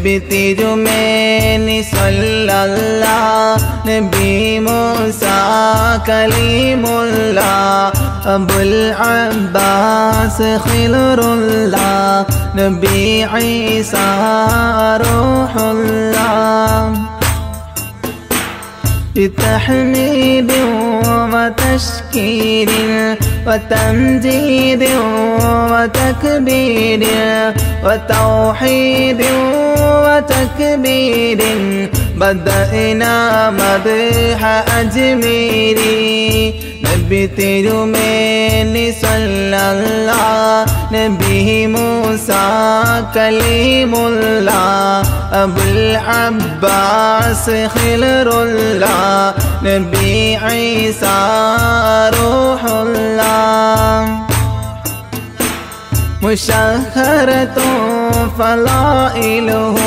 നബി തിരുമേനി സല്ലല്ല നബി മൂസ കലീമുല്ല അബുൽ അബ്ബാസ് ഖിലറുല്ല നബി ഈസ റൂഹുല്ല بتحميد وتشكير وتمجيد وتكبير وتوحيد وتكبير بدأنا مدح أجميري നബി തിരുമേനി സല്ലല്ല നബി മൂസ കലീമുല്ല അബുൽ അബ്ബാസ് ഖിലറുല്ല നബി ഈസ റൂഹുല്ല مشهرة فضائله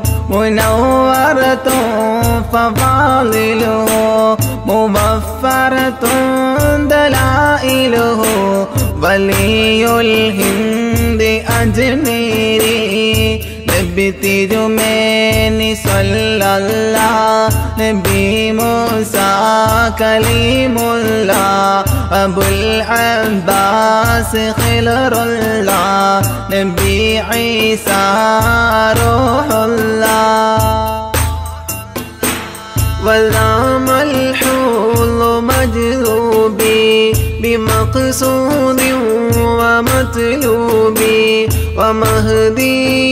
منورة فضالله مبفرة دلائله ولي الهند أجميري നബി തിരുമേനി സല്ലല്ല നബി മൂസ കലീമുല്ല അബുൽ അബ്ബാസ് ഖിലറുല്ല നബി ഈസ റൂഹുല്ല والنعم الحول مجذوبي بمقصود ومطلوبي ومهدي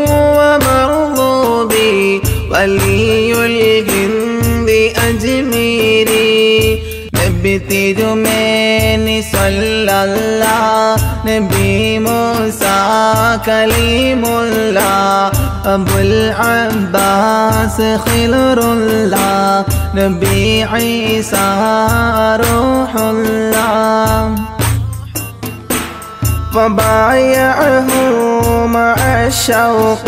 ومرغوبي ولي الهند أجميري നബി തിരുമേനി സല്ലല്ല നബി മൂസ കലീമുല്ല അബുൽ അബ്ബാസ് ഖിലറുല്ല നബി ഈസ റൂഹുല്ല وبايعه مع الشوق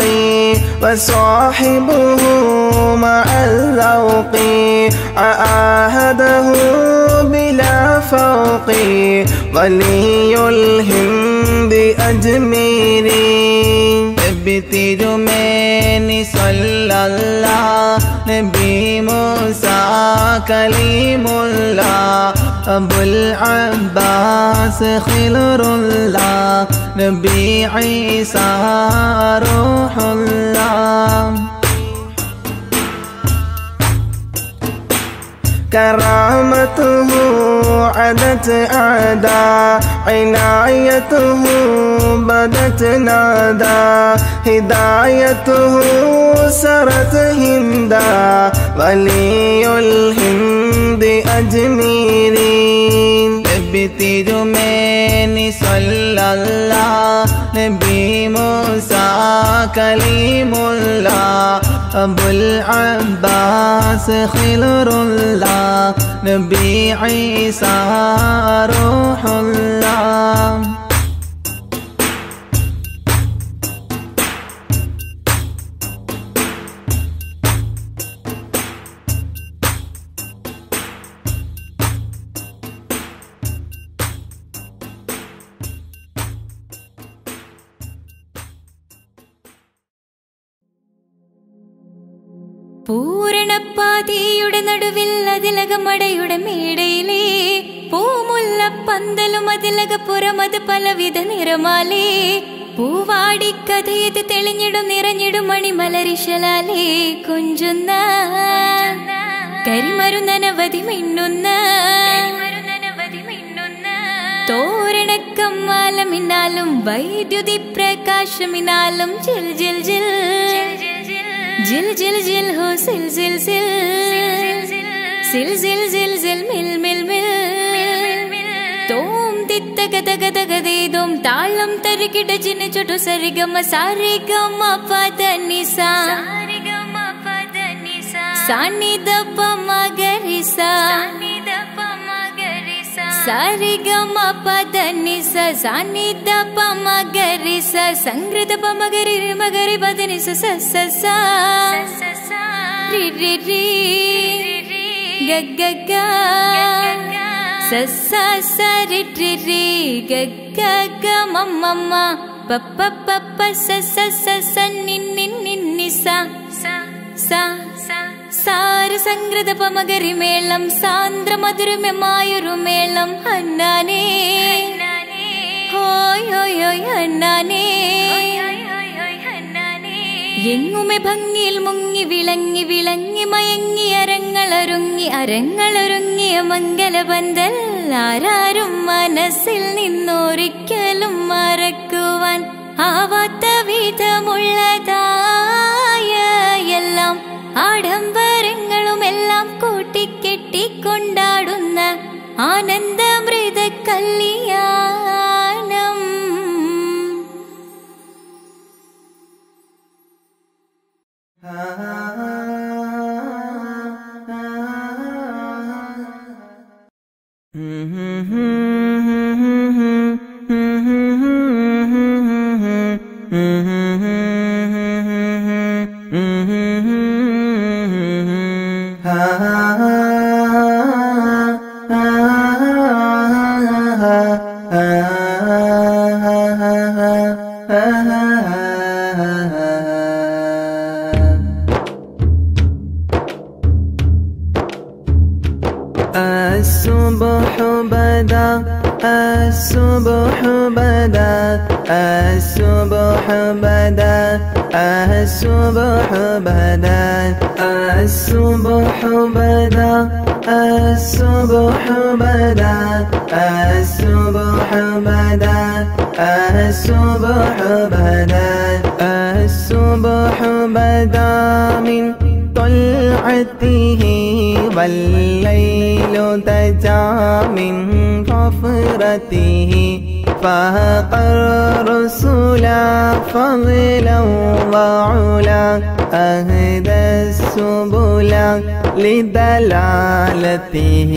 وصاحبه مع الذوق عاهده بلا فوق ولي الهند أجميري നബി തിരുമേനി സല്ലല്ല നബി മൂസ കലീമുല്ല അബുൽ അബ്ബാസ് ഖിലറുല്ല നബി ഈസ റൂഹുല്ല كرامته عدت أعداء عنايته بدت نادى هدايته سرت هندا ولي الهند أجميري നബി തിരുമേനി സല്ലല്ല നബി മൂസ കലീമുല്ല അബുൽ അബ്ബാസ് ഖിലറുല്ല നബി ഈസ റൂഹുല്ല പൂരണപ്പാതിയുടെ നടുവിൽ അതിലകമടയുടെ മേടയിലേ പൂമുല്ല പന്തലും അതിലകപ്പുറം അത് പലവിധ നിറമാലേ പൂവാടിക്കഥയത് തെളിഞ്ഞിടും നിറഞ്ഞിടും മണിമലരിശലാലേ കൊഞ്ചുന്ന കരിമരുന്നനവധി മിന്നുന്ന തോരണക്കമ്മാലമിന്നാലും വൈദ്യുതി പ്രകാശമിനാലും ജിൽ ജിൽ ജിൽ ജിൽ ജിൽ ജിൽ ഹോ സിൽ സിൽ സിൽ സിൽ സിൽ സിൽ സിൽ മിൽ മിൽ മിൽ തോം തിത്തക തക തക ദേദോം താളം തരികിട ജിന ചുട്ടു സരിഗമ സാരിഗമ പദ നിസ സാനിദ പമ ഗരിസ സരിഗമ പദ നിസ സാനിദ പമ ഗരിസ സംഗൃത പമ ഗരി രിമ ഗരി പദ നിസ സ സ സ രി രി രി ഗ ഗ ഗ സ സ സ രി രി രി ഗ ഗ ഗ മ മ മ പ പ പ പ സ സ സ സ നി നി നി നി സ സ സ സാര സംഗ്രത പമകരി മേളം സാന്ദ്ര മധുരമമായൊരു മേളം അന്നാനേ ഹോയ് ഹോയ് ഹോയ് അന്നാനേ എങ്ങുമെ ഭംഗിയിൽ മുങ്ങി വിളങ്ങി വിളങ്ങി മയങ്ങി അരങ്ങളൊരുങ്ങി അരങ്ങളൊരുങ്ങിയ മംഗലബന്ധൽ ആരാരും മനസ്സിൽ നിന്നൊരിക്കലും മറക്കുവാൻ ആവാത്ത വിധമുള്ളതായ എല്ലാം ആഡംബരങ്ങളും എല്ലാം കൂട്ടിക്കെട്ടിക്കൊണ്ടാടുന്ന ആനന്ദമൃത കല്യാണം الصبح بدا الصبح بدا الصبح بدا الصبح بدا الصبح بدا الصبح بدا الصبح بدا الصبح بدا الصبح بدا من طلعته والليل تجا من غفرته فهق الرسل فضلا وعلا أهدى السبل لدلالته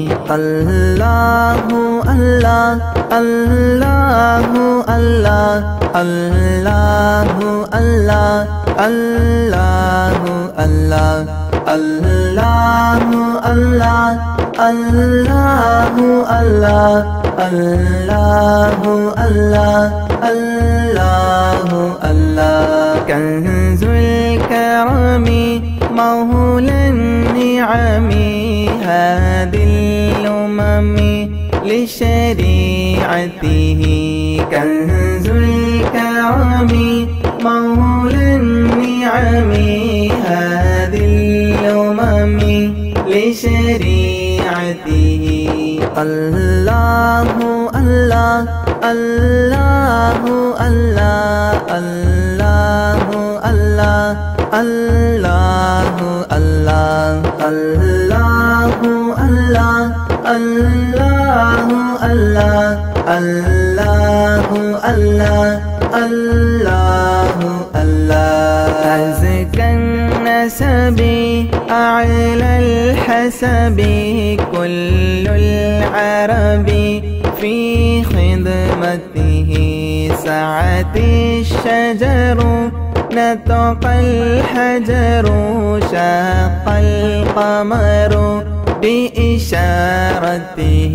الله الله الله الله الله الله الله الله الله الله الله الله الله الله الله الله كنز الكرم مولى النعم هذه الأمم لشريعته كنز الكرم مولى النعم هذه الأمم لشريعته الله الله الله الله الله الله الله الله الله الله الله الله الله الله الله الله أزكى النسب أعلى الحسب كل العرب في خدمته سعت الشجر نطق الحجر شاق القمر بإشارته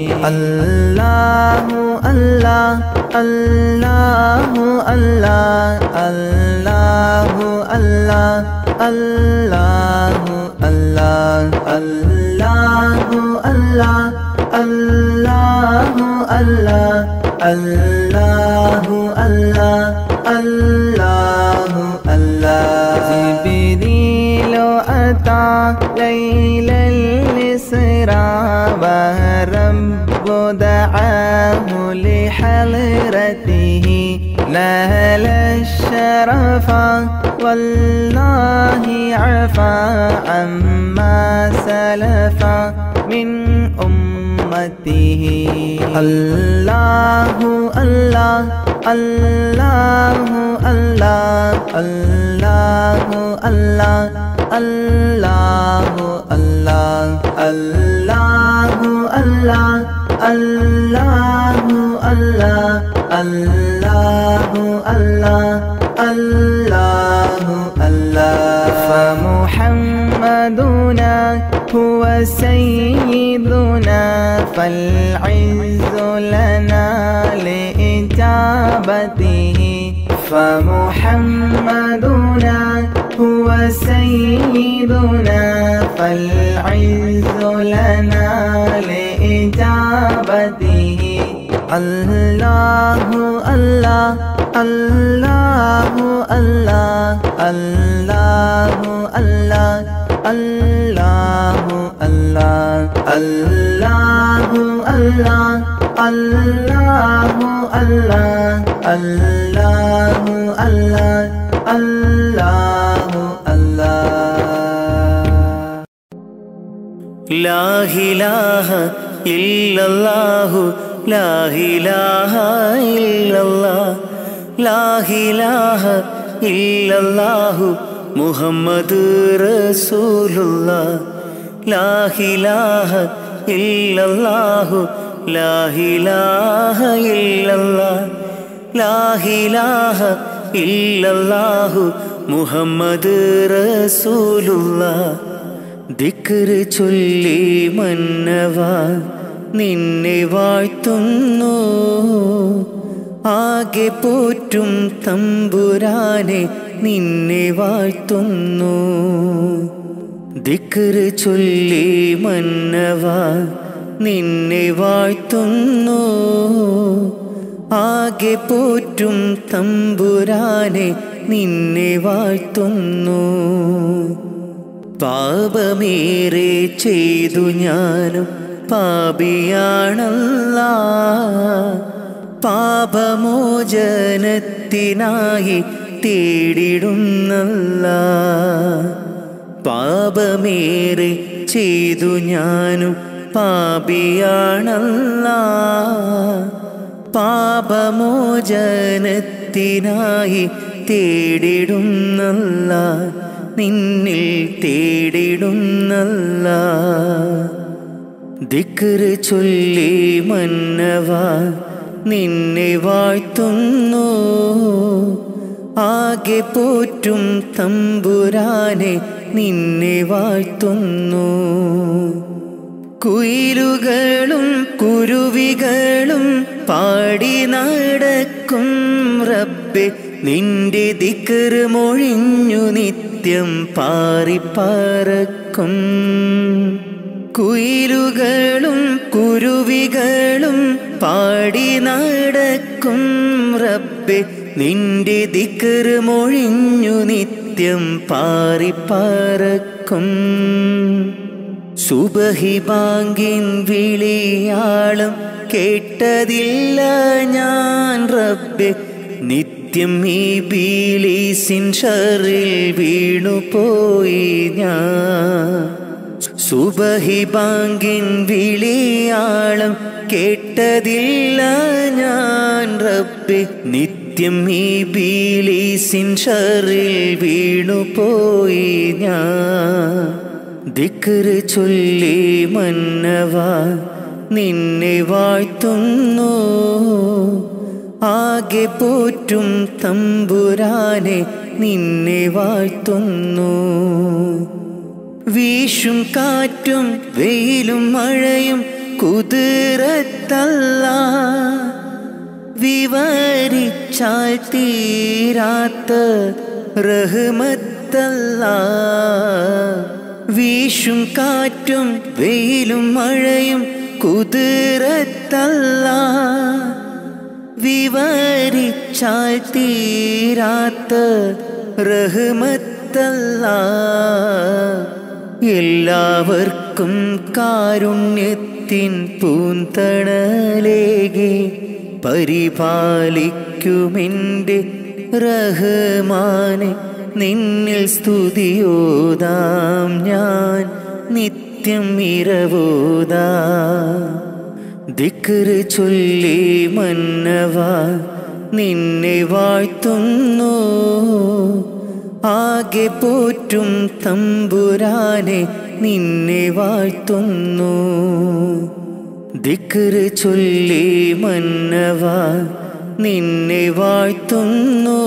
الله الله الله الله الله الله الله الله الله الله الله الله الله الله الله الله جبريل أتى ليل الإسراء والرب دعاه لحضرته نال الشرف والله عفا عما سلف من أمته الله الله الله الله الله الله الله الله الله الله الله الله الله الله الله الله فمحمدنا هو سيدنا فالعز لنا لإجابته فمحمدنا هو سيدنا فالعز لنا لإجابته الله الله الله الله الله الله الله الله الله الله الله الله الله الله الله الله ലാഹിലാഹ ഇല്ലല്ലാഹു ലാഹിലാഹ ഇല്ലല്ലാഹ് ലാഹിലാഹ ഇല്ലല്ലാഹു മുഹമ്മദ് റസൂലുള്ളാഹ് ലാഹിലാഹ ഇല്ലല്ലാഹു ലാഹിലാഹ ഇല്ലല്ലാഹ് ലാഹിലാഹ ഇല്ലല്ലാഹു മുഹമ്മദ് റസൂലുള്ളാഹ് ദിക്റ് ചൊല്ലി മന്നവ നിന്നെ വാഴ്ത്തുന്നു ആകെ പോറ്റും തമ്പുരാനെ നിന്നെ വാഴ്ത്തുന്നു ദിക്റ് ചൊല്ലി മന്നവ നിന്നെ വാഴ്ത്തുന്നു ആകെ പോറ്റും തമ്പുരാനെ നിന്നെ വാഴ്ത്തുന്നു പാപമേറെ ചെയ്തു ഞാനും പാപിയാണല്ല പാപമോചനത്തിനായി തേടിടുന്നല്ല പാപമേറെ ചെയ്തു ഞാനും പാപിയാണല്ല പാപമോചനത്തിനായി തേടിടുന്നല്ല നിന്നിൽ തേടിടുന്നല്ല ദിക്റ് ചൊല്ലി മന്നവ നിന്നെ വാഴ്ത്തുന്നു ആകെ പോറ്റും തമ്പുരാനെ നിന്നെ വാഴ്ത്തുന്നു കുയിലുകളും കുരുവികളും പാടി നടക്കും റബ്ബെ നിന്റെ ദിക്കറ് മൊഴിഞ്ഞു നിത്യം പാറിപ്പറക്കും കുയിലുകളും കുരുവികളും പാടി നടക്കും റബ്ബെ നിന്റെ ദിക്കറ് മൊഴിഞ്ഞു നിത്യം പാറിപ്പറക്കും സുബഹി ബാങ്കിൻ വിളിയാളം കേട്ടതില്ല ഞാൻ റബ്ബെ നിത്യം ഈ ബീലീസിൻ ഷറിൽ വീണുപോയി ഞാൻ സുബഹി ബാങ്കിൻ വിളിയാളം കേട്ടതില്ല ഞാൻ റബ്ബെ നിത്യം ഈ ബീലീസിൻ ഷറിൽ വീണുപോയി ഞാൻ ദിക്റ് ചൊല്ലി മന്നവ നിന്നെ വാഴ്ത്തുന്നു ആകെ പോറ്റും തമ്പുരാനെ നിന്നെ വാഴ്ത്തുന്നു വീശും കാറ്റും വെയിലും മഴയും കുതിരത്തല്ല വിവരിച്ചാൽ തീരാത്ത റഹ്മത്തല്ല വീശും കാറ്റും വെയിലും മഴയും കുതിരത്തല്ല വിവരിച്ചാൽ തീരാത്ത റഹ്മത്തല്ല എല്ലാവർക്കും കാരുണ്യത്തിൻ പൂന്തണലേകെ പരിപാലിക്കുമെൻ്റെ റഹ്മാനെ നിന്നിൽ സ്തുതിയോതാം ഞാൻ നിത്യം ഇരവോതാ ദിക്റ് ചൊല്ലി മന്നവ നിന്നെ വാഴ്ത്തുന്നു ആകെ പോറ്റും തമ്പുരാനെ നിന്നെ വാഴ്ത്തുന്നു ദിക്റ് ചൊല്ലി മന്നവ നിന്നെ വാഴ്ത്തുന്നു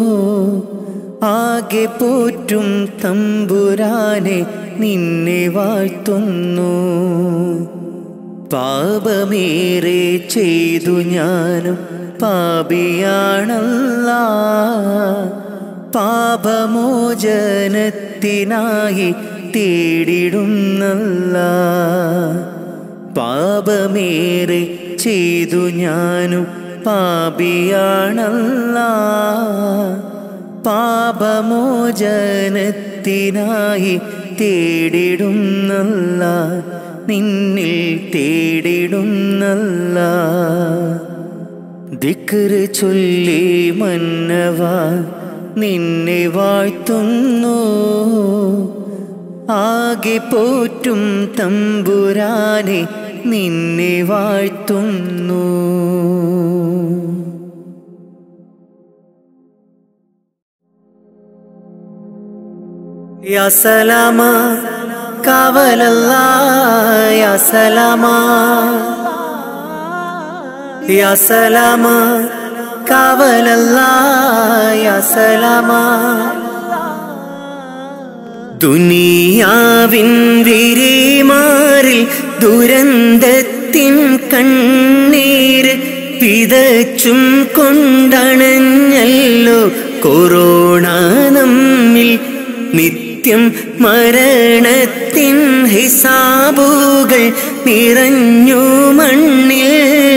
ആകെ പോറ്റും തമ്പുരാനെ നിന്നെ വാഴ്ത്തുന്നു പാപമേറെ ചെയ്തു ഞാനും പാപിയാണല്ല പാപമോചനത്തിനായി തേടിടുന്നല്ല പാപമേറെ ചെയ്തു ഞാനും പാപിയാണല്ല പാപമോചനത്തിനായി തേടിടുന്നല്ല നിന്നിൽ തേടിടുന്നല്ല ദിക്റ് ചൊല്ലി മന്നവ നിന്നെ വാഴ്ത്തുന്നു ആകെ പോറ്റും തമ്പുരാനെ നിന്നെ വാഴ്ത്തുന്നു യാ സലാമ കാവലല്ല യാ സലാമ യാ സലാമ കാവലല്ല യാ സലാമ ദുനിയാവിൻ വിരിമാറിൽ ദുരന്തത്തിൻ കണ്ണീര് പിതച്ചും കൊണ്ടണഞ്ഞല്ലോ കൊറോണ നമ്മിൽ നിത്യം മരണത്തിൻ ഹിസാബുകൾ നിറഞ്ഞു മണ്ണിൽ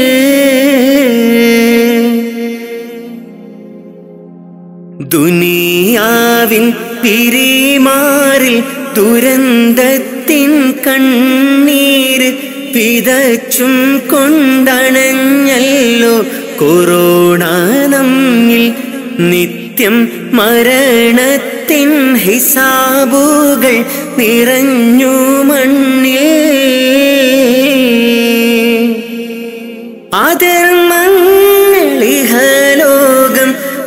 ദുനിയാവിൻ പിരിമാറിൽ ദുരന്തത്തിൻ കണ്ണീര് പിതച്ചും കൊണ്ടണഞ്ഞല്ലോ കൊറോണ നമ്മിൽ നിത്യം മരണത്തിൻ ഹിസാബുകൾ നിറഞ്ഞു മണ്ണിൽ അധർമ്മങ്ങളിഹലോകം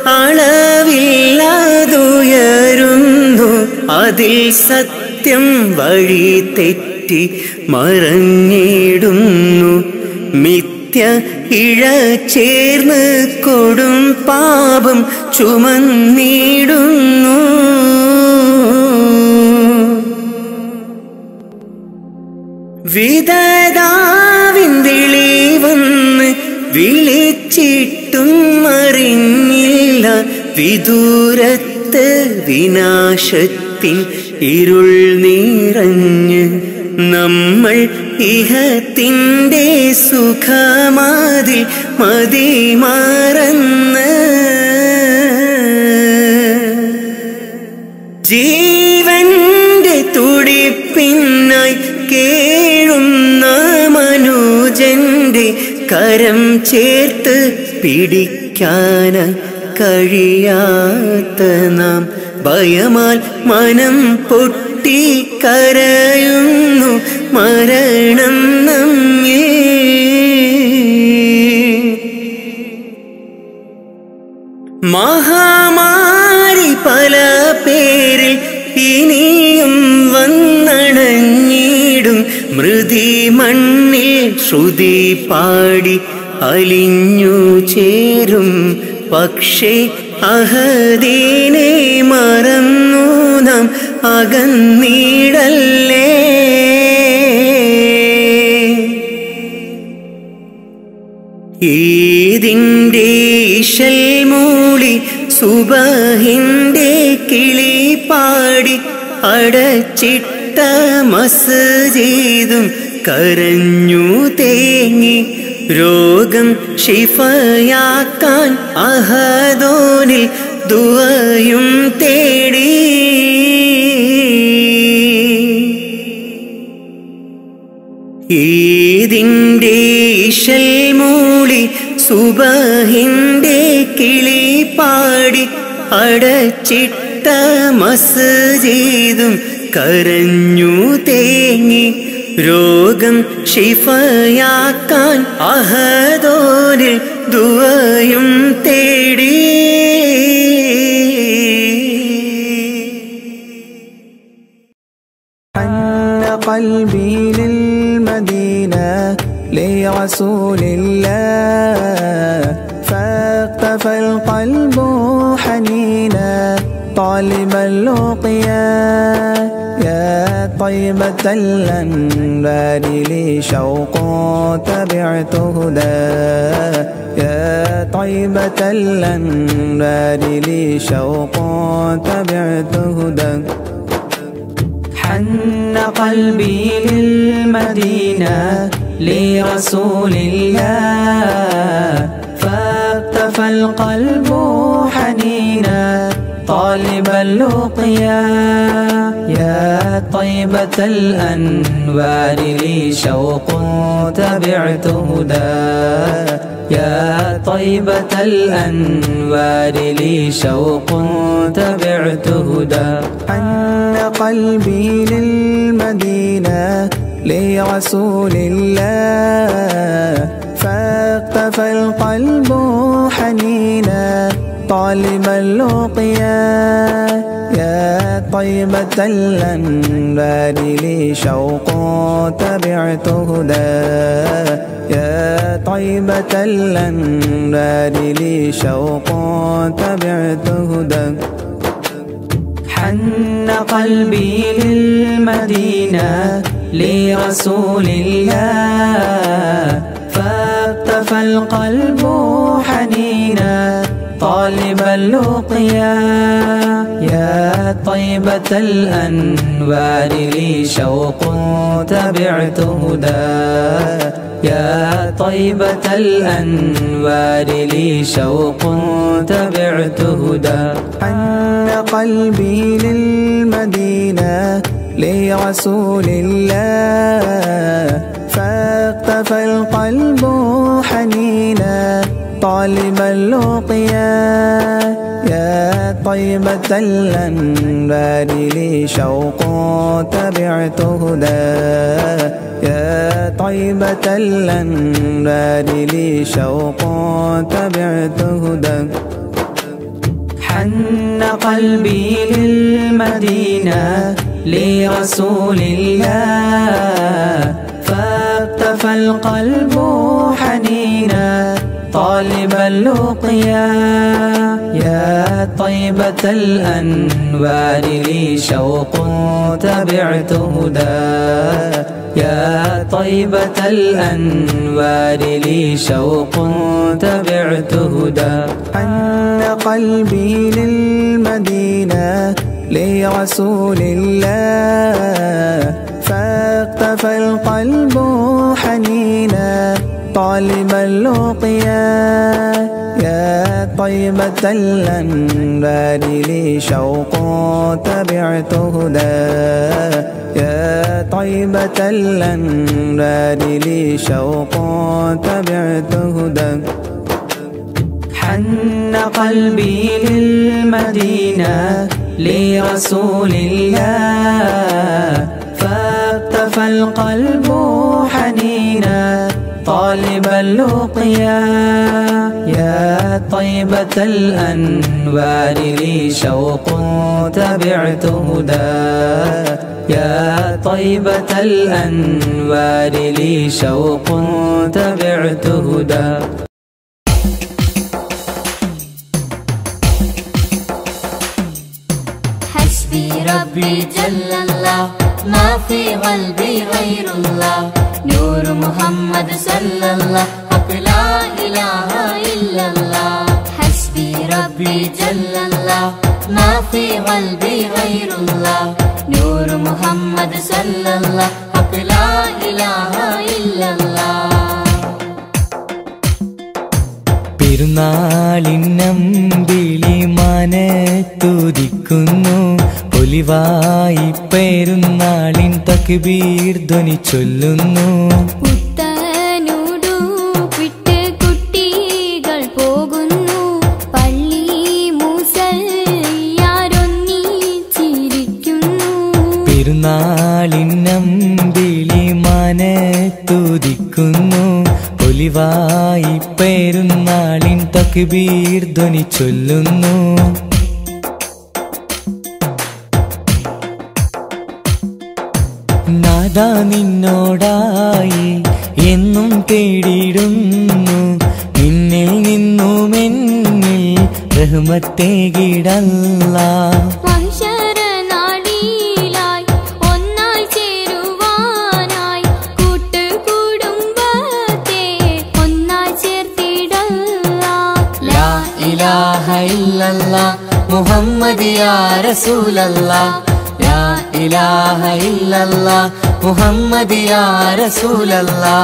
അളവില്ലാതുയരുന്നു അതിൽ സത്യം വഴി തെറ്റി മറഞ്ഞിടുന്നു മിഥ്യ ഇഴ ചേർന്ന് കൊടും പാപം ചുമന്നിടുന്നു വിധതാവിൻ വിളി വന്ന് വിളിച്ചിട്ടും അറിഞ്ഞില്ല വിദൂരത്ത് വിനാശത്തിൻ ഇരുൾ നിറഞ്ഞ് നമ്മൾ ഇഹത്തിൻ്റെ സുഖമാതിൽ മതിമറന്ന് ജീവന്റെ തുടിപ്പിന്നായി കേഴുന്ന മനുജന്റെ കരം ചേർത്ത് പിടിക്കാന കഴിയാത്ത നാം ഭയമാൽ മനം പൊട്ടി കരയുന്നു മരണം നമ്മേ മഹാമാരി പല പേരിൽ ഇനിയും വന്നണഞ്ഞിടും മൃതി മണ്ണിൽ ശ്രുതി പാടി അലിഞ്ഞു ചേരും പക്ഷേ അഹദീനെ മറന്നു നാം അകന്നീടല്ലേ ഈതിൻ്റെ ഇശൽ മൂളി സുബഹിൻ്റെ കിളി പാടി അടച്ചിട്ട മസ്ജിദും കരഞ്ഞു തേങ്ങി രോഗം ഷിഫയാക്കാൻ അഹദോനിൽ ദുവയും തേടി ഈതിൻ്റെ ഇശൽ മൂളി സുബഹിൻ്റെ കിളി പാടി അടച്ചിട്ട മസ്ജിദും കരഞ്ഞു തേങ്ങി രോഗം ഷിഫയാക്കാൻ അഹദോനിൽ ദുവയും തേടി حن قلبي للمدينة لرسول الله فاقتفى القلب حنينا طالب اللقيا يا طيبة الأنبار لي شوق تبعت هدى يا طيبة الأنبار لي شوق تبعت هدى حن قلبي للمدينة لرسول الله فاقتفى القلب حنينا طالب اللقيا يا طيبة الأنوار لي شوق تبعت هدى يا طيبة الأنوار لي شوق تبعت هدى حن قلبي للمدينة لرسول الله فاقتفى القلب حنينا طالب اللقيا يا طيبة الأنبار لي شوق تبعت هدى يا طيبة الأنبار لي شوق تبعت هدى حن قلبي للمدينة لرسول الله فاقتفى القلب حنينا طالب اللقيا يا طيبة الأنوار لي شوق تبعت هدى يا طيبة الأنوار لي شوق تبعت هدى حن قلبي للمدينة لرسول الله فاقتفى القلب حنينا طالب اللقيا يا طيبة الأنبار لي شوق تبعت هدى يا طيبة الأنبار لي شوق تبعت هدى حن قلبي للمدينة لرسول الله فاقتفى القلب حنينا طالب اللقيا يا طيبة الأنوار لي شوق تبعت هدى يا طيبة الأنوار لي شوق تبعت هدى حن قلبي للمدينة لرسول الله فاقتفى القلب حنينا طالب اللقيا يا طيبة الأنبار لي شوق تبعت هدى يا طيبة الأنبار لي شوق تبعت هدى حن قلبي للمدينة لرسول الله فاقتفى القلب حنينا طالب اللقيا يا طيبة الأنوار لي شوق تبعت هدى يا طيبة الأنوار لي شوق تبعت هدى حسبي ربي جل الله ما في قلبي غير الله نور محمد صلى الله حق لا إله إلا الله حسبي ربي جل الله ما في قلبي غير الله نور محمد صلى الله حق لا إله إلا الله പെരുന്നാളിനമ്പിളി മാനത്തുദിക്കുന്നു പൊലിവായി പെരുന്നാളിൻ തക്ബീർ ധ്വനി ചൊല്ലുന്നു പുത്തനുടുപ്പിട്ട് കുട്ടികൾ പോകുന്നു പള്ളി മൂസയാരൊന്നിച്ചിരിക്കുന്നു പെരുന്നാളിനമ്പിളി മാനത്തുദിക്കുന്നു പൊലിവായി പെരുന്നാളിൻ തക്ബീർ ധ്വനി ചൊല്ലുന്നു നാദാ നിന്നോടായി എന്നും തേടിയിടുന്നു നിന്നിൽ നിന്നും എന്നിൽ റഹ്മത്തേകിടല്ല മഹിഷരനാടിയിലായി ഒന്നായി ഇലാഹ ഇല്ലല്ലാ മുഹമ്മദ് യാ റസൂലല്ലാ ലാ ഇലാഹ ഇല്ലല്ലാ മുഹമ്മദ് യാ റസൂലല്ലാ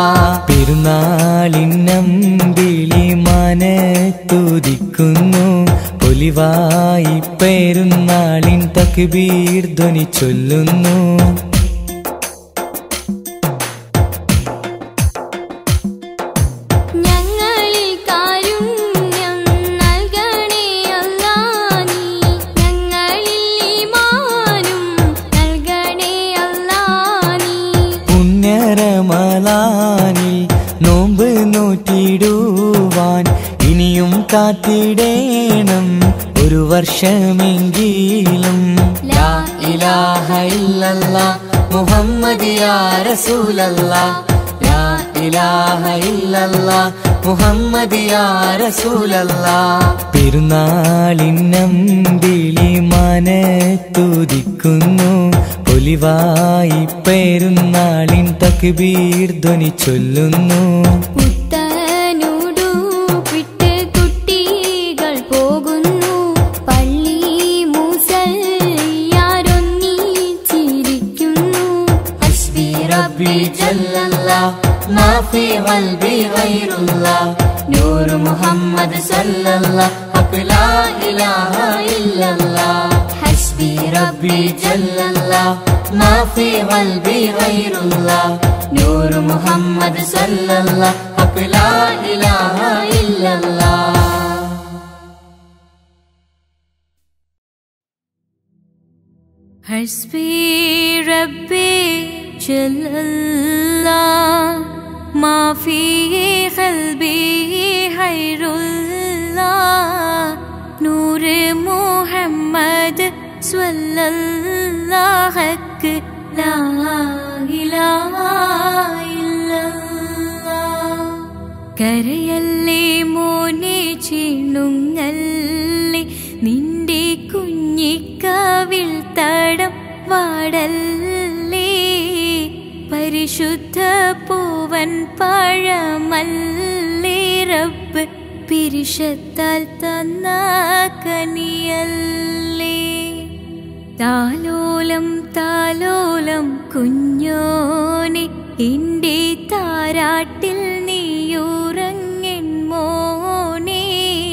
പെരുന്നാളിന്നമ്പിളി മനത്തുദിക്കുന്നു പൊലിവായി പെരുന്നാളിൻ തക്ബീർ ധ്വനി ചൊല്ലുന്നു ഞങ്ങളിൽ കാരുണ്യം നൽകണേ അല്ലാ നീ ഞങ്ങളിൽ ഈമാനും നൽകണേ അല്ലാ നീ പുണ്യരമലാനിൽ നോമ്പ് നോറ്റിടുവാൻ ഇനിയും കാത്തിടേണം ഒരു വർഷമെങ്കിലും ലാ ഇലാഹ ഇല്ലല്ലാ മുഹമ്മദ് യാ റസൂലല്ലാ ലാ ഇലാഹ ഇല്ലല്ലാ മുഹമ്മദ് യാ റസൂലല്ലാ പെരുന്നാളിന്നമ്പിളി മനത്തുദിക്കുന്നു പൊലിവായി പെരുന്നാളിൻ തക്ബീർ ധ്വനി ചൊല്ലുന്നു പുത്തനുടുപ്പിട്ട് കുട്ടികൾ പോകുന്നു പള്ളി മൂസൽയാരൊന്നിച്ചിരിക്കുന്നു ഹസ്ബി റബ്ബി ജല്ലല്ലാ മാ ഫീ ഖൽബി ഗൈറുല്ലാ നൂർ മുഹമ്മദ് സല്ലല്ലാ ഹഖ് ലാ ഇലാഹ ഇല്ലല്ലാ ഹസ്ബി റബ്ബി ജല്ലല്ലാ മാ ഫീ ഖൽബി ഗൈറുല്ലാ നൂർ മുഹമ്മദ് സല്ലല്ലാ ഹഖ് ലാ ഇലാഹ ഇല്ലല്ലാ حسبي ربي جل الله ما في قلبي خير الله نور محمد صلى الله حق لا إله إلا الله കരയല്ലേ മോനെ ചിണുങ്ങല്ലേ നിന്റെ കുഞ്ഞിക്കാവിൽ തടം വാടല്ലേ പരിശുദ്ധ പൂവൻ പഴമല്ലേ റബ്ബ് പിരിശത്താൽ തന്ന കനിയല്ലേ താലോലം താലോലം കുഞ്ഞോനെ എന്റെ താരാട്ടിൽ നീയുറങ്ങൻ മോനെ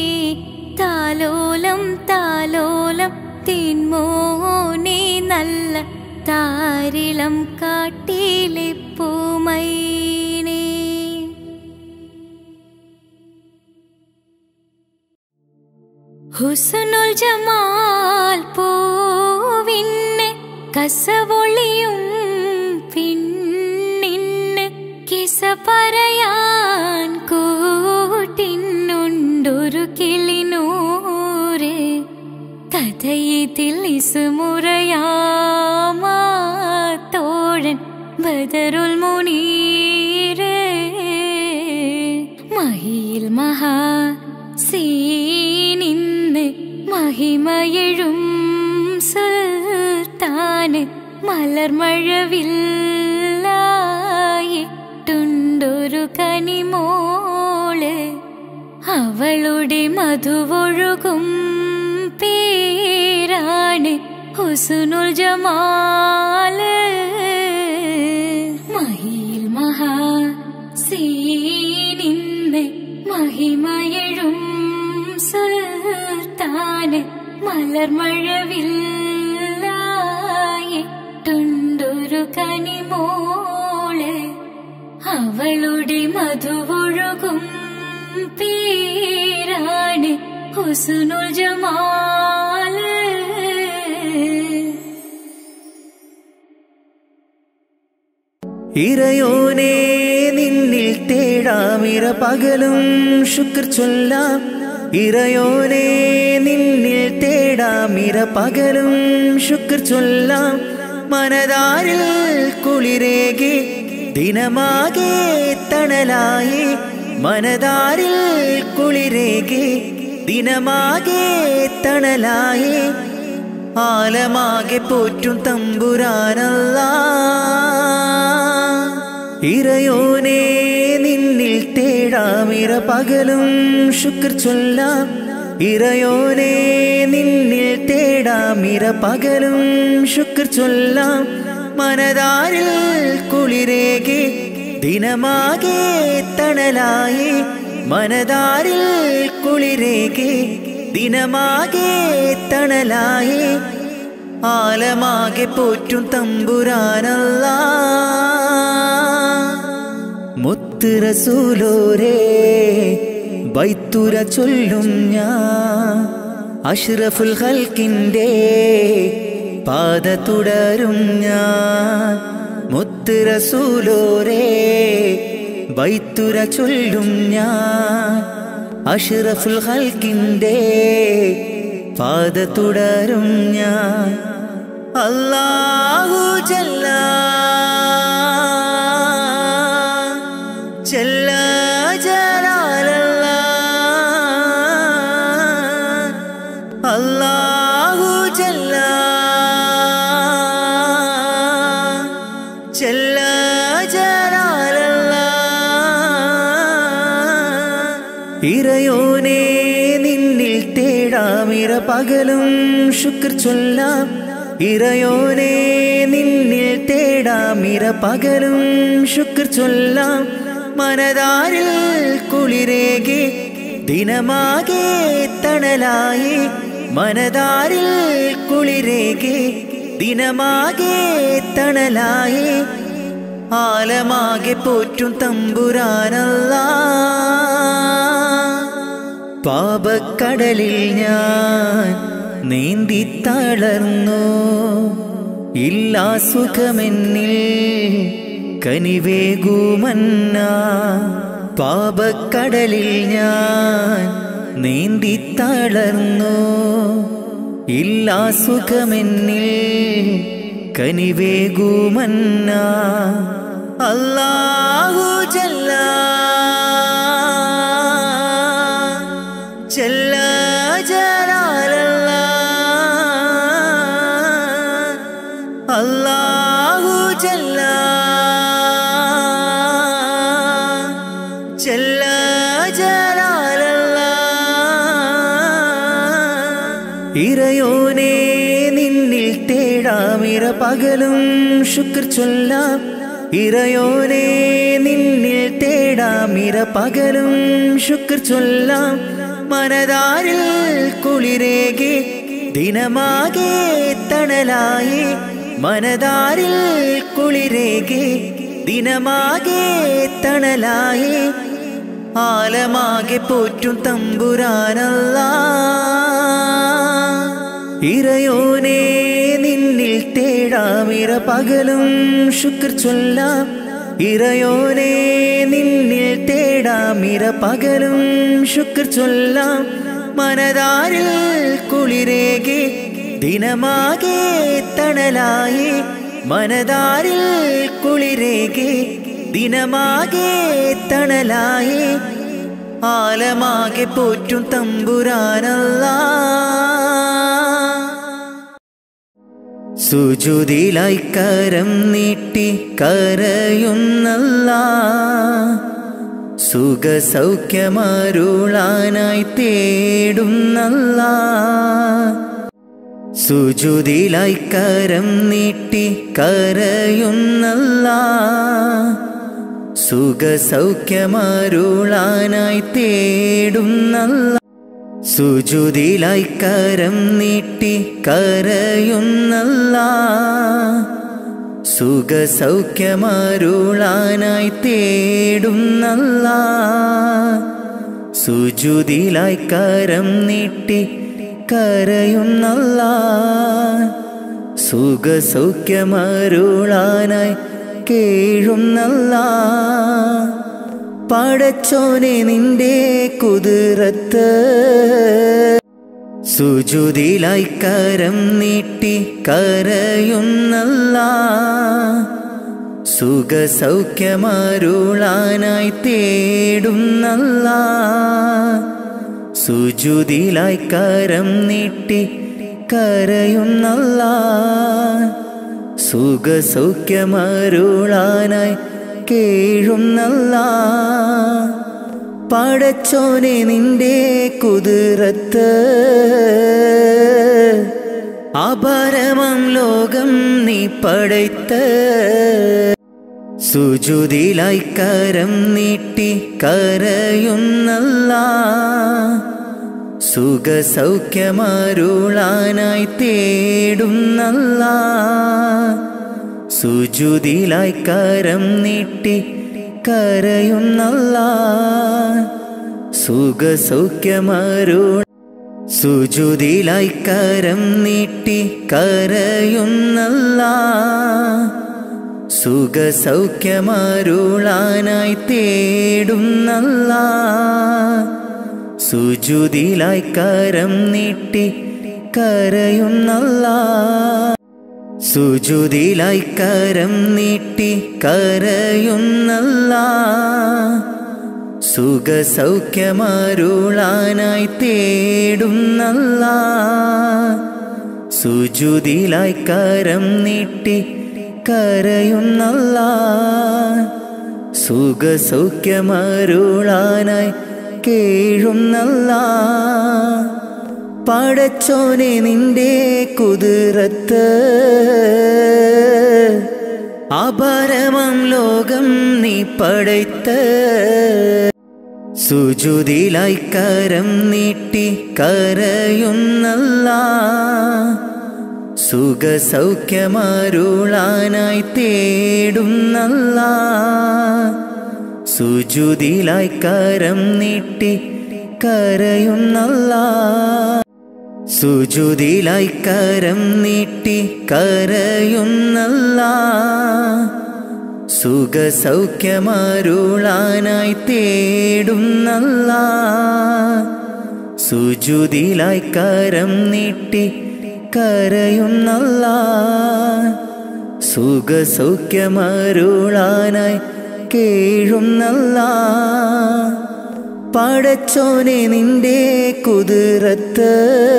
താലോലം താലോലം തേൻമോനെ നല്ല താരിളം കാട്ടിലെ പൂമൈനേ ഹുസനുൽ ജമാൽ പൂവിന്ന് കസവൊളിയും പിന്നിന്ന് കിസ പറയാൻ കൂട്ടിനുണ്ടൊരു കിളിനൂറ് കഥയിതിൽ ഇസുമുറയാമാത്തോഴൻ ബദറുൽ മുനീര് മഹിയിൽ മഹാ സീനിന്ന് മഹിമയഴും സുൽത്താന് മലർമഴവില്ലായിട്ടുണ്ടൊരു കനിമോള് അവളുടെ മധുവൊഴുകും പേരാണ് ഹുസുനുൽ ജമാല് മഹിയിൽ മഹാ സീനിന്ന് മഹിമയഴും സുൽത്താന് മലർമഴവില്ലായിട്ടുണ്ടൊരു കനിമോള് അവളുടെ മധുവൊഴുകും പേരാണ് ഹുസുനുൽ ജമാല് ഇറയോനെ നിന്നിൽ തേടാമിറ പകലും ശുക്ർ ചൊല്ലാം ഇറയോനെ നിന്നിൽ തേടാമിറ പകലും ശുക്ർ ചൊല്ലാം മനതാരിൽ കുളിരേകി ദിനമാകെ തണലായി മനതാരിൽ കുളിരേകി ദിനമാകെ തണലായി ആലമാകെ പോറ്റും തമ്പുരാനല്ല ഇറയോനെ നിന്നിൽ തേടാമിറ പകലും ശുക്ർ ചൊല്ലാം ഇറയോനെ നിന്നിൽ തേടാം ഇര പകലും ശുക്ർ ചൊല്ലാം മനതാരിൽ കുളിരേകെ ദിനമാകെ തണലായി മനതാരിൽ കുളിരേകെ ദിനമാകെ തണലായി ആലമാകെ പോറ്റും തമ്പുരാനല്ല മുത്ത് റസൂലോരേ ബൈത്തുര ചൊല്ലും ഞാൻ അഷ്റഫുൽ ഹൽക്കിൻ്റെ പാത തുടരും ഞാൻ മുത്ത് റസൂലോരേ ബൈത്തുര ചൊല്ലും ഞാൻ അഷ്റഫുൽ ഹൽക്കിൻ്റെ പാത തുടരും ഞാൻ അല്ലാഹു ജല്ല ജല്ല ജലാലല്ല അല്ലാഹു ജല്ല ജല്ല ജലാലല്ല ഇറയോനെ നിന്നിൽ തേടാമിര പകലും ശുക്ർ ചൊല്ലാം ഇറയോനെ നിന്നിൽ തേടാമിര പകലും ശുക്ർ ചൊല്ലാം മനതാരിൽ കുളിരേകെ ദിനമാകെ തണലായി മനതാരിൽ കുളിരേകെ ദിനമാകെ തണലായി ആലമാകെ പോറ്റും തമ്പുരാനല്ല പാപക്കടലിൽ ഞാൻ നീന്തി തളർന്നു ഇല്ലാ സുഖമെന്നിൽ കനിവേകുമന്ന പാപക്കടലിൽ ഞാൻ നീന്തി തളർന്നു ഇല്ലാ സുഖമെന്നിൽ കനിവേകുമന്ന അല്ലാഹു ജല്ല ജല്ല ജലാലല്ല അല്ലാഹു ജല്ല ജല്ല ജലാലല്ല ഇറയോനെ നിന്നിൽ തേടാമിര പകലും ശുക്ർ ചൊല്ലാം ഇറയോനെ നിന്നിൽ തേടാമിര പകലും ശുക്ർ ചൊല്ലാം മനതാരിൽ കുളിരേകെ ദിനമാകെ തണലായി മനതാരിൽ കുളിരേകെ ദിനമാകെ തണലായി ആലമാകെ പോറ്റും തമ്പുരാനല്ല ഇറയോനെ നിന്നിൽ തേടാമിര പകലും ശുക്ർ ചൊല്ലാം ഇറയോനെ നിന്നിൽ തേടാമിര പകലും ശുക്ർ ചൊല്ലാം മനതാരിൽ കുളിരേകെ ദിനമാകെ തണലായി മനതാരിൽ കുളിരേകെ ദിനമാകെ തണലായി ആലമാകെ പോറ്റും തമ്പുരാനല്ല സുജുതിലായി കരം നീട്ടി കരയുന്നല്ല സുഖ സൗഖ്യമരുളാനായി തേടുന്നല്ല സുജുതിലായി കരം നീട്ടി കരയുന്നല്ല സുഖ സൗഖ്യമരുളാനായി തേടുന്നല്ല സുജുതിലായി കരം നീട്ടി കരയുന്നല്ല സുഖ സൗഖ്യമരുളാനായി തേടുന്നല്ല സുജുതിലായി കരം നീട്ടി കരയുന്നല്ല സുഖ സൗഖ്യമരുളാനായി കേഴുന്നല്ല പടച്ചോനെ നിന്റെ കുതിരത്ത് സുജുതിലായി കരം നീട്ടി കരയുന്നല്ല സുഖ സൗഖ്യമരുളാനായി തേടുന്നല്ല സുജുതിലായി കരം നീട്ടി കരയുന്നല്ല സുഖ സൗഖ്യമരുളാനായി കേഴുന്നല്ല പടച്ചോനെ നിന്റെ കുതിരത്ത് അപരമം ലോകം നീ പടയ്ത്ത് സുജുതിലായി കരം നീട്ടി കരയുന്നല്ല സുഖസൗഖ്യമാരുളാനായി തേടുന്നല്ല സുജുതിലായി കരം നീട്ടി കരയുന്നല്ല സുഖസൗഖ്യമാരുള സുജുതിലായി കരം നീട്ടി കരയുന്നല്ല സുഖസൗഖ്യമാരുളാനായി തേടുന്നല്ല സുജുതിലായി കരം നീട്ടി കരയുന്നല്ല സുജുതിലായി കരം നീട്ടി കരയുന്നല്ല സുഖസൗഖ്യമാരുളാനായി തേടുന്നല്ല സുജുതിലായി കരം നീട്ടി കരയുന്നല്ല സുഖസൗഖ്യമരുളാനായി കേഴുന്നല്ല പടച്ചോനെ നിന്റെ കുതിരത്ത് അപരമം ലോകം നീ പടയ്ത്ത് സുജുതിലായി കരം നീട്ടി കരയുന്നല്ല സുഖസൗഖ്യമാരുളാനായി തേടുന്നല്ല സുജുതിലായി കരം നീട്ടി കരയുന്നല്ല സുജുതിലായി കരം നീട്ടി കരയുന്നല്ല സുഖസൗഖ്യമാരുളാനായി തേടുന്നല്ല സുജുതിലായി കരം നീട്ടി കരയുന്നല്ല സുഖസൗഖ്യമരുളാനായി കേഴുന്നല്ല പടച്ചോനെ നിന്റെ കുതിരത്ത്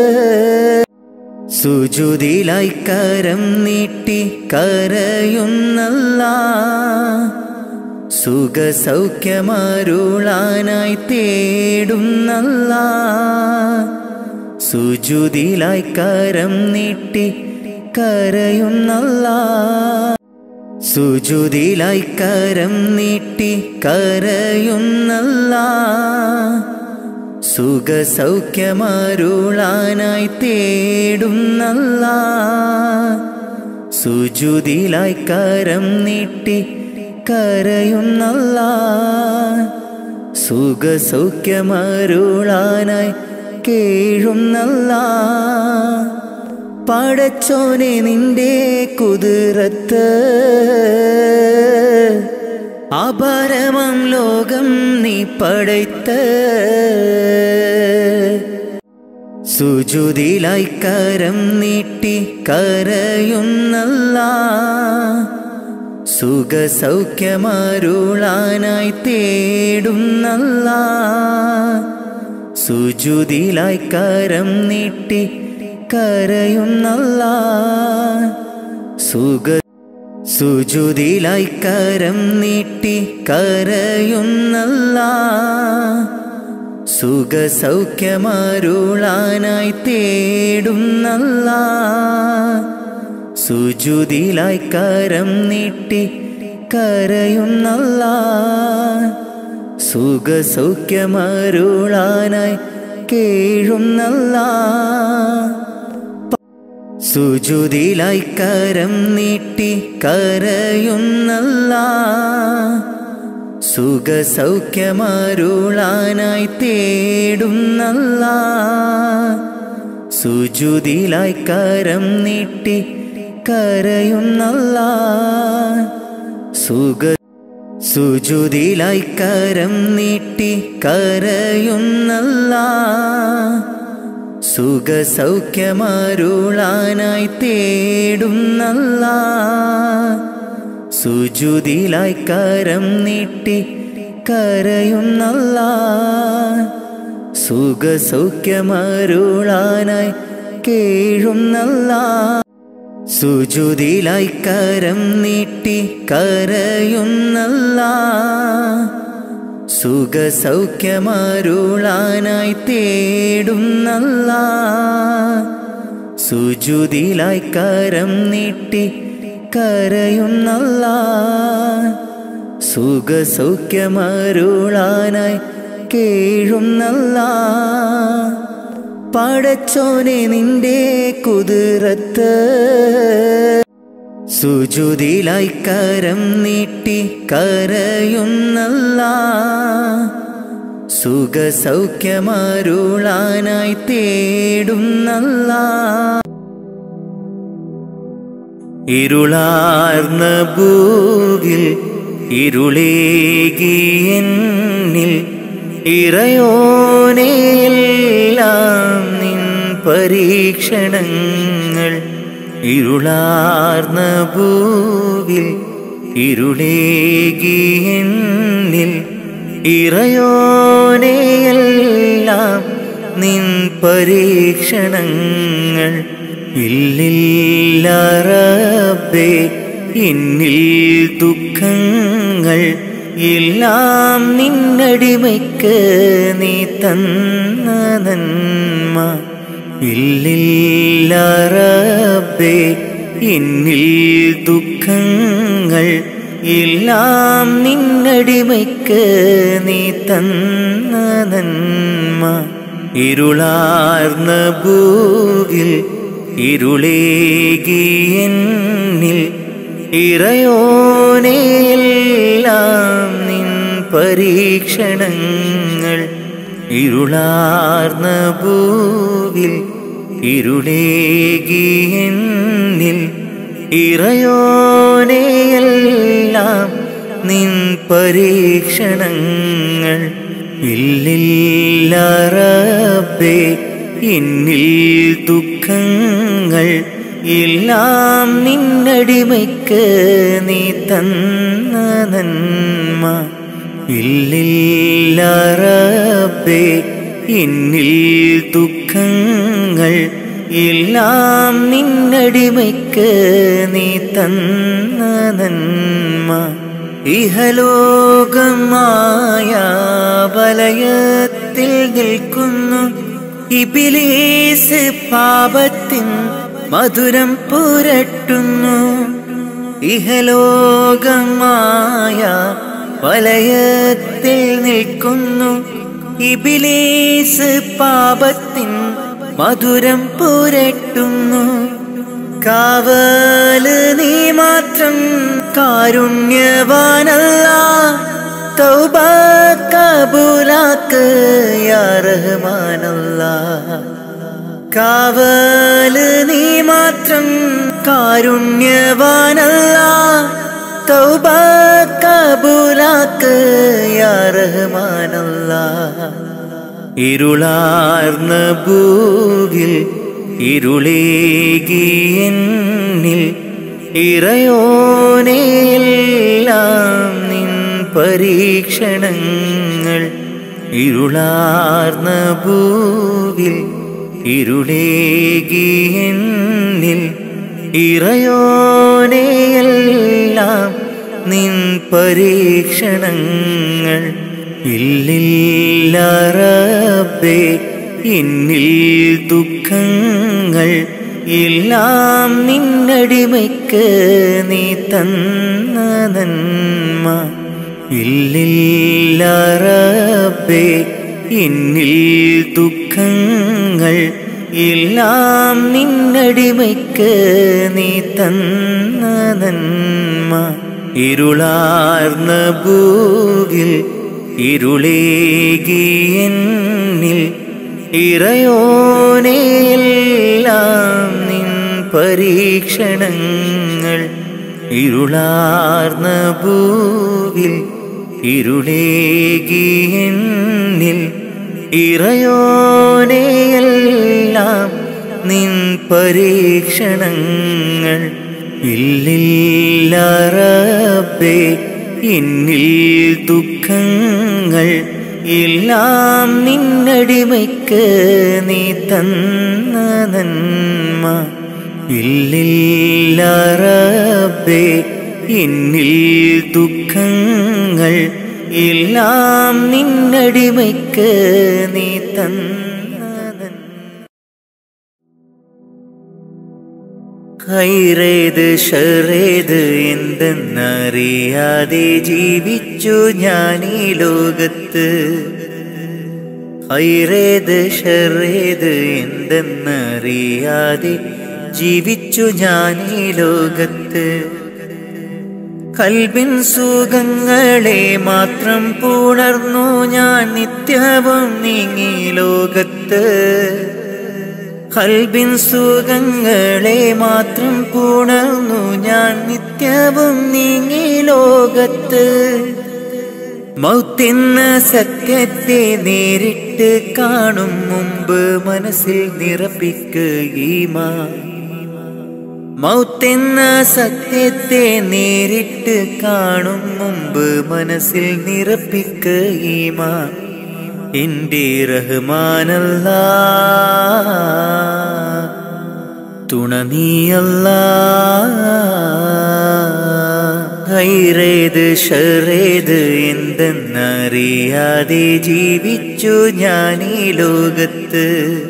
സുജുതിലായി കരം നീട്ടി കരയുന്നല്ല സുഖസൗഖ്യമരുളാനായി തേടുന്നല്ല സുജുതിലായി കരം നീട്ടി കരയുന്നല്ല സുജുതിലായി കരം നീട്ടി കരയുന്നല്ല സുഖസൗഖ്യമരുളാനായി തേടുന്നല്ല സുജുതിലായി കരം നീട്ടി കരയുന്നല്ല സുഖസൗഖ്യമരുളാനായി കേഴുന്നല്ല പടച്ചോനെ നിന്റെ കുതിരത്ത് അപരമം ലോകം നീ പടയ്ത്ത് സുജുതിലായി കരം നീട്ടി കരയുന്നല്ല സുഖസൗഖ്യമരുളാനായി തേടുന്നല്ല സുജുതിലായി കരം നീട്ടി കരയുന്നല്ല സുഖ സുജുതിലായി കരം നീട്ടി കരയുന്നല്ല സുഖസൗഖ്യമരുളാനായി തേടുന്നല്ല സുജുതിലായി കരം നീട്ടി കരയുന്നല്ല സുഖസൗഖ്യമരുളാനായി കേഴുന്നല്ല സുജുതിലായി കരം നീട്ടി കരയുന്നല്ല സുഖസൗഖ്യമരുളാനായി തേടുന്നല്ല സുജുതിലായി കരം നീട്ടി കരയുന്നല്ല സുഖ സുജുതിലായി കരം നീട്ടി കരയുന്നല്ല സുഖസൗഖ്യമരുളാനായി തേടുന്നല്ല സുജുതിലായി കരം നീട്ടി കരയുന്നല്ല സുഖസൗഖ്യമരുളാനായി കേഴുന്നല്ല സുജുതിലായി കരം നീട്ടി കരയുന്നല്ല സുഖസൗഖ്യമരുളാനായി തേടുന്നല്ല സുജുതിലായി കരം നീട്ടി കരയുന്നല്ല സുഖസൗഖ്യമരുളാനായി കേഴുന്നല്ല പടച്ചോനെ നിന്റെ കുതിരത്ത് സുജുതിലായി കരം നീട്ടി കരയുന്നല്ല സുഖസൗഖ്യമരുളാനായി തേടുന്നല്ല ഇരുളാർന്ന ഭൂവിൽ ഇരുളേകിയെന്നിൽ ഇറയോനെയെല്ലാം നിൻ പരീക്ഷണങ്ങൾ ഇരുളാർന്ന ഭൂവിൽ ഇരുളേകിയെന്നിൽ ഇറയോനെയെല്ലാം നിൻ പരീക്ഷണങ്ങൾ ഇല്ലില്ല റബ്ബേ എന്നിൽ ദുഃഖങ്ങൾ എല്ലാം നിന്നടിമയ്ക്ക് നീ തന്ന നന്മ ഇല്ലില്ല റബ്ബേ എന്നിൽ ദുഃഖങ്ങൾ എല്ലാം നിന്നടിമയ്ക്ക് നീ തന്ന നന്മ ഇരുളാർന്ന ഭൂവിൽ ഇരുളേകിയെന്നിൽ ഇറയോനെയെല്ലാം നിൻ പരീക്ഷണങ്ങൾ ഇരുളാർന്ന ഭൂവിൽ ഇരുളേകിയെന്നിൽ ഇറയോനെയെല്ലാം നിൻ പരീക്ഷണങ്ങൾ ഇല്ലില്ല റബ്ബേ എന്നിൽ ദുഃഖങ്ങൾ എല്ലാം നിന്നടിമയ്ക്ക് നീ തന്ന നന്മ ഇല്ലില്ല റബ്ബേ എന്നിൽ ദുഃഖങ്ങൾ എല്ലാം നിന്നടിമയ്ക്ക് നീ തന്ന നന്മ ഇഹലോകമായ വലയത്തിൽ നിൽക്കുന്നു ഇബിലീസ് പാപത്തിൻ മധുരം പുരട്ടുന്നു ഇഹലോകമായ വലയത്തിൽ നിൽക്കുന്നു ഇബിലീസ് പാപത്തിൻ മധുരം പുരട്ടുന്നു കാവല് നീ മാത്രം കാരുണ്യവാനല്ല തൗബ കബൂലാക്ക് യാ റഹ്മാനല്ല കാവല് നീ മാത്രം കാരുണ്യവാനല്ല തൗബ കബൂലാക്ക് യാ റഹ്മാനല്ല ഇരുളാർന്ന ഭൂവിൽ ഇരുളേകിയെന്നിൽ ഇറയോനെയെല്ലാം നിൻ പരീക്ഷണങ്ങൾ ഇരുളാർന്ന ഭൂവിൽ ഇരുളേകിയെന്നിൽ ഇറയോനെയെല്ലാം നിൻ പരീക്ഷണങ്ങൾ ഇല്ലില്ല റബ്ബേ എന്നിൽ ദുഃഖങ്ങൾ എല്ലാം നിന്നടിമയ്ക്ക് നീ തന്ന നന്മ ഇല്ലില്ല റബ്ബേ എന്നിൽ ദുഃഖങ്ങൾ എല്ലാം നിന്നടിമയ്ക്ക് നീ തന്ന നന്മ ഇരുളാർന്ന ഭൂവിൽ ഇരുളേകിയെന്നിൽ ഇറയോനെയെല്ലാം നിൻ പരീക്ഷണങ്ങൾ ഇരുളാർന്ന ഭൂവിൽ ഇരുളേകിയെന്നിൽ ഇറയോനെയെല്ലാം നിൻ പരീക്ഷണങ്ങൾ ഇല്ലില്ല റബ്ബേ എന്നിൽ ദുഃഖങ്ങൾ എല്ലാം നിന്നടിമയ്ക്ക് നീ തന്ന നന്മ ഇല്ലില്ല റബ്ബേ എന്നിൽ ദുഃഖങ്ങൾ എല്ലാം നിന്നടിമയ്ക്ക് നീ തന്നതൻ ഹൈറേത് ഷറേത് എന്തെന്നറിയാതെ ജീവിച്ചു ഞാൻ ഈ ലോകത്ത് ഹൈറേത് ഷറേത് എന്തെന്നറിയാതെ ജീവിച്ചു ഞാൻ ഈ ലോകത്ത് കൽബിൻ സുഖങ്ങളെ മാത്രം പുണർന്നു ഞാൻ നിത്യവും നീങ്ങി ലോകത്ത് കൽബിൻ സുഖങ്ങളെ മാത്രം പുണർന്നു ഞാൻ നിത്യവും നീങ്ങി ലോകത്ത് മൗത്തെന്ന സത്യത്തെ നേരിട്ട് കാണും മുമ്പ് മനസ്സിൽ നിറപ്പിക്കുകീമാ മൗത്തെന്ന സത്യത്തെ നേരിട്ട് കാണും മുമ്പ് മനസ്സിൽ നിറപ്പിക്കുകീമാ എന്റെ റഹ്മാനല്ല തുണ നീയല്ല ഹൈറേത് ഷറേത് എന്തെന്നറിയാതെ ജീവിച്ചു ഞാൻ ഈ ലോകത്ത്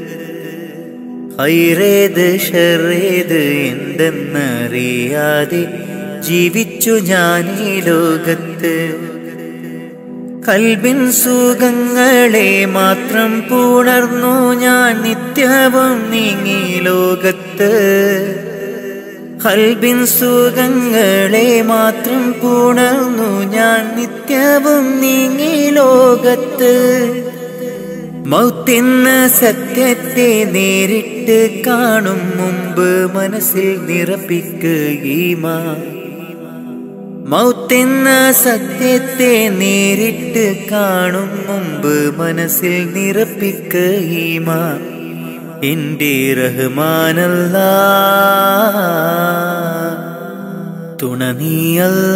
ഹൈറേത് ഷറേത് എന്തെന്നറിയാതെ ജീവിച്ചു ഞാൻ ഈ ലോകത്ത് കൽബിൻ സുഖങ്ങളെ മാത്രം പുണർന്നു ഞാൻ നിത്യവും നീങ്ങി ലോകത്ത് കൽബിൻ സുഖങ്ങളെ മാത്രം പുണർന്നു ഞാൻ നിത്യവും നീങ്ങി ലോകത്ത് മൗത്തെന്ന സത്യത്തെ നേരിട്ട് കാണും മുമ്പ് മനസ്സിൽ നിറപ്പിക്കുകീമാ മൗത്തെന്ന സത്യത്തെ നേരിട്ട് കാണും മുമ്പ് മനസ്സിൽ നിറപ്പിക്കുകീമാ എന്റെ റഹ്മാനല്ല തുണ നീയല്ല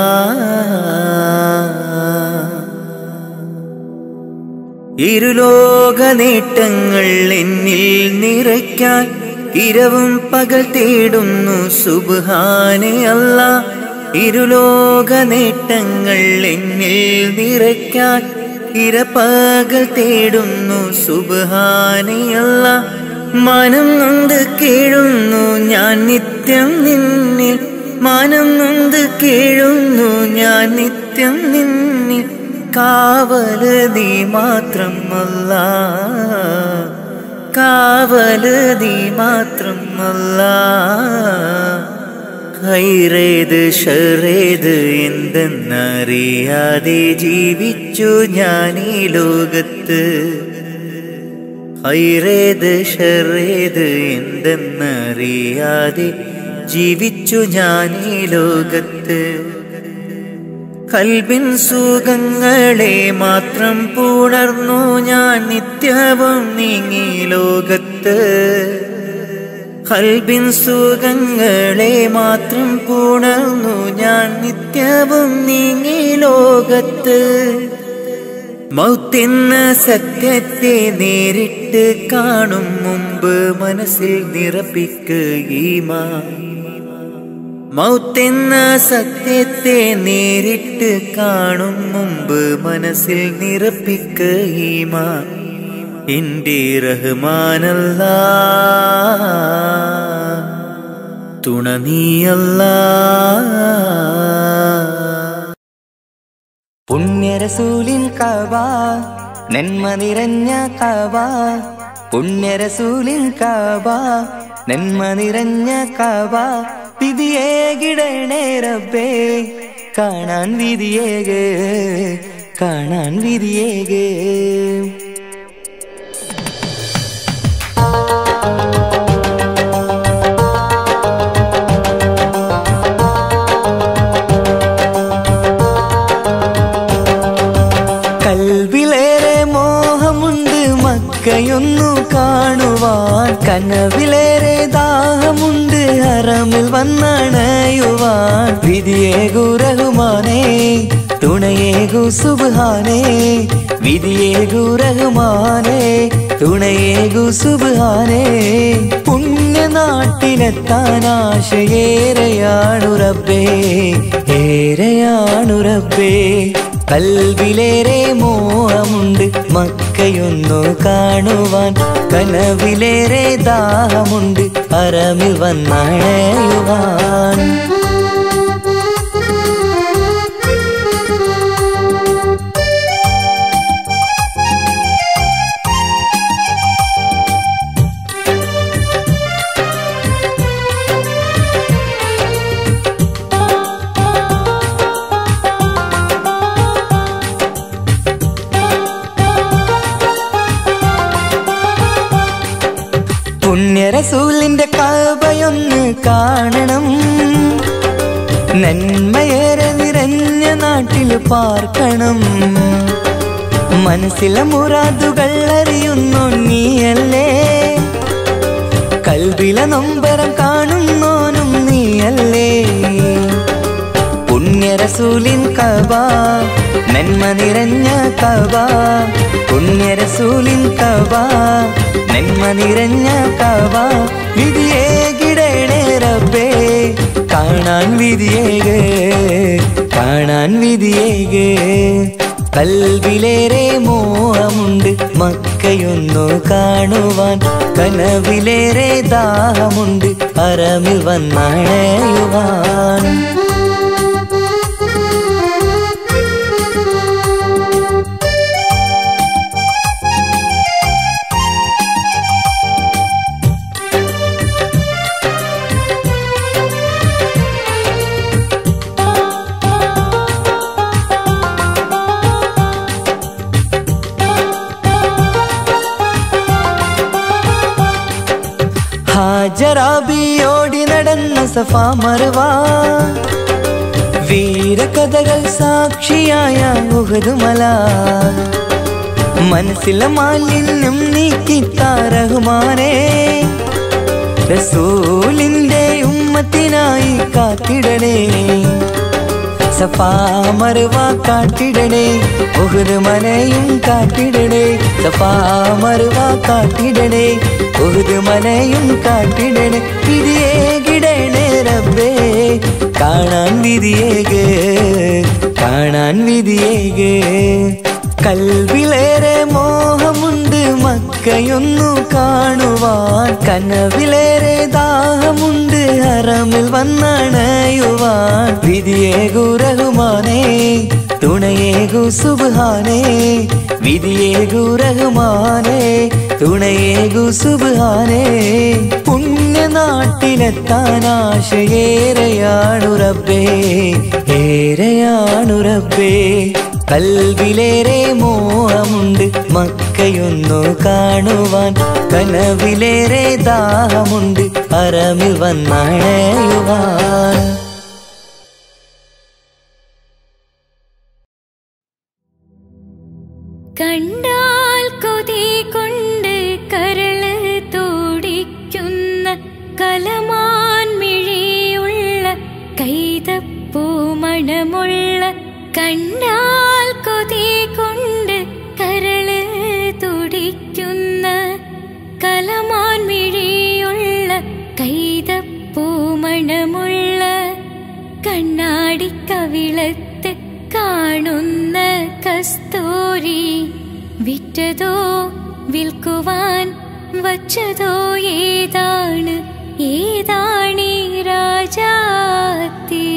ഇരുലോക നേട്ടങ്ങൾ എന്നിൽ നിറയ്ക്കാൻ ഇരവും പകൽ തേടുന്നു സുബാനെ അല്ല ഇരുലോക നേട്ടങ്ങൾ എന്നിൽ നിറയ്ക്കാൻ ഇരപ്പകൽ തേടുന്നു സുബാനിയല്ല മനം നൊന്ത് കേഴുന്നു ഞാൻ നിത്യം നിന്നിൽ മനം നൊന്ത് കേഴുന്നു ഞാൻ നിത്യം നിന്നിൽ കാവല് നീ മാത്രമല്ല കാവല് നീ മാത്രമല്ല ഹൈറേത് ഷറേത് എന്തെന്നറിയാതെ ജീവിച്ചു ഞാൻ ഈ ലോകത്ത് ഹൈറേത് ഷറേത് എന്തെന്നറിയാതെ ജീവിച്ചു ഞാൻ ഈ ലോകത്ത് കൽബിൻ സുഖങ്ങളെ മാത്രം പുണർന്നു ഞാൻ നിത്യവും നീങ്ങി ലോകത്ത് കൽബിൻ സുഖങ്ങളെ മാത്രം പുണർന്നു ഞാൻ നിത്യവും നീങ്ങി ലോകത്ത് മൗത്തെന്ന സത്യത്തെ നേരിട്ട് കാണും മുമ്പ് മനസ്സിൽ നിറപ്പിക്കുകീമാ മൗത്തെന്ന സത്യത്തെ നേരിട്ട് കാണും മുമ്പ് മനസ്സിൽ നിറപ്പിക്കുകീമാ എന്റെ റഹ്മാനല്ല തുണ നീയല്ല പുണ്യരസൂലിൻ കബ നന്മ നിറഞ്ഞ കബ പുണ്യരസൂലിൻ കബ നന്മ നിറഞ്ഞ കബ വിധിയേകിടണേ റബ്ബേ കാണാൻ വിധിയേകേ കാണാൻ വിധിയേകേ കൽവിലേറെ മോഹമുണ്ട് മക്കയൊന്നു കാണുവാൻ കനവിലേറെ ദാഹമുണ്ട് ഹറമിൽ വന്നണയുവാൻ വിധിയേകു റഹ്മാനേ തുണയേകു സുബ്ഹാനേ വിധിയേകു റഹ്മാനേ തുണയേകു സുബ്ഹാനേ പുണ്യനാട്ടിലെത്താൻ ആശയേറെയാണു റബ്ബേ ഏറെയാണു റബ്ബേ കൽവിലേറെ മോഹമുണ്ട് മക്കയൊന്നു കാണുവാൻ കനവിലേറെ ദാഹമുണ്ട് അറമിൽ വന്നണയുവാൻ പുണ്യരസൂലിന്റെ കബയൊന്ന് കാണണം നന്മയേറെ നിറഞ്ഞ നാട്ടിൽ പാർക്കണം മനസ്സിലെ മുറാദുകൾ അറിയുന്നു നീയല്ലേ കൽവിലെ നൊമ്പരം കാണുന്നോനും നീയല്ലേ പുണ്യരസൂലിൻ കബ നന്മ നിറഞ്ഞ കബ പുണ്യരസൂലിൻ കബ നന്മ നിറഞ്ഞ കബ വിധിയേ കിടണേ റബ്ബേ കാണാൻ വിധിയേക് കാണാൻ വിധിയേക് കൽവിലേറെ മോഹമുണ്ട് മക്കയൊന്നു കാണുവാൻ കനവിലേറെ ദാഹമുണ്ട് അറമിൽ വന്നണയുവാൻ ഹാജറാബിയോടി നടന്ന സഫാ മറുവ വീരകഥകൾ സാക്ഷിയായ ഉഹദുമല മനസ്സിലെ മാലിന്യം നീക്കിത്താറഹുമാനെ റസൂലിന്റെ ഉമ്മത്തിനായി കാത്തിടണേ സഫാ മറുവ കാട്ടിടണേ ഉഹുദ് മനയും കാട്ടിടണേ സഫാ മറുവ കാട്ടിടണേ ഉഹുദ് മനയും കാട്ടിടണേ വിധിയേ കിടണേ റബ്ബേ കാണാൻ വിധിയേക് കാണാൻ വിധിയേക് കൽവിലേറെ മോഹമുണ്ട് മക്കയൊന്നു കാണുവാൻ കനവിലേറെ ദാഹമുണ്ട് ഹറമിൽ വന്നണയുവാൻ വിധിയേകു റഹുമാനേ തുണയേകു സുബാനേ വിധിയേകു റഹുമാനേ തുണയേകു സുബാനേ പുണ്യനാട്ടിലെത്താൻ ആശയേറെയാണു റബ്ബേ ഏറെയാണു റബ്ബേ കൽവിലേറെ മോഹമുണ്ട് മക്കയൊന്നു കാണുവാൻ കനവിലേറെ ദാഹമുണ്ട് അറമിൽ വന്നണയുവാൻ കണ്ടാൽ കൊതി കൊണ്ട് കരള് തോടിക്കുന്ന കലമാൻ മിഴിയുള്ള കൈതപ്പൂ മണമുള്ള കണ്ടാൽ കൊതി കൊണ്ട് കരള് തുടിക്കുന്ന കലമാൻ മിഴിയുള്ള കൈതപ്പൂ മണമുള്ള കണ്ണാടി കവിളത്ത് കാണുന്ന കസ്തൂരി വിറ്റതോ വിൽക്കുവാൻ വച്ചതോ ഏതാണ് ഏതാണീ രാജാത്തി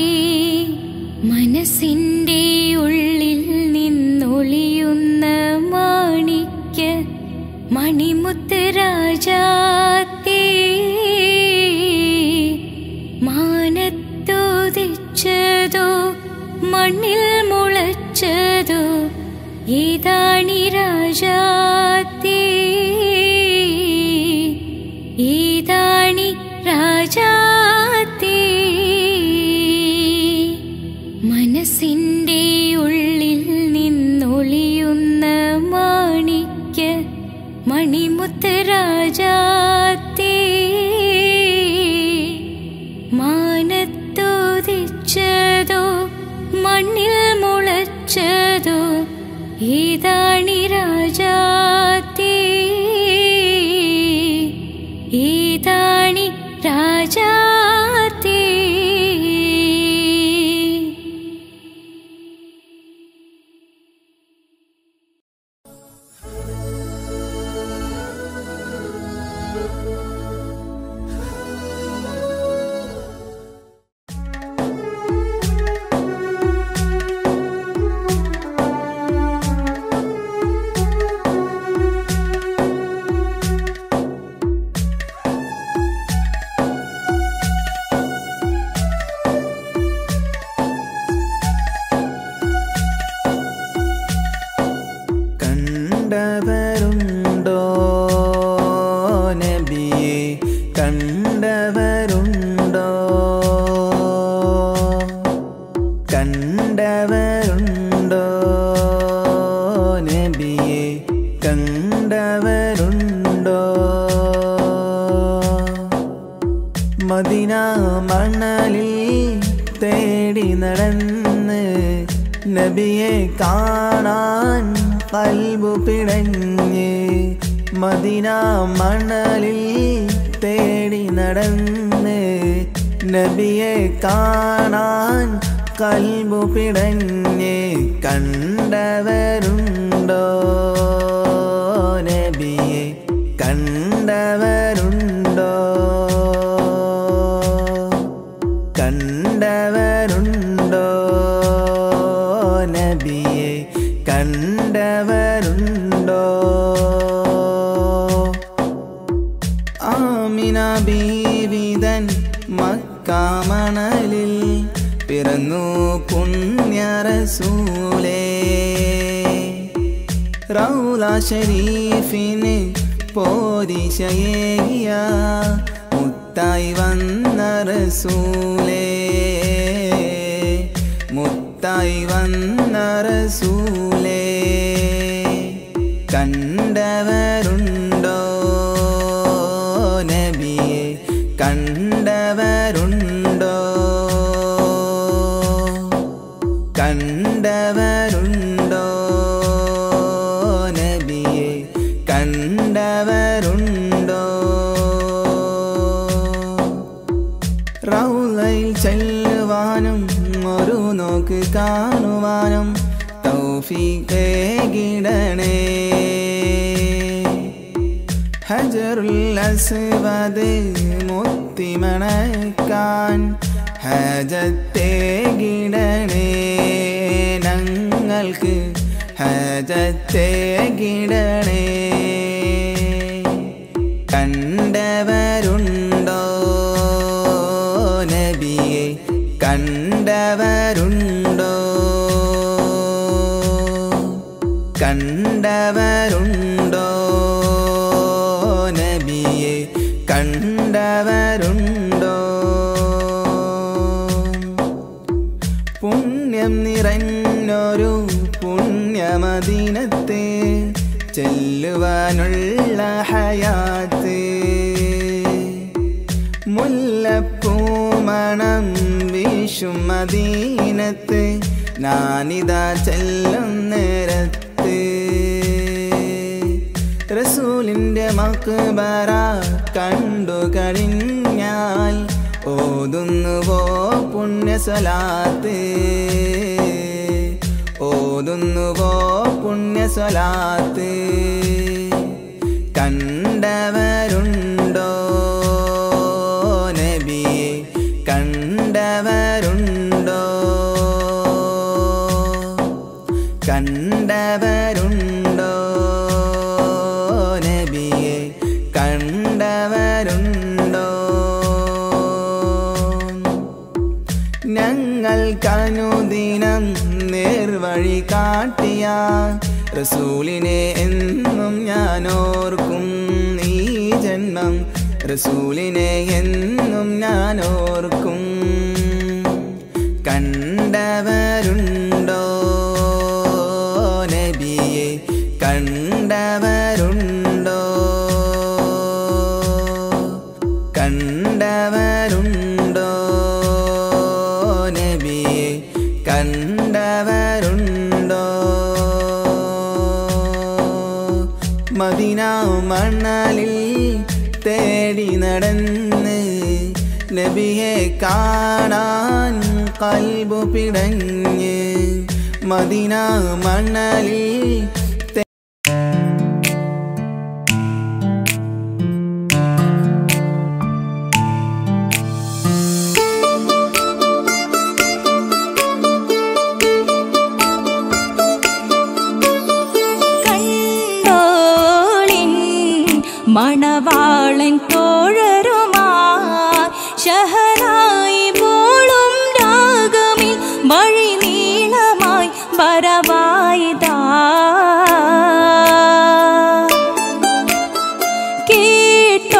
മനസ്സിൻ്റെ ഉള്ളിൽ നിന്നൊളിയുന്ന മാണിക്യ മണിമുത്ത് രാജാത്തേ മാനത്തോതിച്ചതോ മണ്ണിൽ മുളച്ചതോ ഏതാണി രാജാത്തേ ഏതാണി രാജാത്തേ മനസ്സിൻ്റെ ഉള്ളിൽ നിന്നൊളിയുന്ന മാണിക്യ മണിമുത്ത് രാജാ നബിയെ കണ്ടവരുണ്ടോ കണ്ടവരുണ്ടോ നബിയെ കണ്ടവരുണ്ടോ മദിന മണലിൽ തേടി നടന്ന് നബിയെ കാണാൻ കൽബു പിടഞ്ഞ് മദിന മണലിൽ തേടി നടന്ന് നബിയെ കാണാൻ കൽബു പിടഞ്ഞ് കണ്ടവരുണ്ടോ നബിയെ കണ്ടവരുണ്ടോ കണ്ടവരുണ്ടോ നബിയെ കണ്ടവരുണ്ടോ ആമിന ബീവിതൻ മക്കാമണലിൽ പിറന്നു പുണ്യറസൂലേ റൗല ഷരീഫിന് പോരിശയേയ മുത്തായി വന്ന റസൂലേ മുത്തായി വന്ന റസൂലേ കണ്ടവരുണ്ടോ നബിയെ കണ്ടവരുണ്ടോ കണ്ടവരുണ്ടോ നബിയെ കണ്ടവരുണ്ടോ റൗലയിൽ ചെല്ലുവാനും ഒരു നോക്ക് കാണുവാനും തൗഫീഖേ കിടണേ ഹജറുൽ അസ്വദ് മുത്തിമണക്കാൻ ഹജത്തെ കിടണേ ഞങ്ങൾക്ക് ഹജത്തെ കിടണേ കണ്ടവരുണ്ടോ നബിയെ കണ്ടവരുണ്ടോ കണ്ടവരുണ്ടോ നബിയെ കണ്ടവരുണ്ടോ പുണ്യം നിറഞ്ഞൊരു പുണ്യമദീനത്തെ ചെല്ലുവാനുള്ള ഹയാത്ത് മുല്ലപ്പൂമണം വീശും മദീനത്ത് ഞാനിതാ ചെല്ലും നേരത്ത് റസൂലിൻ്റെ മക്ബറ കണ്ടു കഴിഞ്ഞാൽ ഓതുന്നുവോ പുണ്യസലാത്ത് ഓതുന്നുവോ പുണ്യസലാത്ത് കണ്ടവരുണ്ടോ നബിയെ കണ്ടവരുണ്ടോ കണ്ടവരുണ്ടോ നബിയെ കണ്ടവരുണ്ടോ ഞങ്ങൾക്കനുദിനം നേർവഴി കാട്ടിയ റസൂലിനെ എന്നും ഞാൻ ഓർക്കും ഈ ജന്മം റസൂലിനെ എന്നും ഞാൻ ഓർക്കും കണ്ടവരുണ്ടോ നബിയെ കണ്ടവരുണ്ടോ കണ്ടവരുണ്ടോ നബിയെ കണ്ടവരുണ്ടോ മദിന മണലിൽ തേടി നടന്ന് നബിയെ കാണാൻ കൽബു പിടഞ്ഞ് മദിന മണലിൽ കണ്ടോളിൻ മണവാളൻ തോഴരുമാ ഷഹനായി പോളും രാഗമിൽ വഴി നീളമായി വരവായിതാ കേട്ട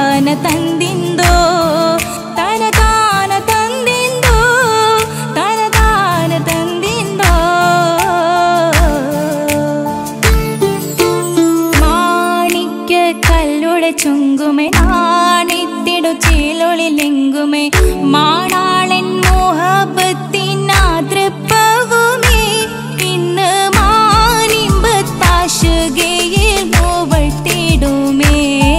താന തന്തിന്തോ തന താന തന്തിന്തോ തന താന തന്തിന്തോ മാണിക്യ കല്ലുടെ ചുങ്കുമേ നാണിത്തിടു ചീലൊളിലെങ്കുമേ മാണാളൻ മോഹബത്തിനാതൃപ്പവുമേ ഇന്ന് മാനിമ്പത്താശുകയിൽ നോവട്ടിടുമേ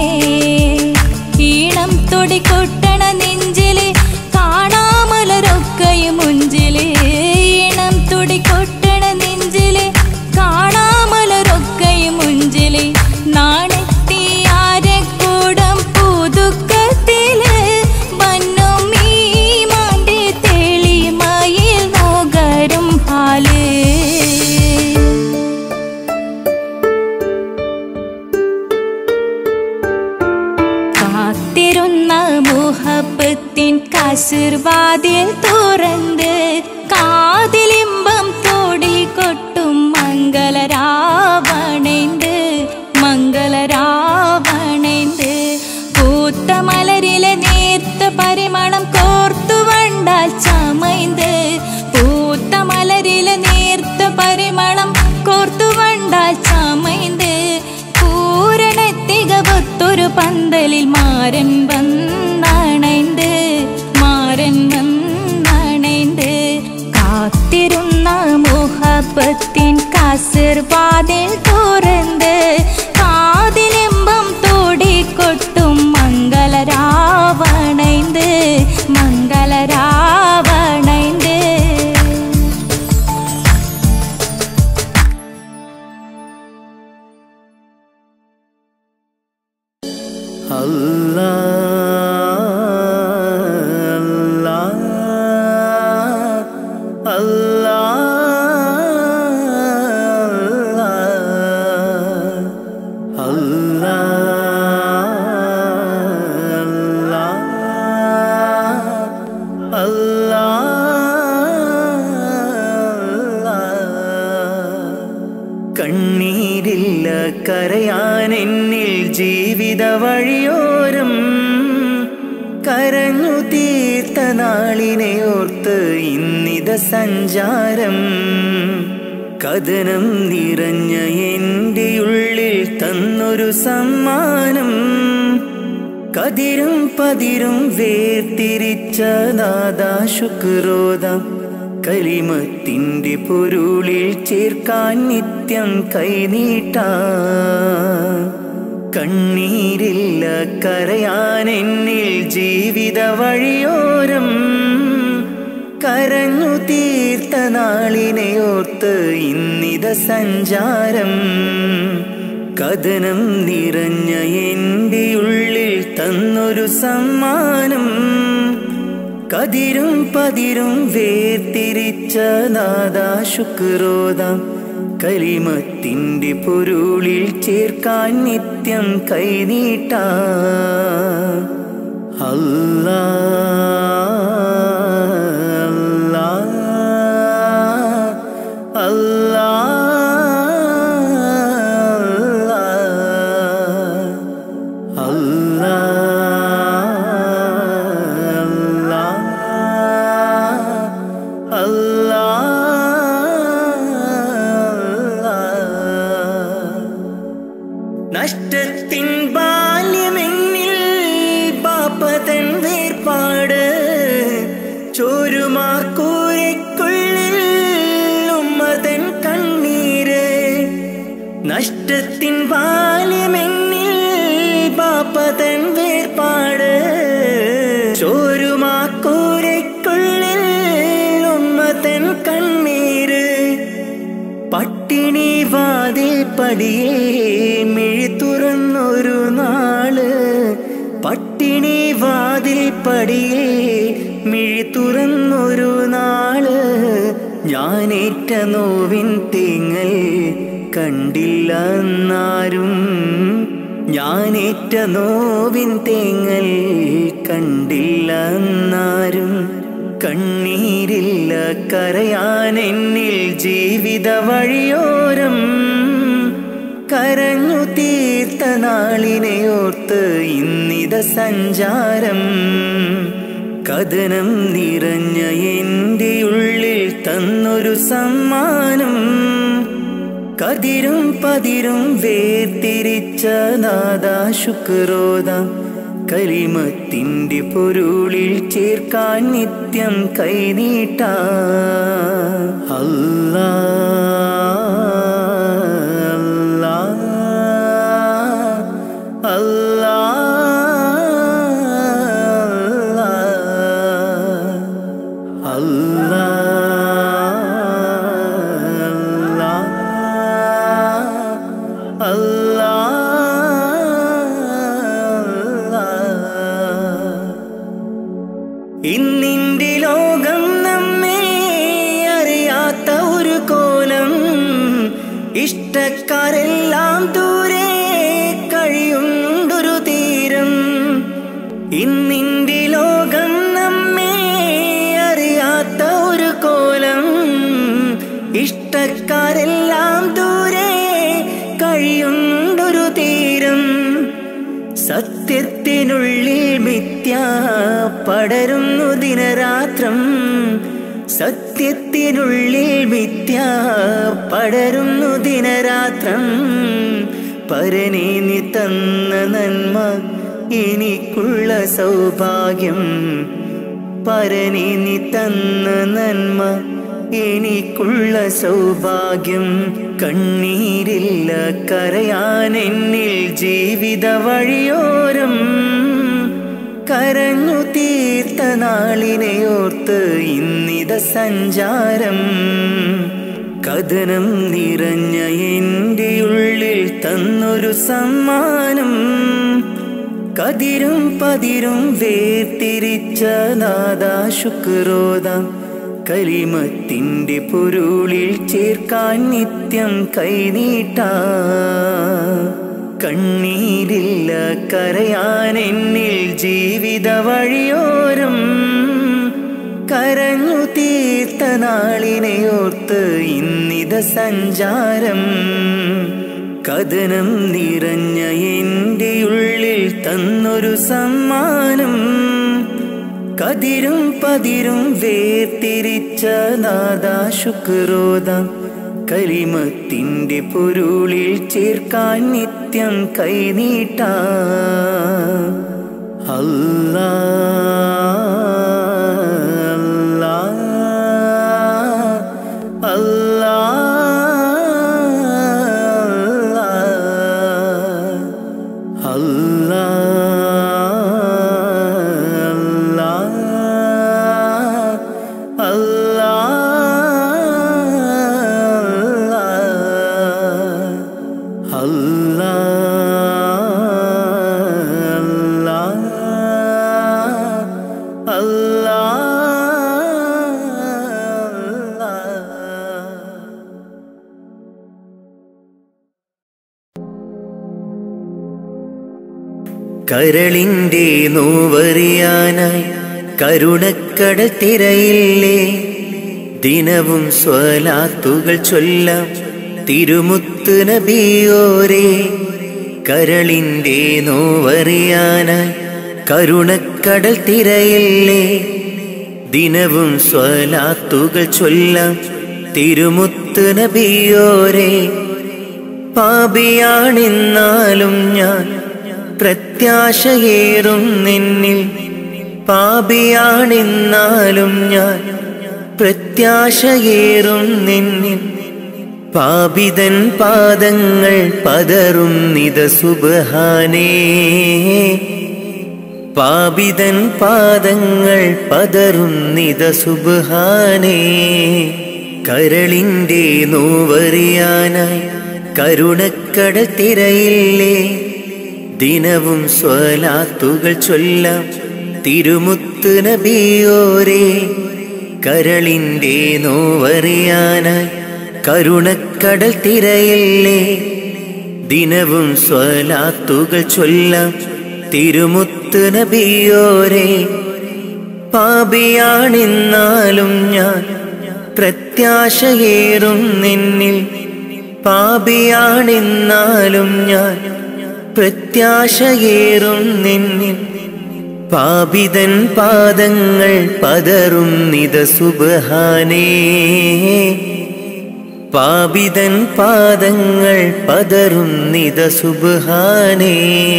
ഈണം തൊടി കൊട്ടണ നെഞ്ചില് കാണാമലരൊക്കെയും മുഞ്ചില് ഈണം തുടി കൊട്ടണ നെഞ്ചില് കാണാമലരൊക്കെയും മുഞ്ചില് നാണത്തിയാരെ കൂടം പുതുക്കത്തില് വന്നും ഈ മാന്റെ തെളിമയിൽ നോകരും ഹാല് കാത്തിരുന്ന മുഹബത്തിൻ കസിർവാതിൽ തുറന്ന് കാതിലിമ്പം തോടി കൊട്ടും മംഗളരാവണേന്ത് മംഗളരാവണേന്ത് പൂത്ത മലരിലെ നേർത്ത പരിമളം കോർത്തു വണ്ടാൽ ചമൈന്ത് പൂത്ത മലരിലെ നേർത്ത പരിമളം കോർത്തു വണ്ടാൽ ചമൈന്ത് പൂരണത്തികവത്തൊരു പന്തലിൽ മാരൻ വന്നണൈന്ത് മാരൻ വന്നണൈന്ത് കാത്തിരുന്ന മുഹബത്തിൻ കസിർവാതിൽ തുറന്ന് കാതിലെമ്പം തോടിക്കൊട്ടും മംഗളരാവണൈന്ത് മംഗളരാവണൈന്ത് കണ്ണീരില്ല കരയാൻ എന്നിൽ ജീവിത വഴിയോരം കരഞ്ഞു തീർത്ത നാളിനെ ഓർത്ത് ഇന്നിത സഞ്ചാരം കഥനം നിറഞ്ഞ എൻ്റെ ഉള്ളിൽ തന്നൊരു സമ്മാനം കതിരും പതിരും വേർതിരിച്ച നാദാ ശുക്രോദം കലിമത്തിൻ്റെ പൊരുളിൽ ചേർക്കാൻ നിത്യം കൈനീട്ട കണ്ണീരില്ല കരയാൻ എന്നിൽ ജീവിത വഴിയോരം കരഞ്ഞു തീർത്ത നാളിനെ ഓർത്ത് ഇന്നിത സഞ്ചാരം കഥനം നിറഞ്ഞ എൻ്റെ ഉള്ളിൽ തന്നൊരു സമ്മാനം കതിരും പതിരും വേർതിരിച്ച നാദാ ശുക്രോദം കലിമത്തിൻ്റെ പൊരുളിൽ ചേർക്കാൻ നിത്യം കൈനീട്ട അല്ലാ അല്ലാ അല്ലാ അല്ലാ അല്ലാ നഷ്ടത്തിൻ ബാല്യമെന്നിൽ പാപ്പതൻ വേർപാട് ചോരുമാക്കൂരയ്ക്കുള്ളിൽ ഉമ്മതൻ കണ്ണീര് നഷ്ടത്തിൻ ബാല്യമെന്നിൽ പാപ്പതൻ വേർപാട് ചോരുമാക്കൂരയ്ക്കുള്ളിൽ ഉമ്മതൻ കണ്ണീര് പട്ടിണി വാതിൽ പടിയേ മിഴി തുറന്നൊരു നാള് പട്ടിണി വാതിൽ പടിയേ മിഴി തുറന്നൊരു നാള് ഞാനേറ്റ നോവിൻ തേങ്ങൽ കണ്ടില്ല എന്നാരും ഞാനേറ്റ നോവിൻ തേങ്ങൽ കണ്ടില്ല എന്നാരും കണ്ണീരില്ല കരയാൻ എന്നിൽ ജീവിത വഴിയോരം കരഞ്ഞു തീർത്ത നാളിനെ ഓർത്ത് ഇന്നിത സഞ്ചാരം കഥനം നിറഞ്ഞ എൻ്റെ ഉള്ളിൽ തന്നൊരു സമ്മാനം കതിരും പതിരും വേർതിരിച്ച നാദാ ശുക്രോദ കലിമത്തിൻ്റെ പൊരുളിൽ ചേർക്കാൻ നിത്യം കൈനീട്ട അല്ലാ അല്ലാ അല്ലാ അല്ലാ ഇന്നിന്റെ ലോകം നമ്മെ അറിയാത്ത ഒരു കോലം ഇഷ്ടക്കാരെല്ലാം ദൂരെ കഴിയുണ്ടൊരു തീരം ഇന്നിന്റെ ലോകം നമ്മെ അറിയാത്ത ഒരു കോലം ഇഷ്ടക്കാരെല്ലാം ദൂരെ കഴിയുണ്ടൊരു തീരം സത്യത്തിനുള്ളിൽ മിഥ്യ പടരുന്നു ദിനരാത്രം സത്യത്തിനുള്ളിൽ മിഥ്യ പടരുന്നു ദിനരാത്രം പരനെ നീ തന്ന നന്മ എനിക്കുള്ള സൗഭാഗ്യം പരനെ നീ തന്ന നന്മ എനിക്കുള്ള സൗഭാഗ്യം കണ്ണീരില്ല കരയാൻ എന്നിൽ ജീവിത വഴിയോരം കരഞ്ഞു തീർത്ത നാളിനെയോർത്ത് ഇന്നിത സഞ്ചാരം കഥനം നിറഞ്ഞ എൻ്റെ ഉള്ളിൽ തന്നൊരു സമ്മാനം കതിരും പതിരും വേർതിരിച്ച നാദാ ശുക്രോദ കലിമത്തിൻ്റെ പൊരുളിൽ ചേർക്കാൻ നിത്യം കൈനീട്ട കണ്ണീരില്ല കരയാൻ എന്നിൽ ജീവിത വഴിയോരം കരഞ്ഞു തീർത്ത നാളിനെയോർത്ത് ഇന്നിത സഞ്ചാരം കഥനം നിറഞ്ഞ എൻ്റെ ഉള്ളിൽ തന്നൊരു സമ്മാനം കതിരും പതിരും വേർതിരിച്ച നാദാ ശുക്രോദ കലിമത്തിൻ്റെ പൊരുളിൽ ചേർക്കാൻ നിത്യം കൈനീട്ട അല്ലാ അല്ലാ അല്ലാ അല്ലാ അല്ലാ അല്ലാ കരളിൻ്റെ നോവറിയാനായി കരുണക്കടൽ തിരയില്ലേ ദിനവും സ്വലാത്തുകൾ ചൊല്ലാം തിരുമുത്ത് നബിയോരേ കരളിൻ്റെ നോവറിയാനായി കരുണക്കടൽ തിരയില്ലേ ദിനവും സ്വലാത്തുകൾ ചൊല്ലാം തിരുമുത്ത് നബിയോരേ പാപിയാണെന്നാലും ഞാൻ പ്രത്യാശയേറും നിന്നിൽ പാപിയാണെന്നാലും ഞാൻ പ്രത്യാശയേറും നിന്നിൽ പാപിതൻ പാദങ്ങൾ പതറും നിത സുബഹാനേ പാപിതൻ പാദങ്ങൾ പതറും നിത സുബഹാനേ കരളിൻ്റെ നോവറിയാനായി കരുണക്കടൽ തിരയില്ലേ ദിനവും സ്വലാത്തുകൾ ചൊല്ലാം തിരുമുത്ത് നബിയോരേ കരളിൻ്റെ നോവറിയാനായി കരുണക്കടൽ തിരയില്ലേ ദിനവും സ്വലാത്തുകൾ ചൊല്ലാം തിരുമുത്ത് നബിയോരേ പാപിയാണെന്നാലും ഞാൻ പ്രത്യാശയേറും നിന്നിൽ പാപിയാണെന്നാലും ഞാൻ പ്രത്യാശയേറും നിന്നിൽ പാപിതൻ പാദങ്ങൾ പതറും നിത സുബഹാനേ പാപിതൻ പാദങ്ങൾ പതറും നിത സുബഹാനേ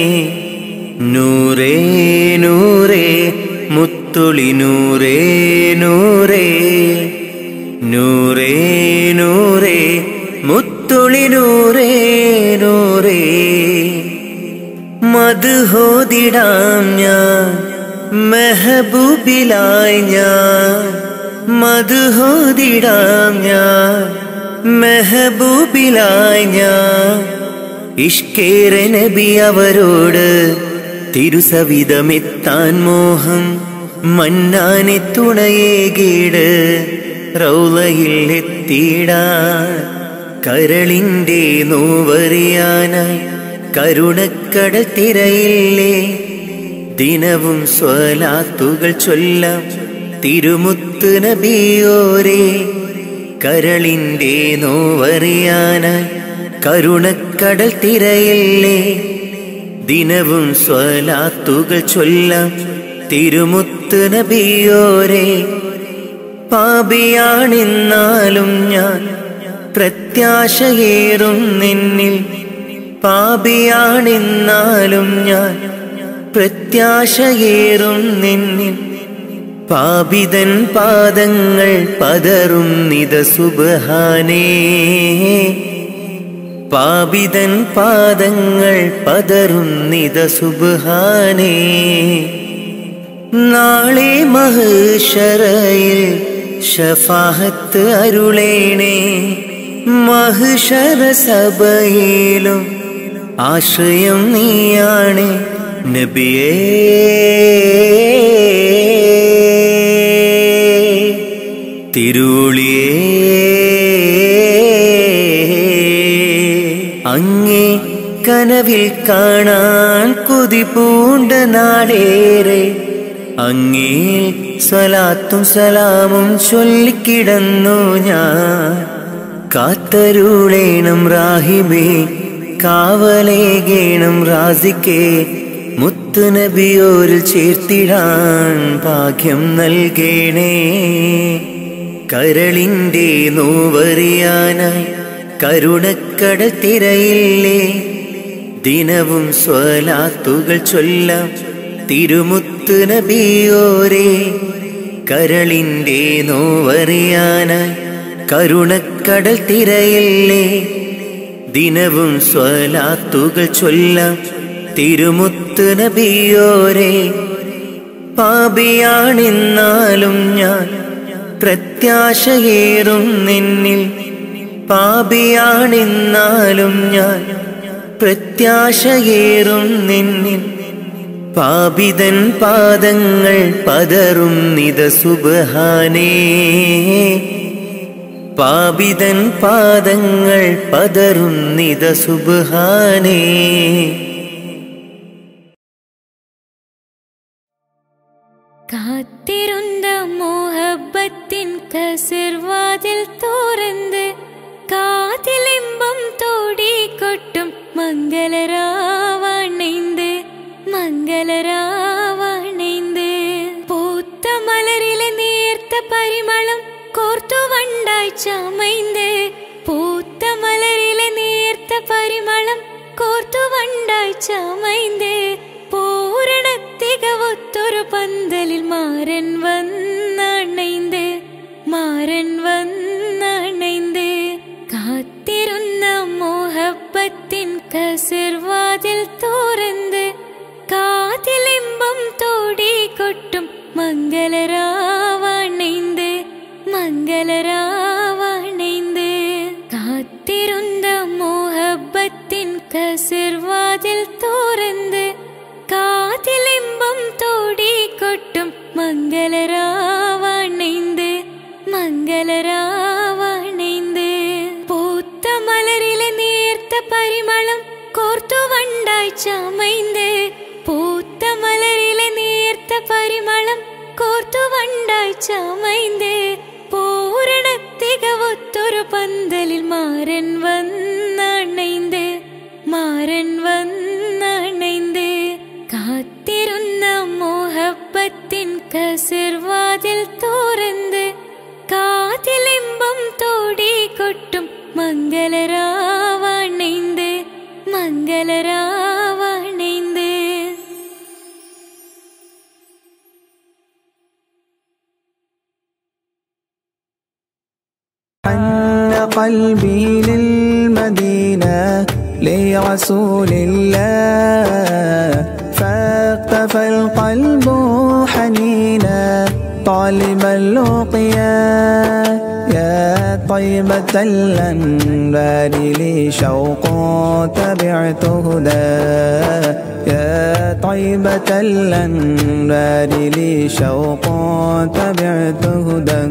നൂറേ നൂറേ മുത്തുളി നൂറേ നൂറേ നൂറേ നൂറേ മുത്തുളി നൂറേ നൂറേ മധുഹോതിടാം ഞാൻ മെഹബൂബിലായി ഞാൻ മധുഹോതിടാം ഞാൻ മെഹബൂബിലായി ഞാൻ ഇഷ്കേറെ നബി അവരോട് തിരുസവിധമെത്താൻ മോഹം മന്നാനെ തുണയേകീട് റൗലയിൽ എത്തിയിടാൻ കരളിൻ്റെ നോവറിയാനായി കരുണക്കടൽ തിരയില്ലേ ദിനവും സ്വലാത്തുകൾ ചൊല്ലാം തിരുമുത്ത് നബിയോരേ കരളിൻ്റെ നോവറിയാനായി കരുണക്കടൽ തിരയില്ലേ ദിനവും സ്വലാത്തുകൾ ചൊല്ലാം തിരുമുത്ത് നബിയോരേ പാപിയാണെന്നാലും ഞാൻ പ്രത്യാശയേറും നിന്നിൽ പാപിയാണെന്നാലും ഞാൻ പ്രത്യാശയേറും നിന്നിൽ പാപിതൻ പാദങ്ങൾ പതറും നിത സുബഹാനേ പാപിതൻ പാദങ്ങൾ പതറും നിത സുബഹാനേ നാളെ മഹേശ്വരയിൽ ഷഫാഹത്ത് അരുളേണേ മഹിഷര സഭയിലും ആശ്രയം നീയാണ് നബിയേ തിരുളിയേ അങ്ങേ കനവിൽ കാണാൻ കൊതി പൂണ്ട നാടേറെ അങ്ങേൽ സ്വലാത്തും സലാമും ചൊല്ലിക്കിടന്നു ഞാൻ കാത്തരുളേണം റാഹിബേ കാവലേകേണം റാസിക്കേ മുത്തുനബിയോരിൽ ചേർത്തിടാൻ ഭാഗ്യം നൽകേണേ കരളിൻ്റെ നോവറിയാനായി കരുണക്കടൽ തിരയില്ലേ ദിനവും സ്വലാത്തുകൾ ചൊല്ലാം തിരുമുത്ത് നബിയോരേ കരളിൻ്റെ നോവറിയാനായി കരുണക്കടൽ തിരയില്ലേ ദിനവും സ്വലാത്തുകൾ ചൊല്ലാം തിരുമുത്ത് നബിയോരേ പാപിയാണെന്നാലും ഞാൻ പ്രത്യാശയേറും നിന്നിൽ പാപിയാണെന്നാലും ഞാൻ പ്രത്യാശയേറും നിന്നിൽ പാപിതൻ പാദങ്ങൾ പതറും നിത സുബഹാനേ പാപിതൻ പാദങ്ങൾ പതറും നിത സുബഹാനേ കാത്തിരുந்த മോഹബത്തിൻ കസിർവാതിൽ തോറന്ന് കാതിലിമ്പം തോടിക്കൊട്ടും മംഗളരാവണൈந்து മംഗളരാവണൈந்து പൂത്ത മലരിലെ നേർത്ത പരിമളം കോർത്തു വണ്ടായി ചമൈந்து പൂത്ത മലരിലെ നേർത്ത പരിമളം കോർത്തു വണ്ടായി ചമൈந்து പൂരണത്തികവൊത്തൊരു പന്തലിൽ മാരൻ വന്നണൈந்து മാരൻ വന്നണൈந்து കാത്തിരുന്ന മോഹബത്തിൻ കസിർവാതിൽ തോറന്ന് കാതിലിമ്പം തോടിക്കൊട്ടും മംഗളരാവണൈந்து മംഗളരാവണൈந்து കാത്തിരുന്ന മോഹബത്തിൻ കസിർവാതിൽ തോറന്ന് കാതിലിമ്പം തോടിക്കൊട്ടും മംഗളരാവണൈந்து മംഗളരാവണൈந்து പൂത്ത മലരിലെ നേർത്ത പരിമളം കോർത്തു വണ്ടായി ചമൈந்து പൂത്ത മലരിലെ നേർത്ത പരിമളം കോർത്തു വണ്ടായി ചമൈந்து പൂരണത്തികവൊത്തൊരു പന്തലിൽ മാരൻ വന്നണൈந்து മാരൻ വന്നണൈந்து കാത്തിരുന്ന മോഹ കസിർവാതിൽ തോറന്ന് കാതിലിമ്പം തോടി കൊട്ടും മംഗളരാവണൈந்து മംഗളരാവണൈந்து حن قلبي للمدينة لرسول الله فاقتفى القلب حنينا طالب اللقيا يا طيبة الأنبار لي شوق تبعت هدى يا طيبة الأنبار لي شوق تبعت هدى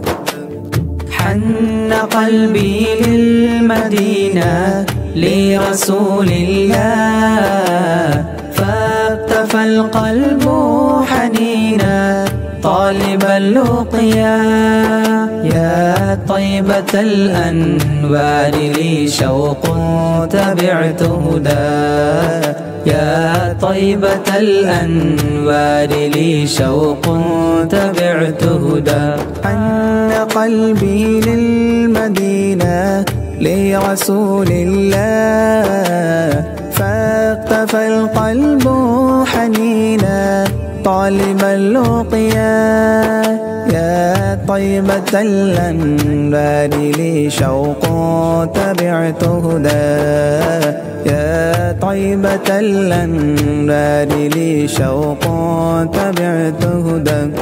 حن قلبي للمدينة لرسول الله فاقتفى القلب حنينا طالب اللقيا يا طيبة الأنوار لي شوق تبعت هدى يا طيبة الأنوار لي شوق تبعت هدى حن قلبي للمدينة لرسول الله فاقتفى القلب حنينا طالب اللقيا يا طيبة الأنبار لي شوق تبعت هدى يا طيبة الأنبار لي شوق تبعت هدى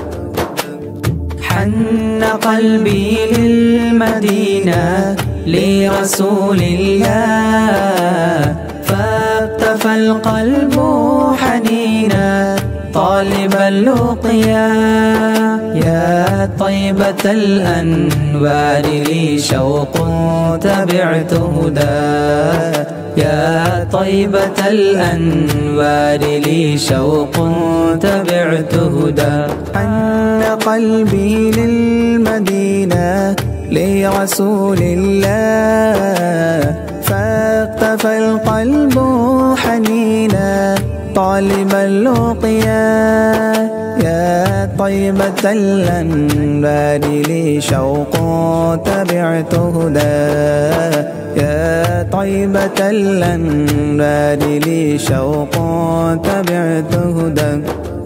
حن قلبي للمدينة لرسول الله فاقتفى القلب حنينا طالب اللقيا يا طيبة الأنوار لي شوق تبعت هدى يا طيبة الأنوار لي شوق تبعت هدى حن قلبي للمدينة لرسول الله فاقتفى القلب حنينا طالب اللقيا يا طيبة الأنبار لي شوق تبعت هدى يا طيبة الأنبار لي شوق تبعت هدى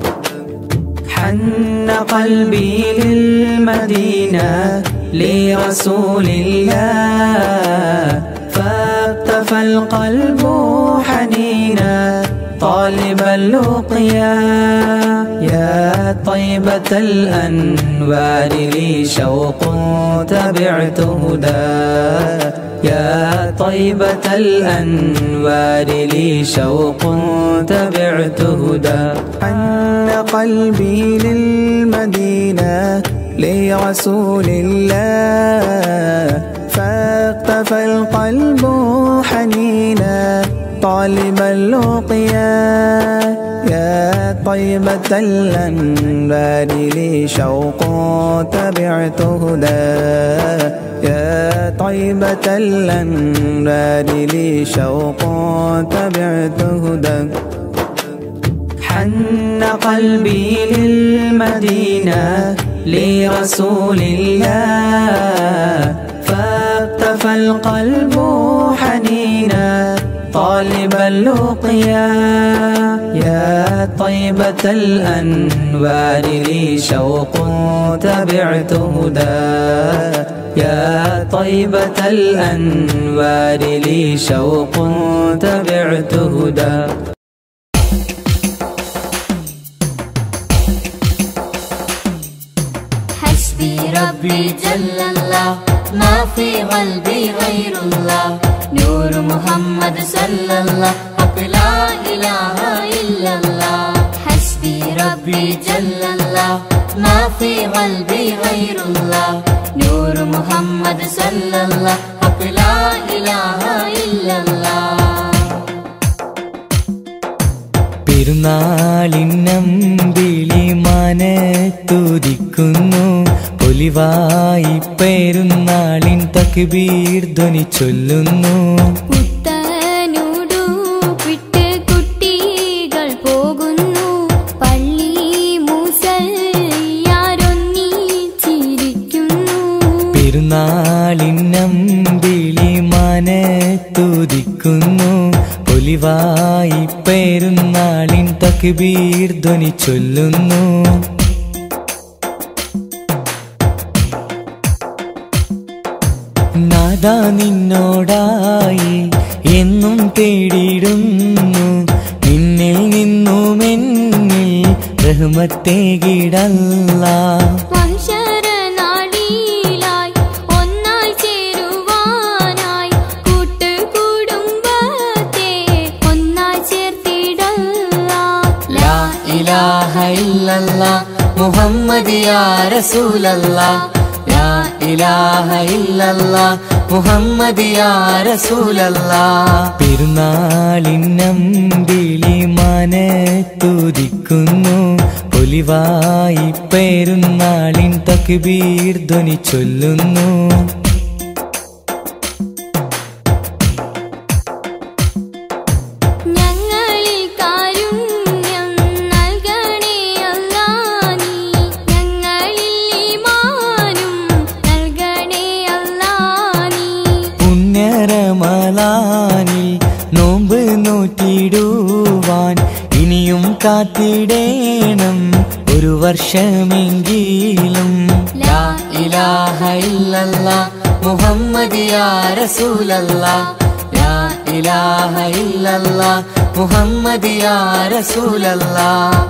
حن قلبي للمدينة لرسول الله فاقتفى القلب حنينا طالب اللقيا يا طيبة الأنوار لي شوق تبعت هدى يا طيبة الأنوار لي شوق تبعت هدى حن قلبي للمدينة لرسول الله فاقتفى القلب حنينا طالب اللقيا يا طيبة الأنبار لي شوق تبعت هدى يا طيبة الأنبار لي شوق تبعت هدى حن قلبي للمدينة لرسول الله فاقتفى القلب حنينا طالب اللقيا يا طيبة الأنوار لي شوق تبعت هدى يا طيبة الأنوار لي شوق تبعت هدى حسبي ربي جل الله ما في قلبي غير الله نور محمد صلى الله حق لا إله إلا الله حسبي ربي جل الله ما في قلبي غير الله نور محمد صلى الله حق لا إله إلا الله പെരുന്നാളിനമ്പിളി മനത്തുദിക്കുന്നു പൊലിവായി പെരുന്നാളിൻ തക്ബീർ ധ്വനി ചൊല്ലുന്നു പുത്തനുടുപ്പിട്ട് കുട്ടികൾ പോകുന്നു പള്ളി മുസല്ല തക്ബീർ ധ്വനി ചൊല്ലുന്നു നാദാ നിന്നോടായി എന്നും തേടിയിടുന്നു നിന്നിൽ നിന്നും എന്നിൽ റഹ്മത്തേകിടല്ല മഹിഷരനാടിയിലായി ഒന്നായി ചേരുവാനായി കൂട്ടുകുടുംബത്തെ ഒന്നായി ചേർത്തിടല്ല ലാ ഇലാഹ ഇല്ലല്ലാ മുഹമ്മദ് യാ റസൂലല്ലാ ലാ ഇലാഹ ഇല്ലല്ലാ മുഹമ്മദ് യാ റസൂലല്ലാ പെരുന്നാളിന്നമ്പിളി മനത്തുദിക്കുന്നു പൊലിവായി പെരുന്നാളിൻ തക്ബീർ ധ്വനി ചൊല്ലുന്നു ഞങ്ങളിൽ കാരുണ്യം നൽകണേ അല്ലാ നീ ഞങ്ങളിൽ ഈമാനും നൽകണേ അല്ലാ നീ പുണ്യരമലാനിൽ നോമ്പ് നോറ്റിടുവാൻ ഇനിയും കാത്തിടേണം ഒരു വർഷമെങ്കിലും ലാ ഇലാഹ ഇല്ലല്ലാ മുഹമ്മദ് യാ റസൂലല്ലാ ലാ ഇലാഹ ഇല്ലല്ലാ മുഹമ്മദ് യാ റസൂലല്ലാ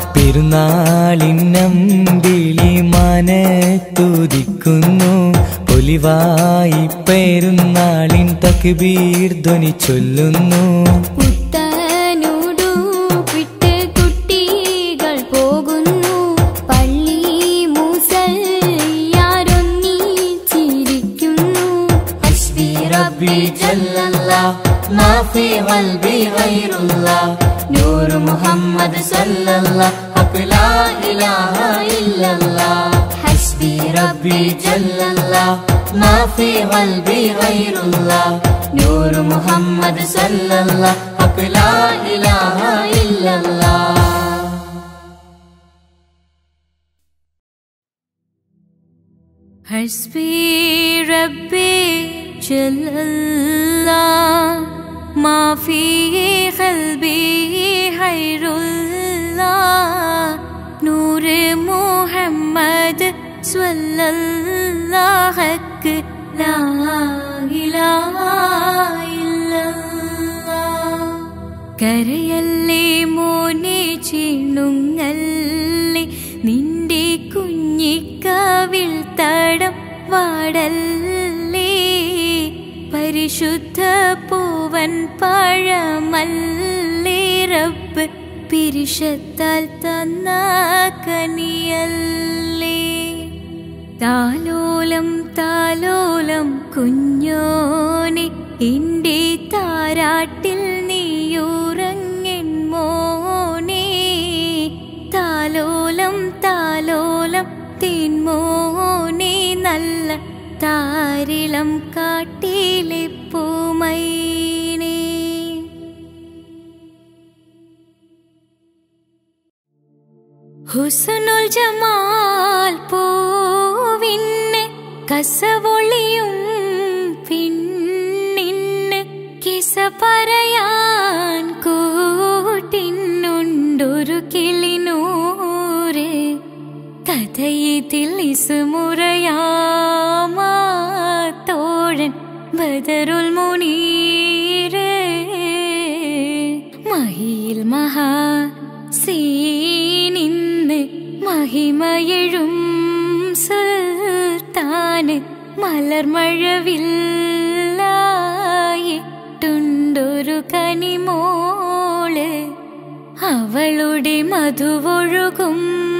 പെരുന്നാളിന്നമ്പിളി മനത്തുദിക്കുന്നു പൊലിവായി പെരുന്നാളിൻ തക്ബീർ ധ്വനി ചൊല്ലുന്നു പുത്തനുടുപ്പിട്ട് കുട്ടികൾ പോകുന്നു പള്ളി മൂസയാരൊന്നിച്ചിരിക്കുന്നു حسبي ربي جل الله ما في قلبي غير الله نور محمد صلى الله حق لا إله إلا الله حسبي ربي جل الله ما في قلبي غير الله نور محمد صلى الله حق لا إله إلا الله حسبي ربي جل الله ما في قلبي خير الله نور محمد صلى الله حق لا إله إلا الله കരയല്ലേ മോനെ ചിണുങ്ങല്ലേ നിന്റെ കുഞ്ഞിക്കാവിൽ തടം വാടല്ലേ പരിശുദ്ധ പൂവൻ പഴമല്ലേ റബ്ബ് പിരിശത്താൽ തന്ന കനിയല്ലേ താലോലം താലോലം കുഞ്ഞോനെ എന്റെ താരാട്ടിൽ നീയുറങ്ങൻ മോനെ താലോലം താലോലം തേൻമോനെ നല്ല താരിളം കാട്ടിലെ പൂമൈനേ ഹുസനുൽ ജമാൽ പൂവിന് കസവൊളിയും പിന്നിന് കിസ പറയാൻ കൂട്ടിനുണ്ടൊരു കിളിനൂറ് കഥയിതിൽ ഇസുമുറയാമാത്തോഴൻ ബദറുൽ മുനീര് മഹിയിൽ മഹാ സീനിന്ന് മഹിമയഴും സുൽത്താന് മലർമഴവില്ലായിട്ടുണ്ടൊരു കനിമോള് അവളുടെ മധുവൊഴുകും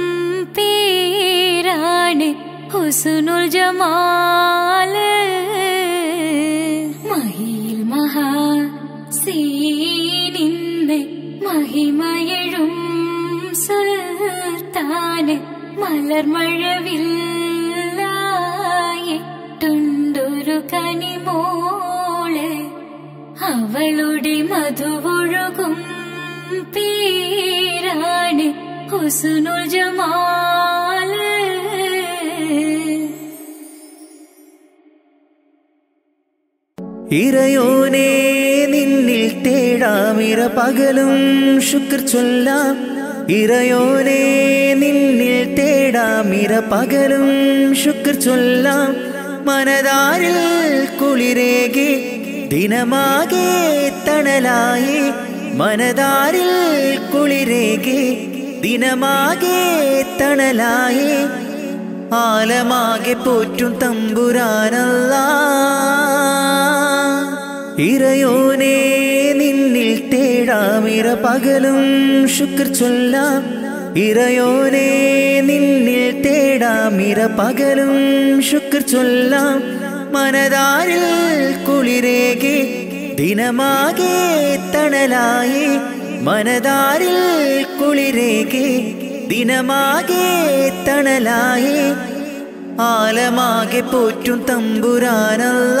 പേരാണ് ഹുസുനുൽ ജമാല് മഹിയിൽ മഹാ സീനിന്ന് മഹിമയഴും സുൽത്താന് മലർമഴവില്ലായിട്ടുണ്ടൊരു കനിമോള് അവളുടെ മധുവൊഴുകും പേരാണ് ഹുസുനുൽ ജമാല് ഇറയോനെ നിന്നിൽ തേടാമിറ പകലും ശുക്ർ ചൊല്ലാം ഇറയോനെ നിന്നിൽ തേടാം ഇര പകലും ശുക്ർ ചൊല്ലാം മനതാരിൽ കുളിരേകി ദിനമാകെ തണലായി മനതാരിൽ കുളിരേകി ദിനമാകെ തണലായി ആലമാകെ പോറ്റും തമ്പുരാനല്ല ഇറയോനെ നിന്നിൽ തേടാമിറ പകലും ശുക്ർ ചൊല്ലാം ഇറയോനെ നിന്നിൽ തേടാമിറ പകലും ശുക്ർ ചൊല്ലാം മനതാരിൽ കുളിരേകി ദിനമാകെ തണലായി മനതാരിൽ കുളിരേകി ദിനമാകെ തണലായി ആലമാകെ പോറ്റും തമ്പുരാനല്ല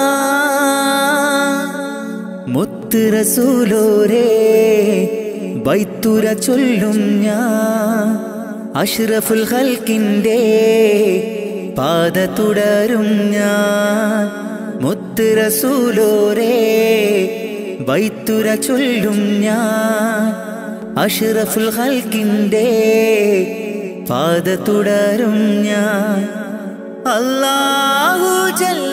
മുത്ത് റസൂലോരേ ബൈത്തുര ചൊല്ലും ഞാൻ അഷ്റഫുൽ ഹൽക്കിൻ്റെ പാത തുടരും ഞാൻ മുത്ത് റസൂലോരേ ബൈത്തുര ചൊല്ലും ഞാൻ അഷ്റഫുൽ ഹൽക്കിൻ്റെ പാത തുടരും ഞാൻ അല്ലാഹു ജല്ല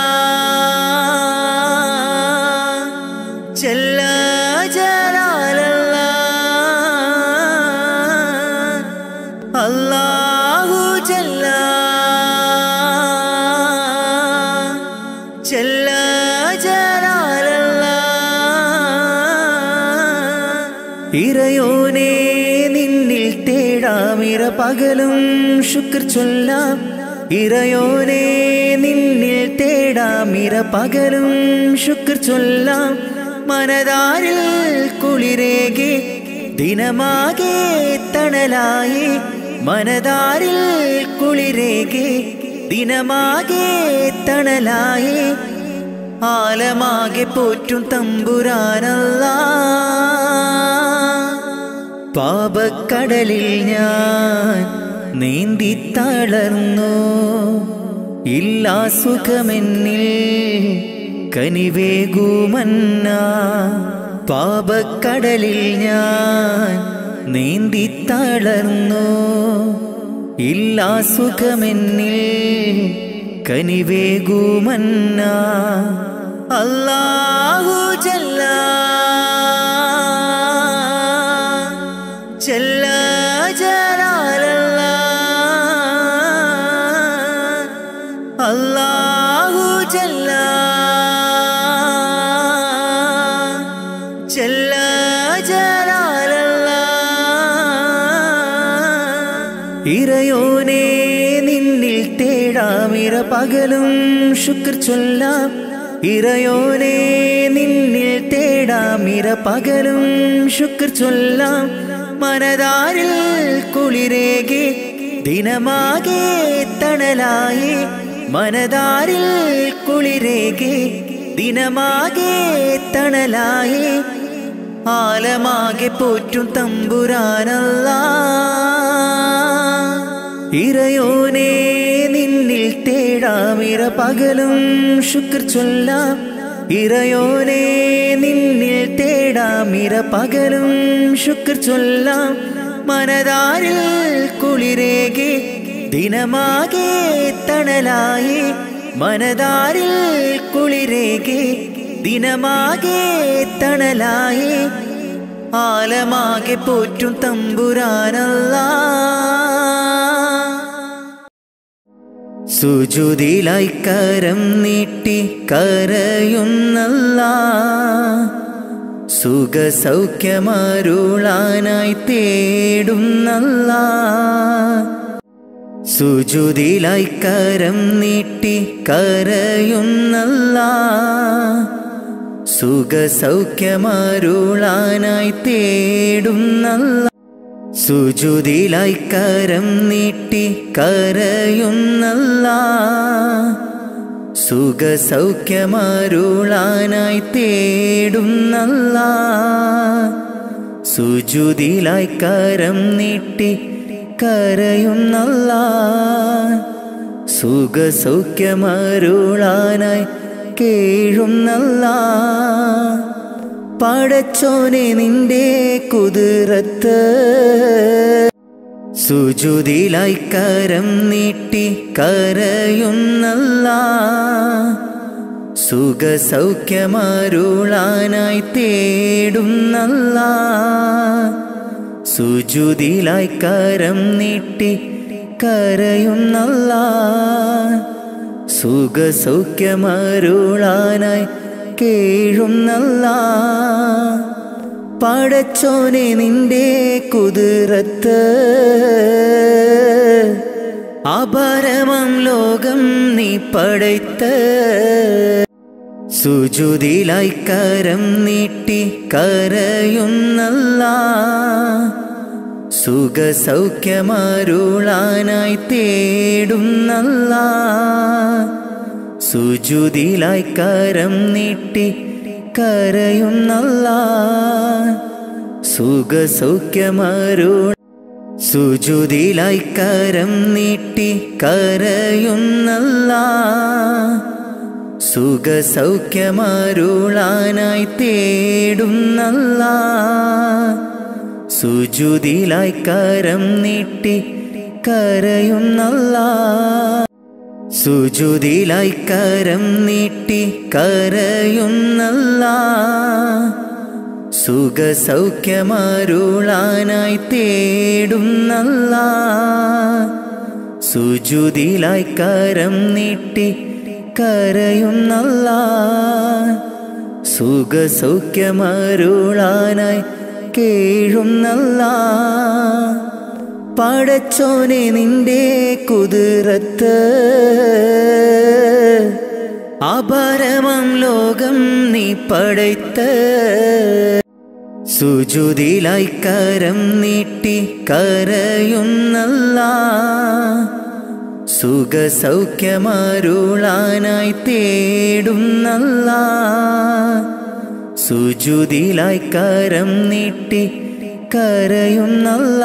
ജല്ല ജലാലല്ല അല്ലാഹു ജല്ല ജല്ല ജലാലല്ല ഇറയോനെ നിന്നിൽ തേടാമിറ പകലും ശുക്ർ ചൊല്ലാം ഇറയോനെ നിന്നിൽ തേടാമിറ പകലും ശുക്ർ ചൊല്ലാം മനതാരിൽ കുളിരേകി ദിനമാകെ തണലായി മനതാരിൽ കുളിരേകി ദിനമാകെ തണലായി ആലമാകെ പോറ്റും തമ്പുരാനല്ല പാപക്കടലിൽ ഞാൻ നീന്തി തളർന്നു ഇല്ലാ സുഖമെന്നിൽ കനിവേകുമന്ന പാപക്കടലിൽ ഞാൻ നീന്തി തളർന്നു ഇല്ലാ സുഖമെന്നിൽ കനിവേകുമന്ന അല്ലാഹു ജല്ല ജല്ല ജലാലല്ല അല്ലാഹു ജല്ല ജല്ല ജലാലല്ല ഇറയോനെ നിന്നിൽ തേടാമിറ പകലും ശുക്ർ ചൊല്ലാം ഇറയോനെ നിന്നിൽ തേടാമിറ പകലും ശുക്ർ ചൊല്ലാം മനതാരിൽ കുളിരേകി ദിനമാകെ തണലായി മനതാരിൽ കുളിരേകി ദിനമാകെ തണലായി ആലമാകെ പോറ്റും തമ്പുരാനല്ല ഇറയോനെ നിന്നിൽ തേടാമിറ പകലും ശുക്ർ ചൊല്ലാം ഇറയോനെ നിന്നിൽ തേടാമിറ പകലും ശുക്ർ ചൊല്ലാം മനതാരിൽ കുളിരേകി ദിനമാകെ തണലായി മനതാരിൽ കുളിരേകി ദിനമാകെ തണലായി ആലമാകെ പോറ്റും തമ്പുരാനല്ല സുജുതിലായി കരം നീട്ടി കരയുന്നല്ല സുഖസൗഖ്യമരുളാനായി തേടുന്നല്ല സുജുതിലായി കരം നീട്ടി കരയുന്നല്ല സുഖസൗഖ്യമരുളാനായി തേടുന്നല്ല സുജുതിലായി കരം നീട്ടി കരയുന്നല്ല സുഖസൗഖ്യമരുളാനായി തേടുന്നല്ല സുജുതിലായി കരം നീട്ടി കരയുന്നല്ല സുഖസൗഖ്യമരുളാനായി കേഴുന്നല്ല പടച്ചോനെ നിന്റെ കുതിരത്ത് സുജുതിലായി കരം നീട്ടി കരയുന്നല്ല സുഖ സൗഖ്യമാരുളാനായി തേടുന്നല്ല സുജുതിലായി കരം നീട്ടി കരയുന്നല്ല സുഖ സൗഖ്യമരുളാനായി കേഴുന്നല്ല പടച്ചോനെ നിന്റെ കുതിരത്ത് അപരമം ലോകം നീ പടയ്ത്ത് സുജുതിലായി കരം നീട്ടി കരയുന്നല്ല സുഖ സൗഖ്യമരുളാനായി തേടുന്നല്ല സുജുതിലായി കരം നീട്ടി കരയുന്നല്ല സുഖ സൗഖ്യമരുൾ സുജുതിലായി കരം നീട്ടി കരയുന്നല്ല സുഖ സൗഖ്യമരുളാനായി തേടുന്നല്ല സുജുതിലായി കരം നീട്ടി കരയുന്നല്ല സുജുതിലായി കരം നീട്ടി കരയുന്നല്ല സുഖ സൗഖ്യമരുളാനായി തേടുന്നല്ല സുജുതിലായി കരം നീട്ടി കരയുന്നല്ല സുഖ സൗഖ്യമരുളാനായി കേഴുന്നല്ല പടച്ചോനെ നിന്റെ കുതിരത്ത് അപരമം ലോകം നീ പടയ്ത്ത് സുജുതിലായി കരം നീട്ടി കരയുന്നല്ല സുഖ സൗഖ്യമരുളാനായി തേടുന്നല്ല സുജുതിലായി കരം നീട്ടി കരയുന്നല്ല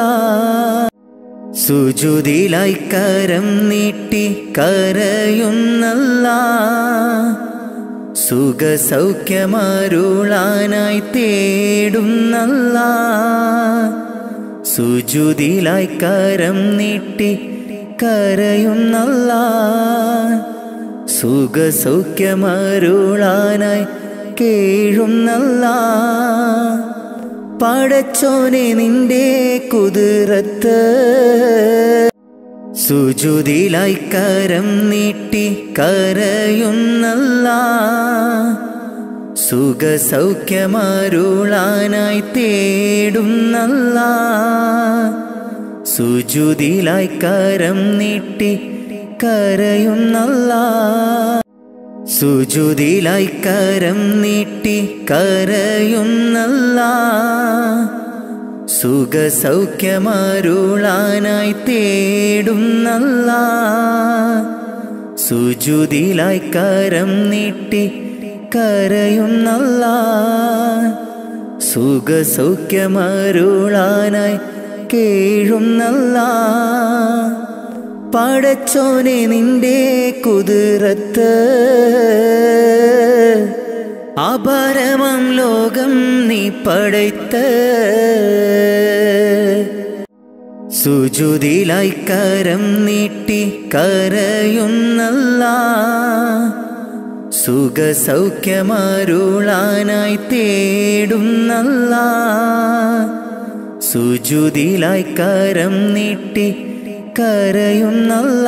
സുജുതിലായി കരം നീട്ടി കരയുന്നല്ല സുഖ സൗഖ്യമരുളാനായി തേടുന്നല്ല സുജുതിലായി കരം നീട്ടി കരയുന്നല്ല സുഖ സൗഖ്യമരുളാനായി കേഴുന്നല്ല പടച്ചോനെ നിന്റെ കുതിരത്ത് സുജുതിലായി കരം നീട്ടി കരയുന്നല്ല സുഖ സൗഖ്യമരുളാനായി തേടുന്നല്ല സുജുതിലായി കരം നീട്ടി കരയുന്നല്ല സുജുതിലായി കരം നീട്ടി കരയുന്നല്ല സുഖ സൗഖ്യമരുളാനായി തേടുന്നല്ല സുജുതിലായി കരം നീട്ടി കരയുന്നല്ല സുഖ സൗഖ്യമരുളാനായി കേഴുന്നല്ല പടച്ചോനെ നിന്റെ കുതിരത്ത് അപരമം ലോകം നീ പടയ്ത്ത് സുജുതിലായി കരം നീട്ടി കരയുന്നല്ല സുഖ സൗഖ്യമരുളാനായി തേടുന്നല്ല സുജുതിലായി കരം നീട്ടി കരയുന്നല്ല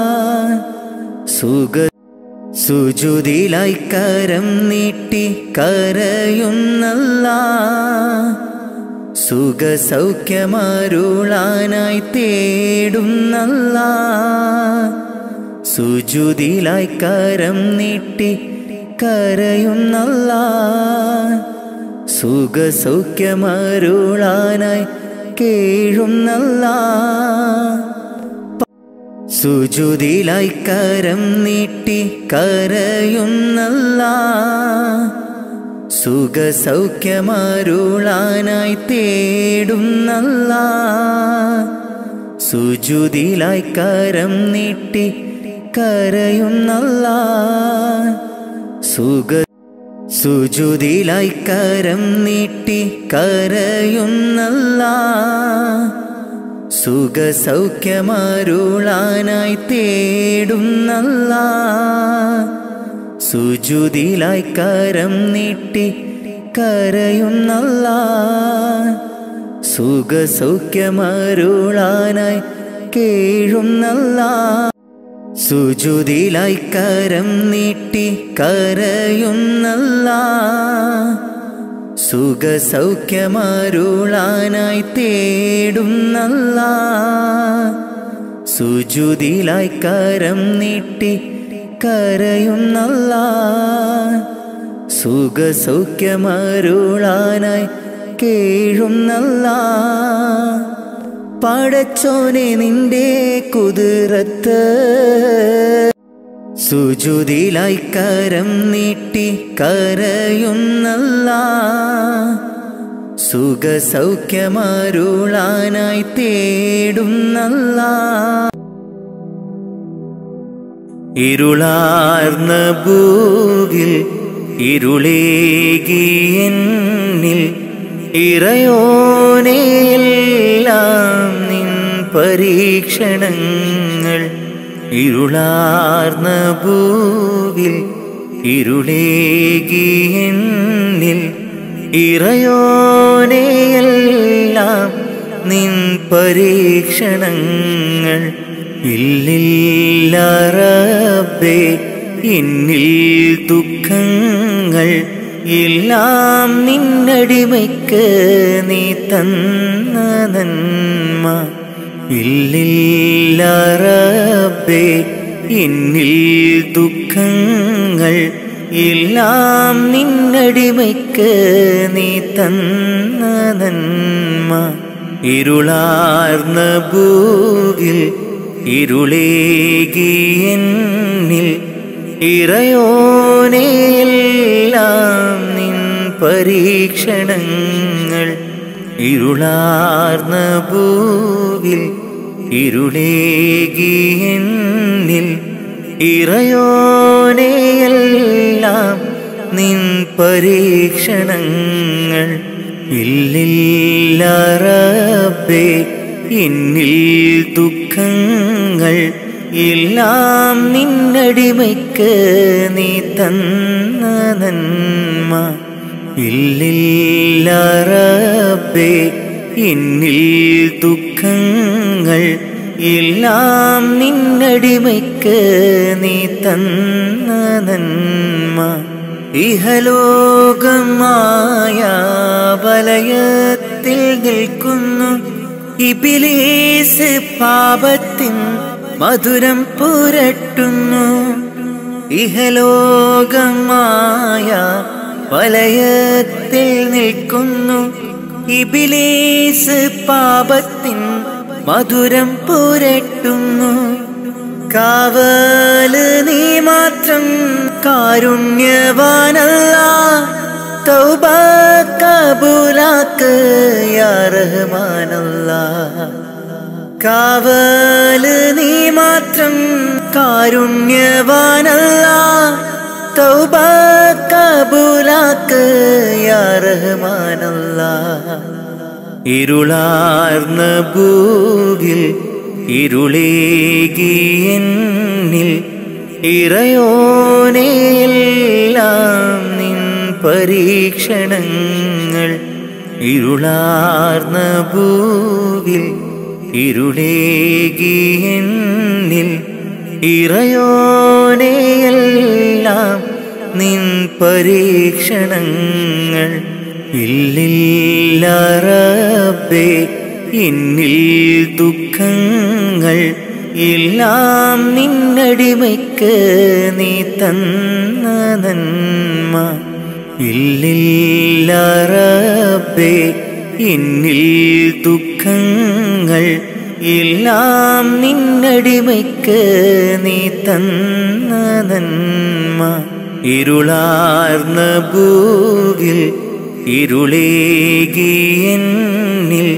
സുഖ സുജുതിലായി കരം നീട്ടി കരയുന്നല്ല സുഖ സൗഖ്യമരുളാനായി തേടുന്നല്ല സുജുതിലായി കരം നീട്ടി കരയുന്നല്ല സുഖ സൗഖ്യമരുളാനായി കേഴുന്നല്ല സുജുതിലായി കരം നീട്ടി കരയുന്നല്ല സുഖ സൗഖ്യമരുളാനായി തേടുന്നല്ല സുജുതിലായി കരം നീട്ടി കരയുന്നല്ല സുഖ സുജുതിലായി കരം നീട്ടി കരയുന്നല്ല സുഖസൗഖ്യമരുളാനായി തേടുന്നല്ല സുജുതിലായി കരം നീട്ടി കരയുന്നല്ല സുഖസൗഖ്യമരുളാനായി കേഴുന്നല്ല സുജുതിലായി കരം നീട്ടി കരയുന്നല്ല സുഖസൗഖ്യമരുളാനായി തേടുന്നല്ല സുജുതിലായി കരം നീട്ടി കരയുന്നല്ല സുഖസൗഖ്യമരുളാനായി കേഴുന്നല്ല പടച്ചോനെ നിന്റെ കുതിരത്ത് സുജുതിലായി കരം നീട്ടി കരയുന്നല്ല സുഖസൗഖ്യമരുളാനായി തേടുന്നല്ല ഇരുളാർന്ന ഭൂവിൽ ഇരുളേകിയെന്നിൽ ഇറയോനെയെല്ലാം നിൻ പരീക്ഷണങ്ങൾ ഇരുളാർന്ന ഭൂവിൽ ഇരുളേകിയെന്നിൽ ഇറയോനെയെല്ലാം നിൻ പരീക്ഷണങ്ങൾ ഇല്ലില്ല റബ്ബേ എന്നിൽ ദുഃഖങ്ങൾ എല്ലാം നിന്നടിമയ്ക്ക് നീ തന്ന നന്മ ഇല്ലില്ല റബ്ബേ എന്നിൽ ദുഃഖങ്ങൾ എല്ലാം നിന്നടിമയ്ക്ക് നീ തന്ന നന്മ ഇരുളാർന്ന ഭൂവിൽ ഇരുളേകിയെന്നിൽ ഇറയോനെയെല്ലാം നിൻ പരീക്ഷണങ്ങൾ ഇരുളാർന്ന ഭൂവിൽ ഇരുളേകിയെന്നിൽ ഇറയോനെയെല്ലാം നിൻ പരീക്ഷണങ്ങൾ ഇല്ലില്ല റബ്ബേ എന്നിൽ ദുഃഖങ്ങൾ എല്ലാം നിന്നടിമയ്ക്ക് നീ തന്ന നന്മ ഇല്ലില്ല റബ്ബേ എന്നിൽ ദുഃഖങ്ങൾ എല്ലാം നിന്നടിമയ്ക്ക് നീ തന്ന നന്മ ഇഹലോകമായ വലയത്തിൽ നിൽക്കുന്നു ഇബിലീസ് പാപത്തിൻ മധുരം പുരട്ടുന്നു ഇഹലോകമായ വലയത്തിൽ നിൽക്കുന്നു ഇബിലീസ് പാപത്തിൻ മധുരം പുരട്ടുന്നു കാവല് നീ മാത്രം കാരുണ്യവാനല്ല തൗബ കബൂലാക്ക് യാ റഹ്മാനല്ല കാവല് നീ മാത്രം കാരുണ്യവാനല്ല തൗബ കബൂലാക്ക് യാ റഹ്മാനല്ല ഇരുളാർന്ന ഭൂവിൽ ഇരുളേകിയെന്നിൽ ഇറയോനെയെല്ലാം നിൻ പരീക്ഷണങ്ങൾ ഇരുളാർന്ന ഭൂവിൽ ഇരുളേകിയെന്നിൽ ഇറയോനെയെല്ലാം നിൻ പരീക്ഷണങ്ങൾ ഇല്ലില്ല റബ്ബേ എന്നിൽ ദുഃഖങ്ങൾ എല്ലാം നിന്നടിമയ്ക്ക് നീ തന്ന നന്മ ഇല്ലില്ല റബ്ബേ എന്നിൽ ദുഃഖങ്ങൾ എല്ലാം നിന്നടിമയ്ക്ക് നീ തന്ന നന്മ ഇരുളാർന്ന ഭൂവിൽ ഇരുളേകിയെന്നിൽ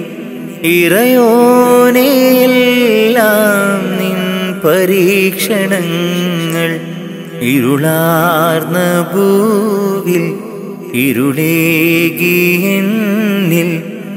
ഇറയോനെയെല്ലാം നിൻ പരീക്ഷണങ്ങൾ ഇരുളാർന്ന ഭൂവിൽ ഇരുളേകിയെന്നിൽ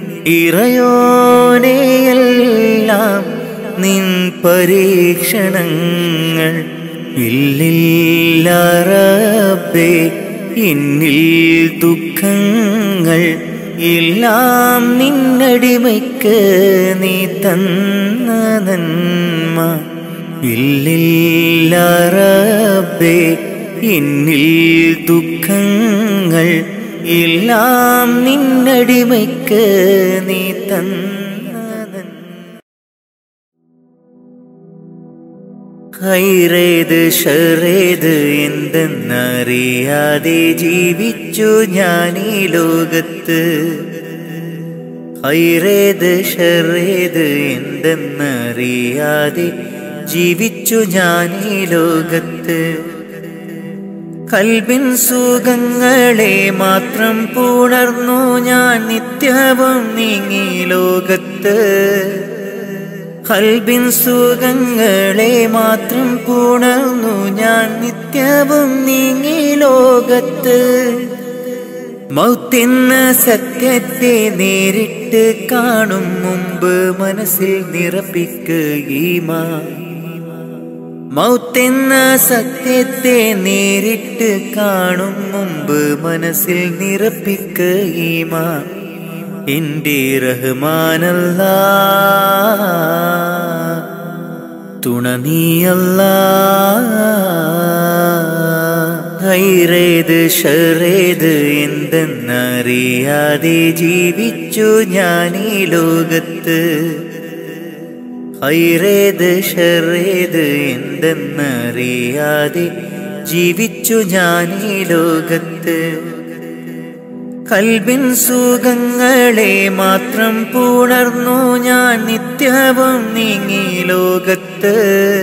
ഇറയോനെയെല്ലാം നിൻ പരീക്ഷണങ്ങൾ ഇല്ലില്ല റബ്ബേ എന്നിൽ ദുഃഖങ്ങൾ എല്ലാം നിന്നടിമയ്ക്ക് നീ തന്ന നന്മ ഇല്ലില്ല റബ്ബേ എന്നിൽ ദുഃഖങ്ങൾ എല്ലാം നിന്നടിമയ്ക്ക് നീ തന്ന നന്മ ഹൈറേത് ഷറേത് എന്തെന്നറിയാതെ ജീവിച്ചു ഞാൻ ഈ ലോകത്ത് ഹൈറേത് ഷറേത് എന്തെന്നറിയാതെ ജീവിച്ചു ഞാൻ ഈ ലോകത്ത് കൽബിൻ സുഖങ്ങളെ മാത്രം പുണർന്നു ഞാൻ നിത്യവും നീങ്ങി ലോകത്ത് കൽബിൻ സുഖങ്ങളെ മാത്രം പുണർന്നു ഞാൻ നിത്യവും നീങ്ങി ലോകത്ത് മൗത്തെന്ന സത്യത്തെ നേരിട്ട് കാണും മുമ്പ് മനസ്സിൽ നിറപ്പിക്കുകീമാ മൗത്തെന്ന സത്യത്തെ നേരിട്ട് കാണും മുമ്പ് മനസ്സിൽ നിറപ്പിക്കുകീമാ എന്റെ റഹ്മാനല്ല തുണ നീയല്ല ഹൈറേത് ഷറേത് എന്തെന്നറിയാതെ ജീവിച്ചു ഞാൻ ഈ ലോകത്ത് ഹൈറേത് ഷറേത് എന്തെന്നറിയാതെ ജീവിച്ചു ഞാൻ ഈ ലോകത്ത് കൽബിൻ സുഖങ്ങളെ മാത്രം പുണർന്നു ഞാൻ നിത്യവും നീങ്ങി ലോകത്ത്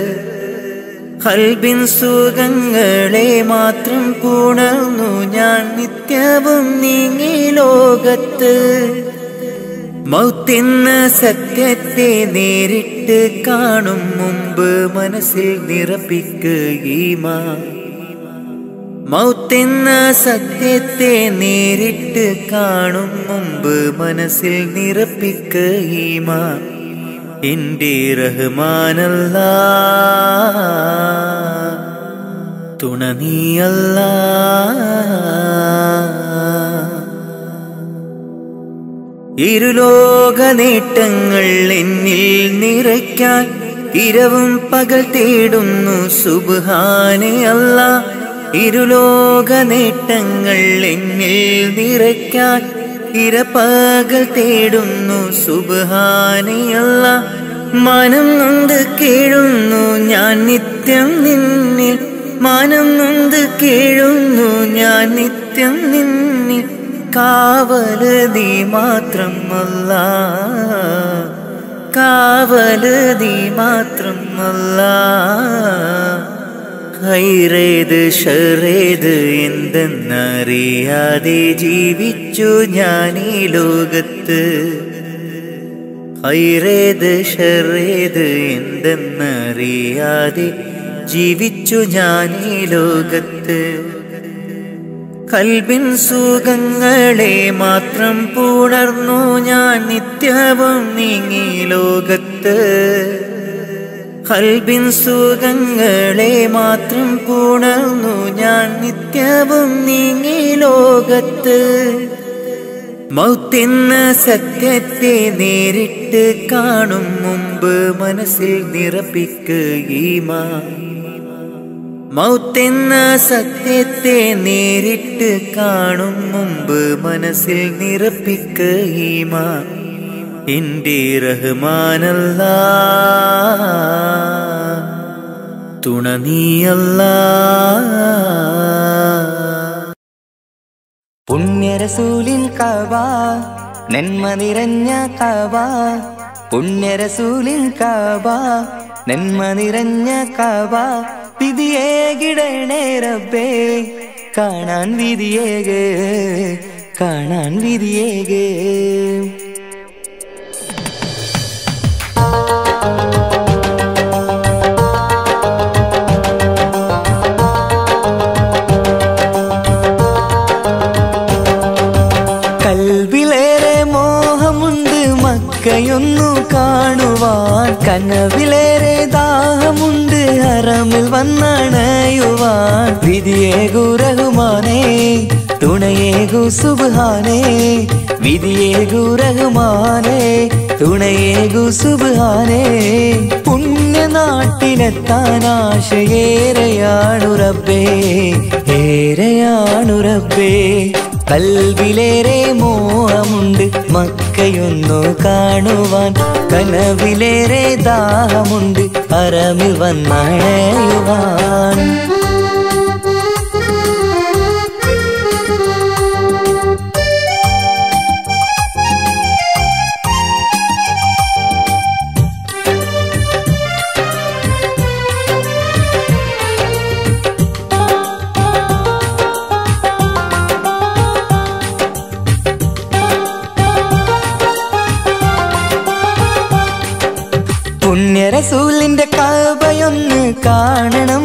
കൽബിൻ സുഖങ്ങളെ മാത്രം പുണർന്നു ഞാൻ നിത്യവും നീങ്ങി ലോകത്ത് മൗത്തെന്ന സത്യത്തെ നേരിട്ട് കാണും മുമ്പ് മനസ്സിൽ നിറപ്പിക്കുകീമാ മൗത്തെന്ന സത്യത്തെ നേരിട്ട് കാണും മുമ്പ് മനസ്സിൽ നിറപ്പിക്കുകീമാ എന്റെ റഹ്മാനല്ല തുണ നീയല്ല ഇരുലോക നേട്ടങ്ങൾ എന്നിൽ നിറയ്ക്കാൻ ഇരവും പകൽ തേടുന്നു സുബാനെ അല്ല ഇരുലോക നേട്ടങ്ങൾ എന്നിൽ നിറയ്ക്കാൻ ഇരപ്പകൽ തേടുന്നു സുബാനെ അല്ല മനം നൊന്ത് കേഴുന്നു ഞാൻ നിത്യം നിന്നിൽ മാനം നൊന്ത് കേഴുന്നു ഞാൻ നിത്യം നിന്നിൽ കാവല് നീ മാത്രം അല്ല കാവല് നീ മാത്രം അല്ല ഹൈറേത് ഷറേത് എന്തെന്നറിയാതെ ജീവിച്ചു ഞാൻ ഈ ലോകത്ത് ഹൈറേത് ഷറേത് എന്തെന്നറിയാതെ ജീവിച്ചു ഞാൻ ഈ ലോകത്ത് കൽബിൻ സുഖങ്ങളെ മാത്രം പുണർന്നു ഞാൻ നിത്യവും നീങ്ങി ലോകത്ത് കൽബിൻ സുഖങ്ങളെ മാത്രം പുണർന്നു ഞാൻ നിത്യവും നീങ്ങി ലോകത്ത് മൗത്തെന്ന സത്യത്തെ നേരിട്ട് കാണും മുമ്പ് മനസ്സിൽ നിറപ്പിക്കുകീമാ മൗത്തെന്ന സത്യത്തെ നേരിട്ട് കാണും മുമ്പ് മനസ്സിൽ നിറപ്പിക്കുകീമാ എന്റെ റഹ്മാനല്ല തുണ നീയല്ല പുണ്യരസൂലിൻ കബ നന്മ നിറഞ്ഞ കബ പുണ്യരസൂലിൻ കബ നന്മ നിറഞ്ഞ കബ വിധിയേകിടണേ റബ്ബേ കാണാൻ വിധിയേകേ കാണാൻ വിധിയേകേ ദാഹമുണ്ട് ഹറമിൽ വന്നണയുവാൻ വിധിയേകു റഹ്മാനേ തുണയേകു സുബ്ഹാനേ വിധിയേകു റഹ്മാനേ തുണയേകു സുബ്ഹാനേ പുണ്യനാട്ടിലെത്താൻ ആശയേറെയാണു റബ്ബേ ഏറെയാണു റബ്ബേ കൽവിലേറെ മോഹമുണ്ട് മക്കയൊന്നു കാണുവാൻ കനവിലേറെ ദാഹമുണ്ട് അറമിൽ വന്നണയുവാൻ പുണ്യരസൂലിന്റെ കബയൊന്ന് കാണണം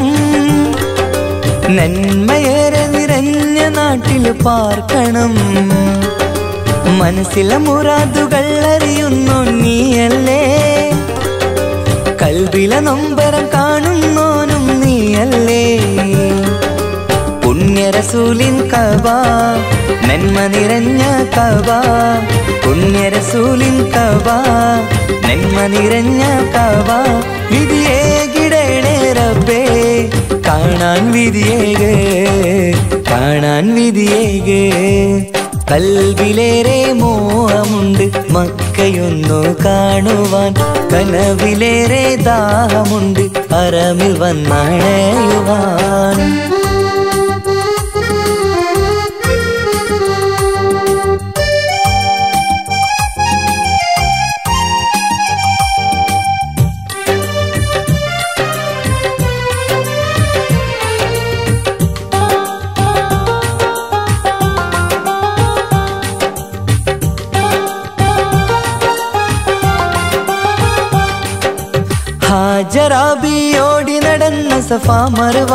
നന്മയേറെ നിറഞ്ഞ നാട്ടിൽ പാർക്കണം മനസ്സിലെ മുറാദുകൾ അറിയുന്നു നീയല്ലേ കൽവിലെ നൊമ്പരം കാണുന്നോനും നീയല്ലേ പുണ്യരസൂലിൻ കബ നന്മ നിറഞ്ഞ കബ പുണ്യരസൂലിൻ കബ നന്മ നിറഞ്ഞ കബ വിധിയേകിടേണേ റബ്ബേ കാണാൻ വിധിയേകേ കാണാൻ വിധിയേകേ കൽവിലേറെ മോഹമുണ്ട് മക്കയൊന്നു കാണുവാൻ കനവിലേറെ ദാഹമുണ്ട് അറമിൽ വന്നണയുവാൻ ഹാജറാബിയോടി നടന്ന സഫ മറുവ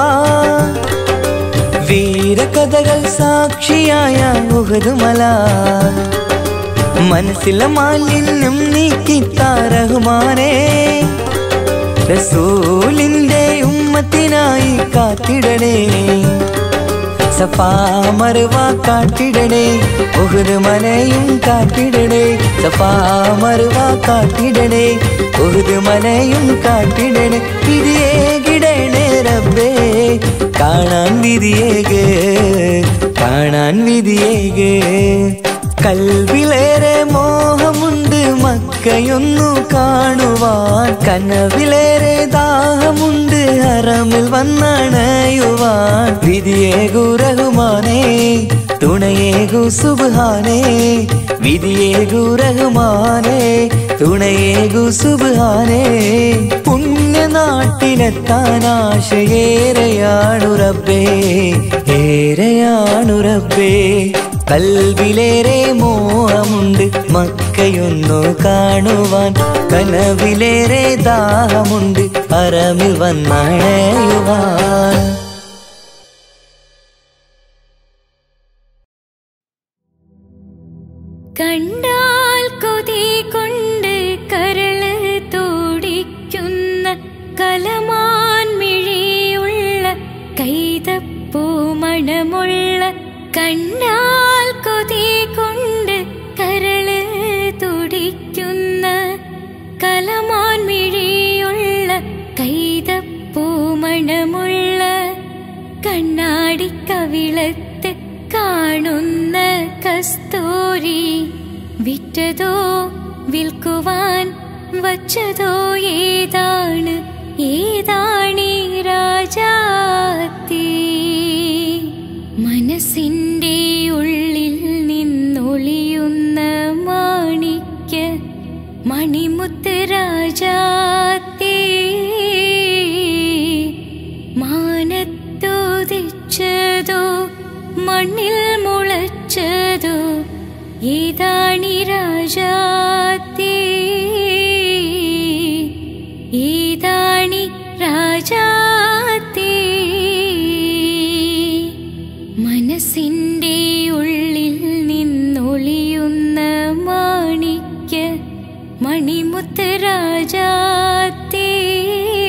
വീരകഥകൾ സാക്ഷിയായ ഉഹദുമല മനസ്സിലെ മാലിന്യം നീക്കിത്താറഹുമാനെ റസൂലിന്റെ ഉമ്മത്തിനായി കാത്തിടണേ സഫാ മറുവ കാട്ടിടണേ ഉഹുദ് മലയും കാട്ടിടണേ സഫാ മറുവ കാട്ടിടണേ ഉഹുദ് മലയും കാട്ടിടണേ വിധിയേകിടണേ റബ്ബേ കാണാൻ വിധിയേകേ കാണാൻ വിധിയേകേ കൽവിലേറെ മോഹമുണ്ട് മക്കയൊന്നു കാണുവാൻ കനവിലേറെ ദാഹമുണ്ട് ഹറമിൽ വന്നണയുവാൻ വിധിയേകു റഹ്മാനേ തുണയേകു സുബ്ഹാനേ വിധിയേകു റഹ്മാനേ തുണയേകു സുബ്ഹാനേ പുണ്യനാട്ടിലെത്താൻ ആശയേറെയാണു റബ്ബേ ഏറെയാണു റബ്ബേ കൽവിലേറെ മോഹമുണ്ട് മക്കയൊന്നു കാണുവാൻ കനവിലേറെ ദാഹമുണ്ട് അറമിൽ വന്നണയുവാൻ കണ്ടാൽ കൊതി കൊണ്ട് കരള് തോടിക്കുന്ന കലമാൻ മിഴിയുള്ള കൈതപ്പൂ മണമുള്ള കണ്ടാൽ കൊതി കൊണ്ട് കരള് തുടിക്കുന്ന കലമാൻ മിഴിയുള്ള കൈതപ്പൂ മണമുള്ള കണ്ണാടി കവിളത്ത് കാണുന്ന കസ്തൂരി വിറ്റതോ വിൽക്കുവാൻ വച്ചതോ ഏതാണ് ഏതാണീ രാജാത്തി മനസ്സിൻ്റെ ഉള്ളിൽ നിന്നൊളിയുന്ന മാണിക്യ മണിമുത്ത് രാജാത്തേ മാനത്തോദിച്ചതോ മണ്ണിൽ മുളച്ചതോ ഏതാണി രാജാത്തേ ഏതാണി രാജാത്തേ മനസ്സിൻ്റെ ഉള്ളിൽ നിന്നൊളിയുന്ന മാണിക്യ മണിമുത്ത് രാജാത്തേ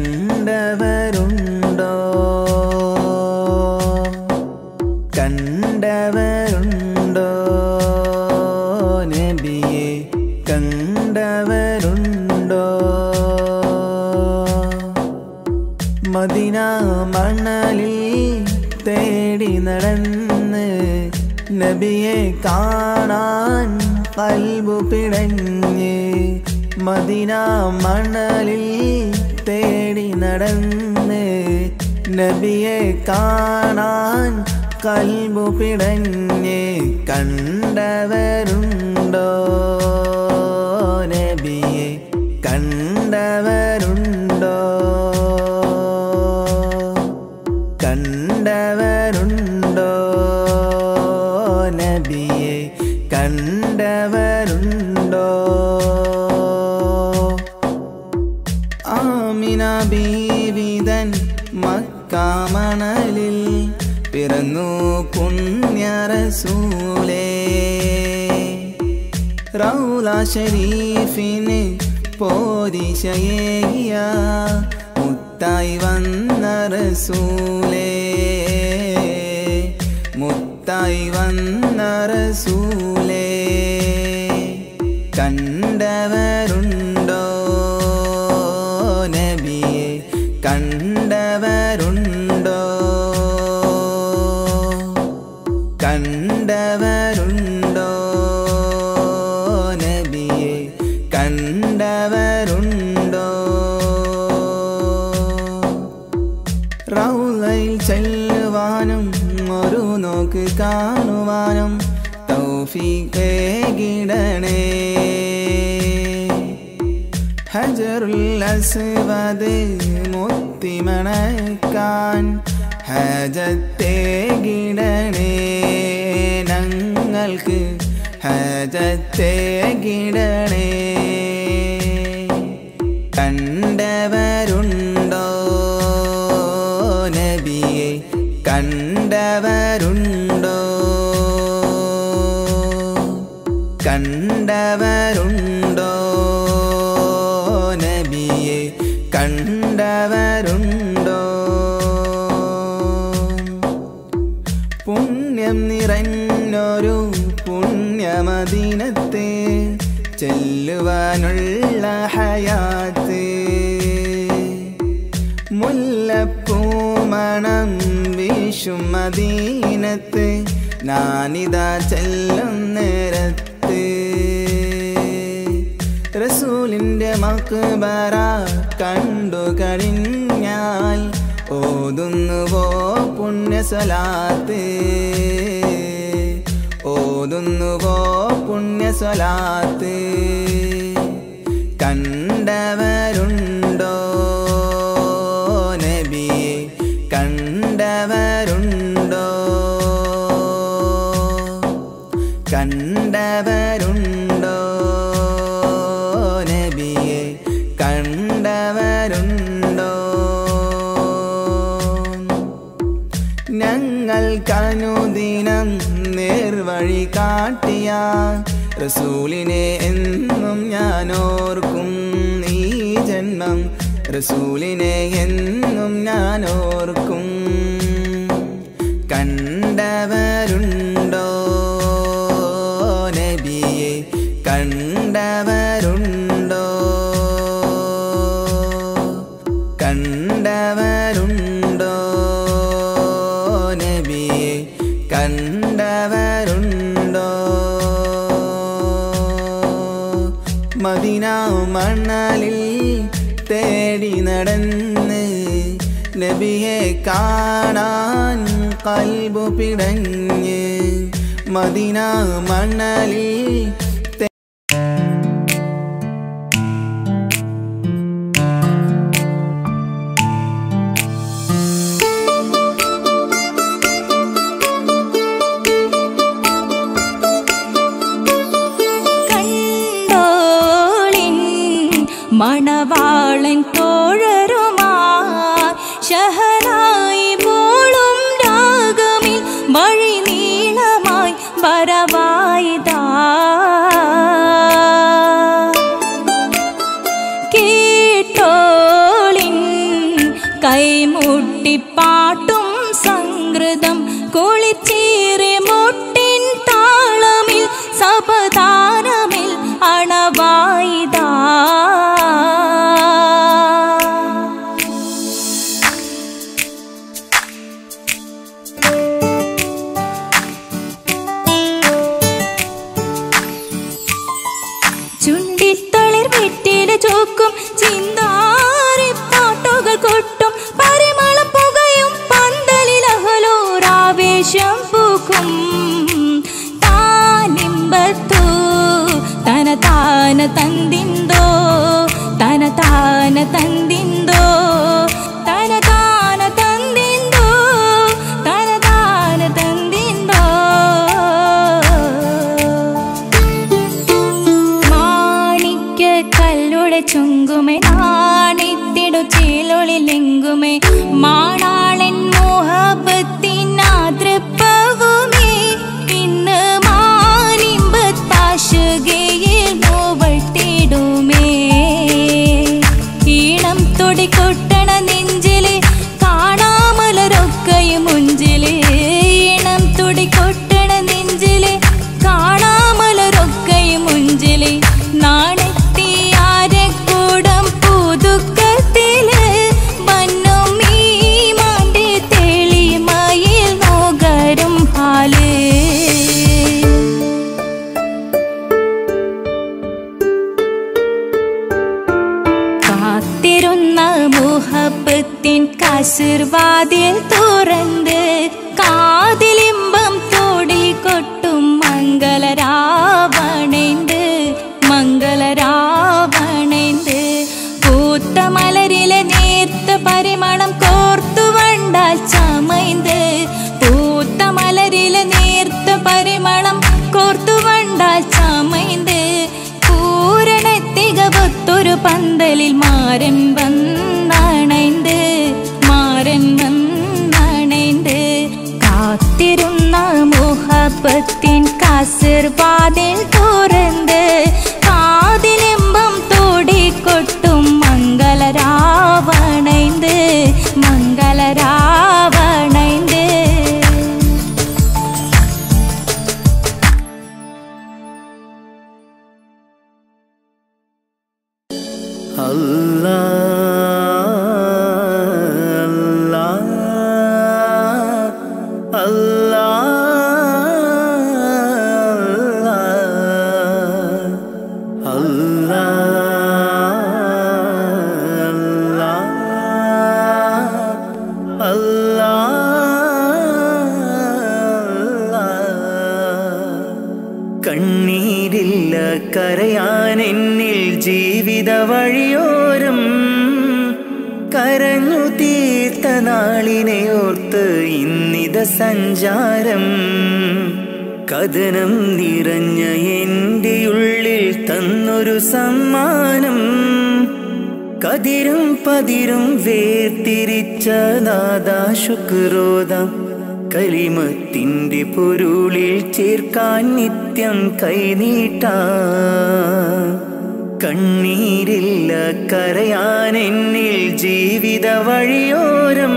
കണ്ടവരുണ്ടോ കണ്ടവരുണ്ടോ നബിയെ കണ്ടവരുണ്ടോ മദിന മണലിൽ തേടി നടന്ന് നബിയെ കാണാൻ കൽബു പിടഞ്ഞ് മദിന മണലിൽ തേടി നടന്ന് നബിയെ കാണാൻ കൽബു പിടഞ്ഞ് കണ്ടവരുണ്ടോ നബിയെ കണ്ടവരുണ്ടോ കണ്ടവരുണ്ടോ നബിയെ കണ്ടവരുണ്ടോ ആമിന ബീവിതൻ മക്കാമണലിൽ പിറന്നു പുണ്യറസൂലേ റൗല ഷരീഫിന് പോരിശയേയ മുത്തായി വന്ന റസൂലേ മുത്തായി വന്ന റസൂലേ കണ്ടവരുണ്ടോ നബിയെ കണ്ടവരുണ്ടോ കണ്ടവരുണ്ടോ നബിയെ കണ്ടവരുണ്ടോ റൗലയിൽ ചെല്ലുവാനും ഒരു നോക്ക് കാണുവാനും തൗഫീഖേ കിടണേ ഹജറുൽ അസ്വദ് മുത്തിമണക്കാൻ ഹജത്തെ കിടണേ ഞങ്ങൾക്ക് ഹജത്തെ കിടണേ കണ്ടവരുണ്ടോ നബിയെ കണ്ടവരുണ്ടോ കണ്ടവരുണ്ടോ നബിയെ കണ്ടവരുണ്ടോ പുണ്യം നിറഞ്ഞൊരു പുണ്യമദീനത്തെ ചെല്ലുവാനുള്ള ഹയാത്ത് മുല്ലപ്പൂമണം വീശും മദീനത്ത് ഞാനിതാ ചെല്ലും നേരത്ത് റസൂലിൻ്റെ മക്ബറ കണ്ടു കഴിഞ്ഞാൽ ഓതുന്നുവോ പുണ്യസ്വലാത്ത് ഓതുന്നുവോ പുണ്യസ്വലാത്ത് കണ്ടവരുണ്ടോ നബിയെ കണ്ടവരുണ്ടോ കണ്ടവരുണ്ടോ നബിയെ കണ്ടവരുണ്ടോ ഞങ്ങൾക്കനുദിനം നേർവഴി കാട്ടിയ റസൂലിനെ എന്നും ഞാൻ ഓർക്കും ഈ ജന്മം റസൂലിനെ എന്നും ഞാൻ ഓർക്കും കണ്ടവരുണ്ടോ നബിയെ കണ്ടവരുണ്ടോ കണ്ടവരുണ്ടോ നബിയെ കണ്ടവരുണ്ടോ മദിന മണലിൽ തേടി നടന്ന് നബിയെ കാണാൻ കൽബു പിടഞ്ഞ് മദിന മണലിൽ കണ്ടോളിൻ മണവാളൻ തോഴരുമാ ഷഹനായി പോളും രാഗമിൽ വഴി നീളമായി വരവായിതാ കേട്ടോളിൻ കൈമുട്ടിപ്പാട്ടും സംഗൃതം കുളിച്ചീറി മുട്ടിൻ താളമിൽ സപതാരമിൽ അണവായിതാ ചുണ്ടിത്തളിർ വെറ്റില ചോക്കും ചിന്താരി പാട്ടുകൾ കൊട്ടും പരിമളം പുകയും പന്തലിൽ അഹലോരാവേശം പൂക്കും താനിമ്പത്തു തന താന തന്തിന്തോ തന താന തന്തിന്തോ തന താന തന്തിന്തോ തന താന തന്തിന്തോ മാണിക്യ കല്ലുടെ ചുങ്കുമേ നാണിത്തിടു ചീലൊളിലെങ്കുമേ മാണാളൻ മോഹബത്തിനാതൃപ്പവുമേ ഇന്ന് മാനിമ്പത്താശുകയിൽ നോവട്ടിടുമേ ഈണം തൊടി കൊട്ടണ നെഞ്ചില് കാണാമലരൊക്കെയും മുഞ്ചില് ഈണം തുടി കൊട്ടണ നെഞ്ചില് കാണാമലരൊക്കെയും മുഞ്ചില് നാണത്തിയാരക്കൂടം പുതുക്കത്തില് വന്നും ഈ മാന്റെ തെളിമയിൽ നോകരും ഹാല് കാത്തിരുന്ന മുഹബത്തിൻ കസിർവാതിൽ തുറന്ന് കാതിലിമ്പം തോടി കൊട്ടും മംഗളരാവണേന്ത് മംഗളരാവണേന്ത് പൂത്ത മലരിലെ നേർത്ത പരിമളം കോർത്തു വണ്ടാൽ ചമൈന്ത് പൂത്ത മലരിലെ നേർത്ത പരിമളം കോർത്തു വണ്ടാൽ ചമൈന്ത് പൂരണത്തികവത്തൊരു പന്തലിൽ മാരൻ വന്നണൈന്ത് മാരൻ വന്നണൈന്ത് കാത്തിരുന്ന മുഹബത്തിൻ കസിർവാതിൽ തുറന്ന് കാതിലെമ്പം തോടിക്കൊട്ടും മംഗളരാവണൈന്ത് മംഗളരാവണൈന്ത് അല്ലാ അല്ലാ അല്ലാ അല്ലാ അല്ലാ കണ്ണീരില്ല കരയാൻ എന്നിൽ ജീവിത വഴിയോരം കരഞ്ഞു തീർത്ത നാളിനെ ഓർത്ത് ഇന്നിത സഞ്ചാരം കഥനം നിറഞ്ഞ എൻ്റെ ഉള്ളിൽ തന്നൊരു സമ്മാനം കതിരും പതിരും വേർതിരിച്ച നാദാ ശുക്രോദം കലിമത്തിൻ്റെ പൊരുളിൽ ചേർക്കാൻ നിത്യം കൈനീട്ട കണ്ണീരില്ല കരയാൻ എന്നിൽ ജീവിത വഴിയോരം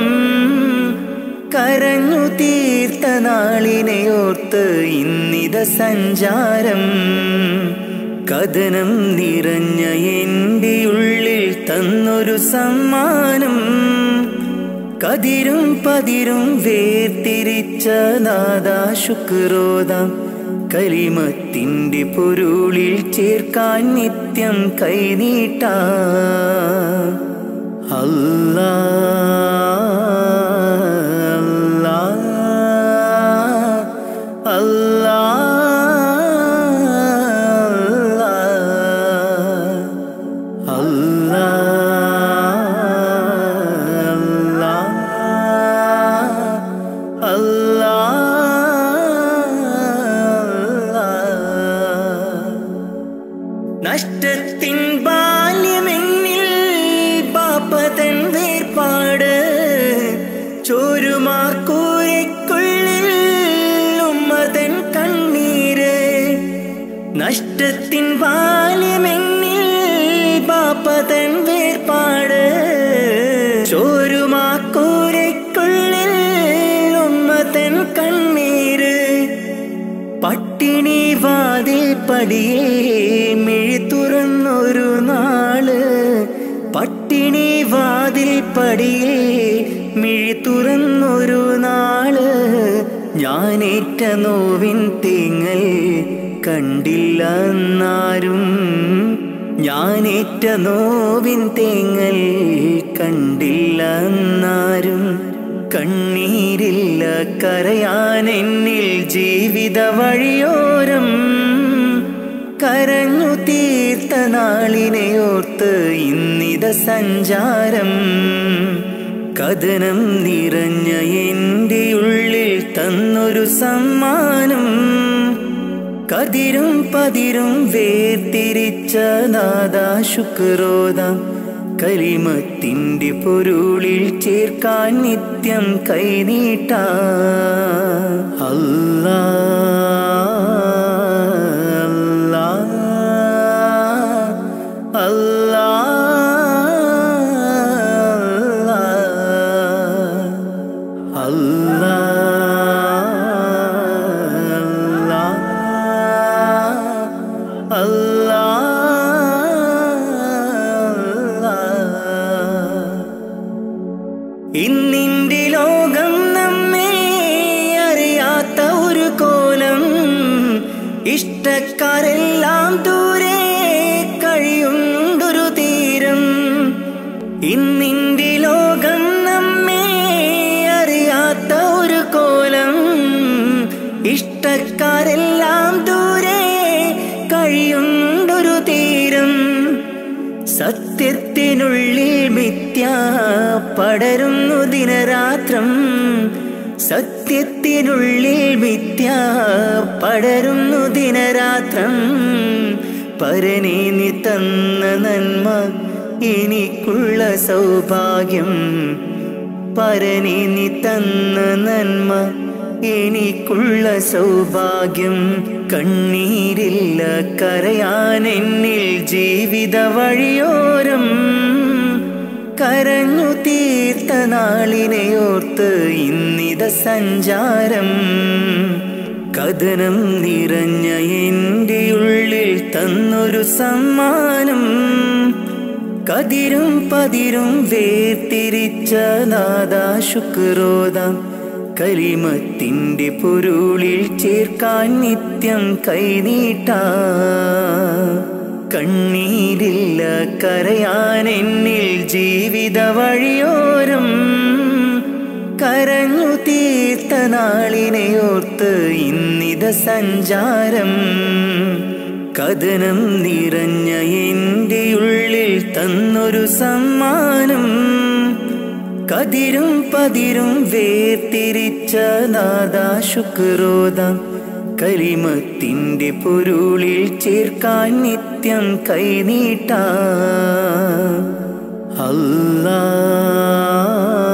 കരഞ്ഞു തീർത്ത നാളിനെ ഓർത്ത് ഇന്നിത സഞ്ചാരം കഥനം നിറഞ്ഞ എൻ്റെ ഉള്ളിൽ തന്നൊരു സമ്മാനം കതിരും പതിരും വേർതിരിച്ച നാദാ ശുക്രോദം കലിമത്തിൻ്റെ പൊരുളിൽ ചേർക്കാൻ നിത്യം കൈനീട്ട അല്ലാ അല്ലാ അല്ലാ അല്ലാ അല്ലാ നഷ്ടത്തിൻ ബാല്യമെന്നിൽ പാപ്പതൻ വേർപാട് ചോരുമാക്കൂരയ്ക്കുള്ളിൽ ഉമ്മതൻ കണ്ണീര് നഷ്ടത്തിൻ ബാല്യമെന്നിൽ പാപ്പതൻ വേർപാട് ചോരുമാ പട്ടിണി വാതിൽ പടിയേ മിഴി തുറന്നൊരു നാള് പട്ടിണി വാതിൽ പടിയേ മിഴി തുറന്നൊരു നാള് ഞാനേറ്റ നോവിൻ തേങ്ങൽ കണ്ടില്ല എന്നാരും ഞാനേറ്റ നോവിൻ തേങ്ങൽ കണ്ടില്ല എന്നാരും കണ്ണീരില്ല കരയാൻ എന്നിൽ ജീവിത വഴിയോരം കരഞ്ഞു തീർത്ത നാളിനെ ഓർത്ത് ഇന്നിത സഞ്ചാരം കഥനം നിറഞ്ഞ എൻ്റെ ഉള്ളിൽ തന്നൊരു സമ്മാനം കതിരും പതിരും വേർതിരിച്ച നാദാ ശുക്രോദാം കലിമത്തിൻ്റെ പൊരുളിൽ ചേർക്കാൻ നിത്യം കൈനീട്ട അല്ലാ അല്ലാ അല്ലാ അല്ലാ അല്ലാ ഇന്നിന്റെ ലോകം നമ്മെ അറിയാത്ത ഒരു കോലം ഇഷ്ടക്കാരെല്ലാം ദൂരെ കഴിയുണ്ടൊരു തീരം ഇന്നിന്റെ ലോകം നമ്മെ അറിയാത്ത ഒരു കോലം ഇഷ്ടക്കാരെല്ലാം ദൂരെ കഴിയുണ്ടൊരു തീരം സത്യത്തിനുള്ളിൽ മിഥ്യ പടരുന്നു ദിനരാത്രം സത്യത്തിനുള്ളിൽ മിഥ്യ പടരുന്നു ദിനരാത്രം പരനെ നീ തന്ന നന്മ എനിക്കുള്ള സൗഭാഗ്യം പരനെ നീ തന്ന നന്മ എനിക്കുള്ള സൗഭാഗ്യം കണ്ണീരില്ല കരയാൻ എന്നിൽ ജീവിത വഴിയോരം കരഞ്ഞു തീർത്ത നാളിനെ ഓർത്ത് ഇന്നിത സഞ്ചാരം കഥനം നിറഞ്ഞ എൻ്റെ ഉള്ളിൽ തന്നൊരു സമ്മാനം കതിരും പതിരും വേർതിരിച്ച നാദാ ശുക്രോദാം കലിമത്തിൻ്റെ പൊരുളിൽ ചേർക്കാൻ നിത്യം കൈനീട്ട കണ്ണീരില്ല കരയാൻ എന്നിൽ ജീവിത വഴിയോരം കരഞ്ഞു തീർത്ത നാളിനെ ഓർത്ത് ഇന്നിത സഞ്ചാരം കഥനം നിറഞ്ഞ എൻ്റെ ഉള്ളിൽ തന്നൊരു സമ്മാനം കതിരും പതിരും വേർതിരിച്ച നാദാ ശുക്രോദാം കലിമത്തിൻ്റെ പൊരുളിൽ ചേർക്കാൻ നിത്യം കൈനീട്ട അല്ലാ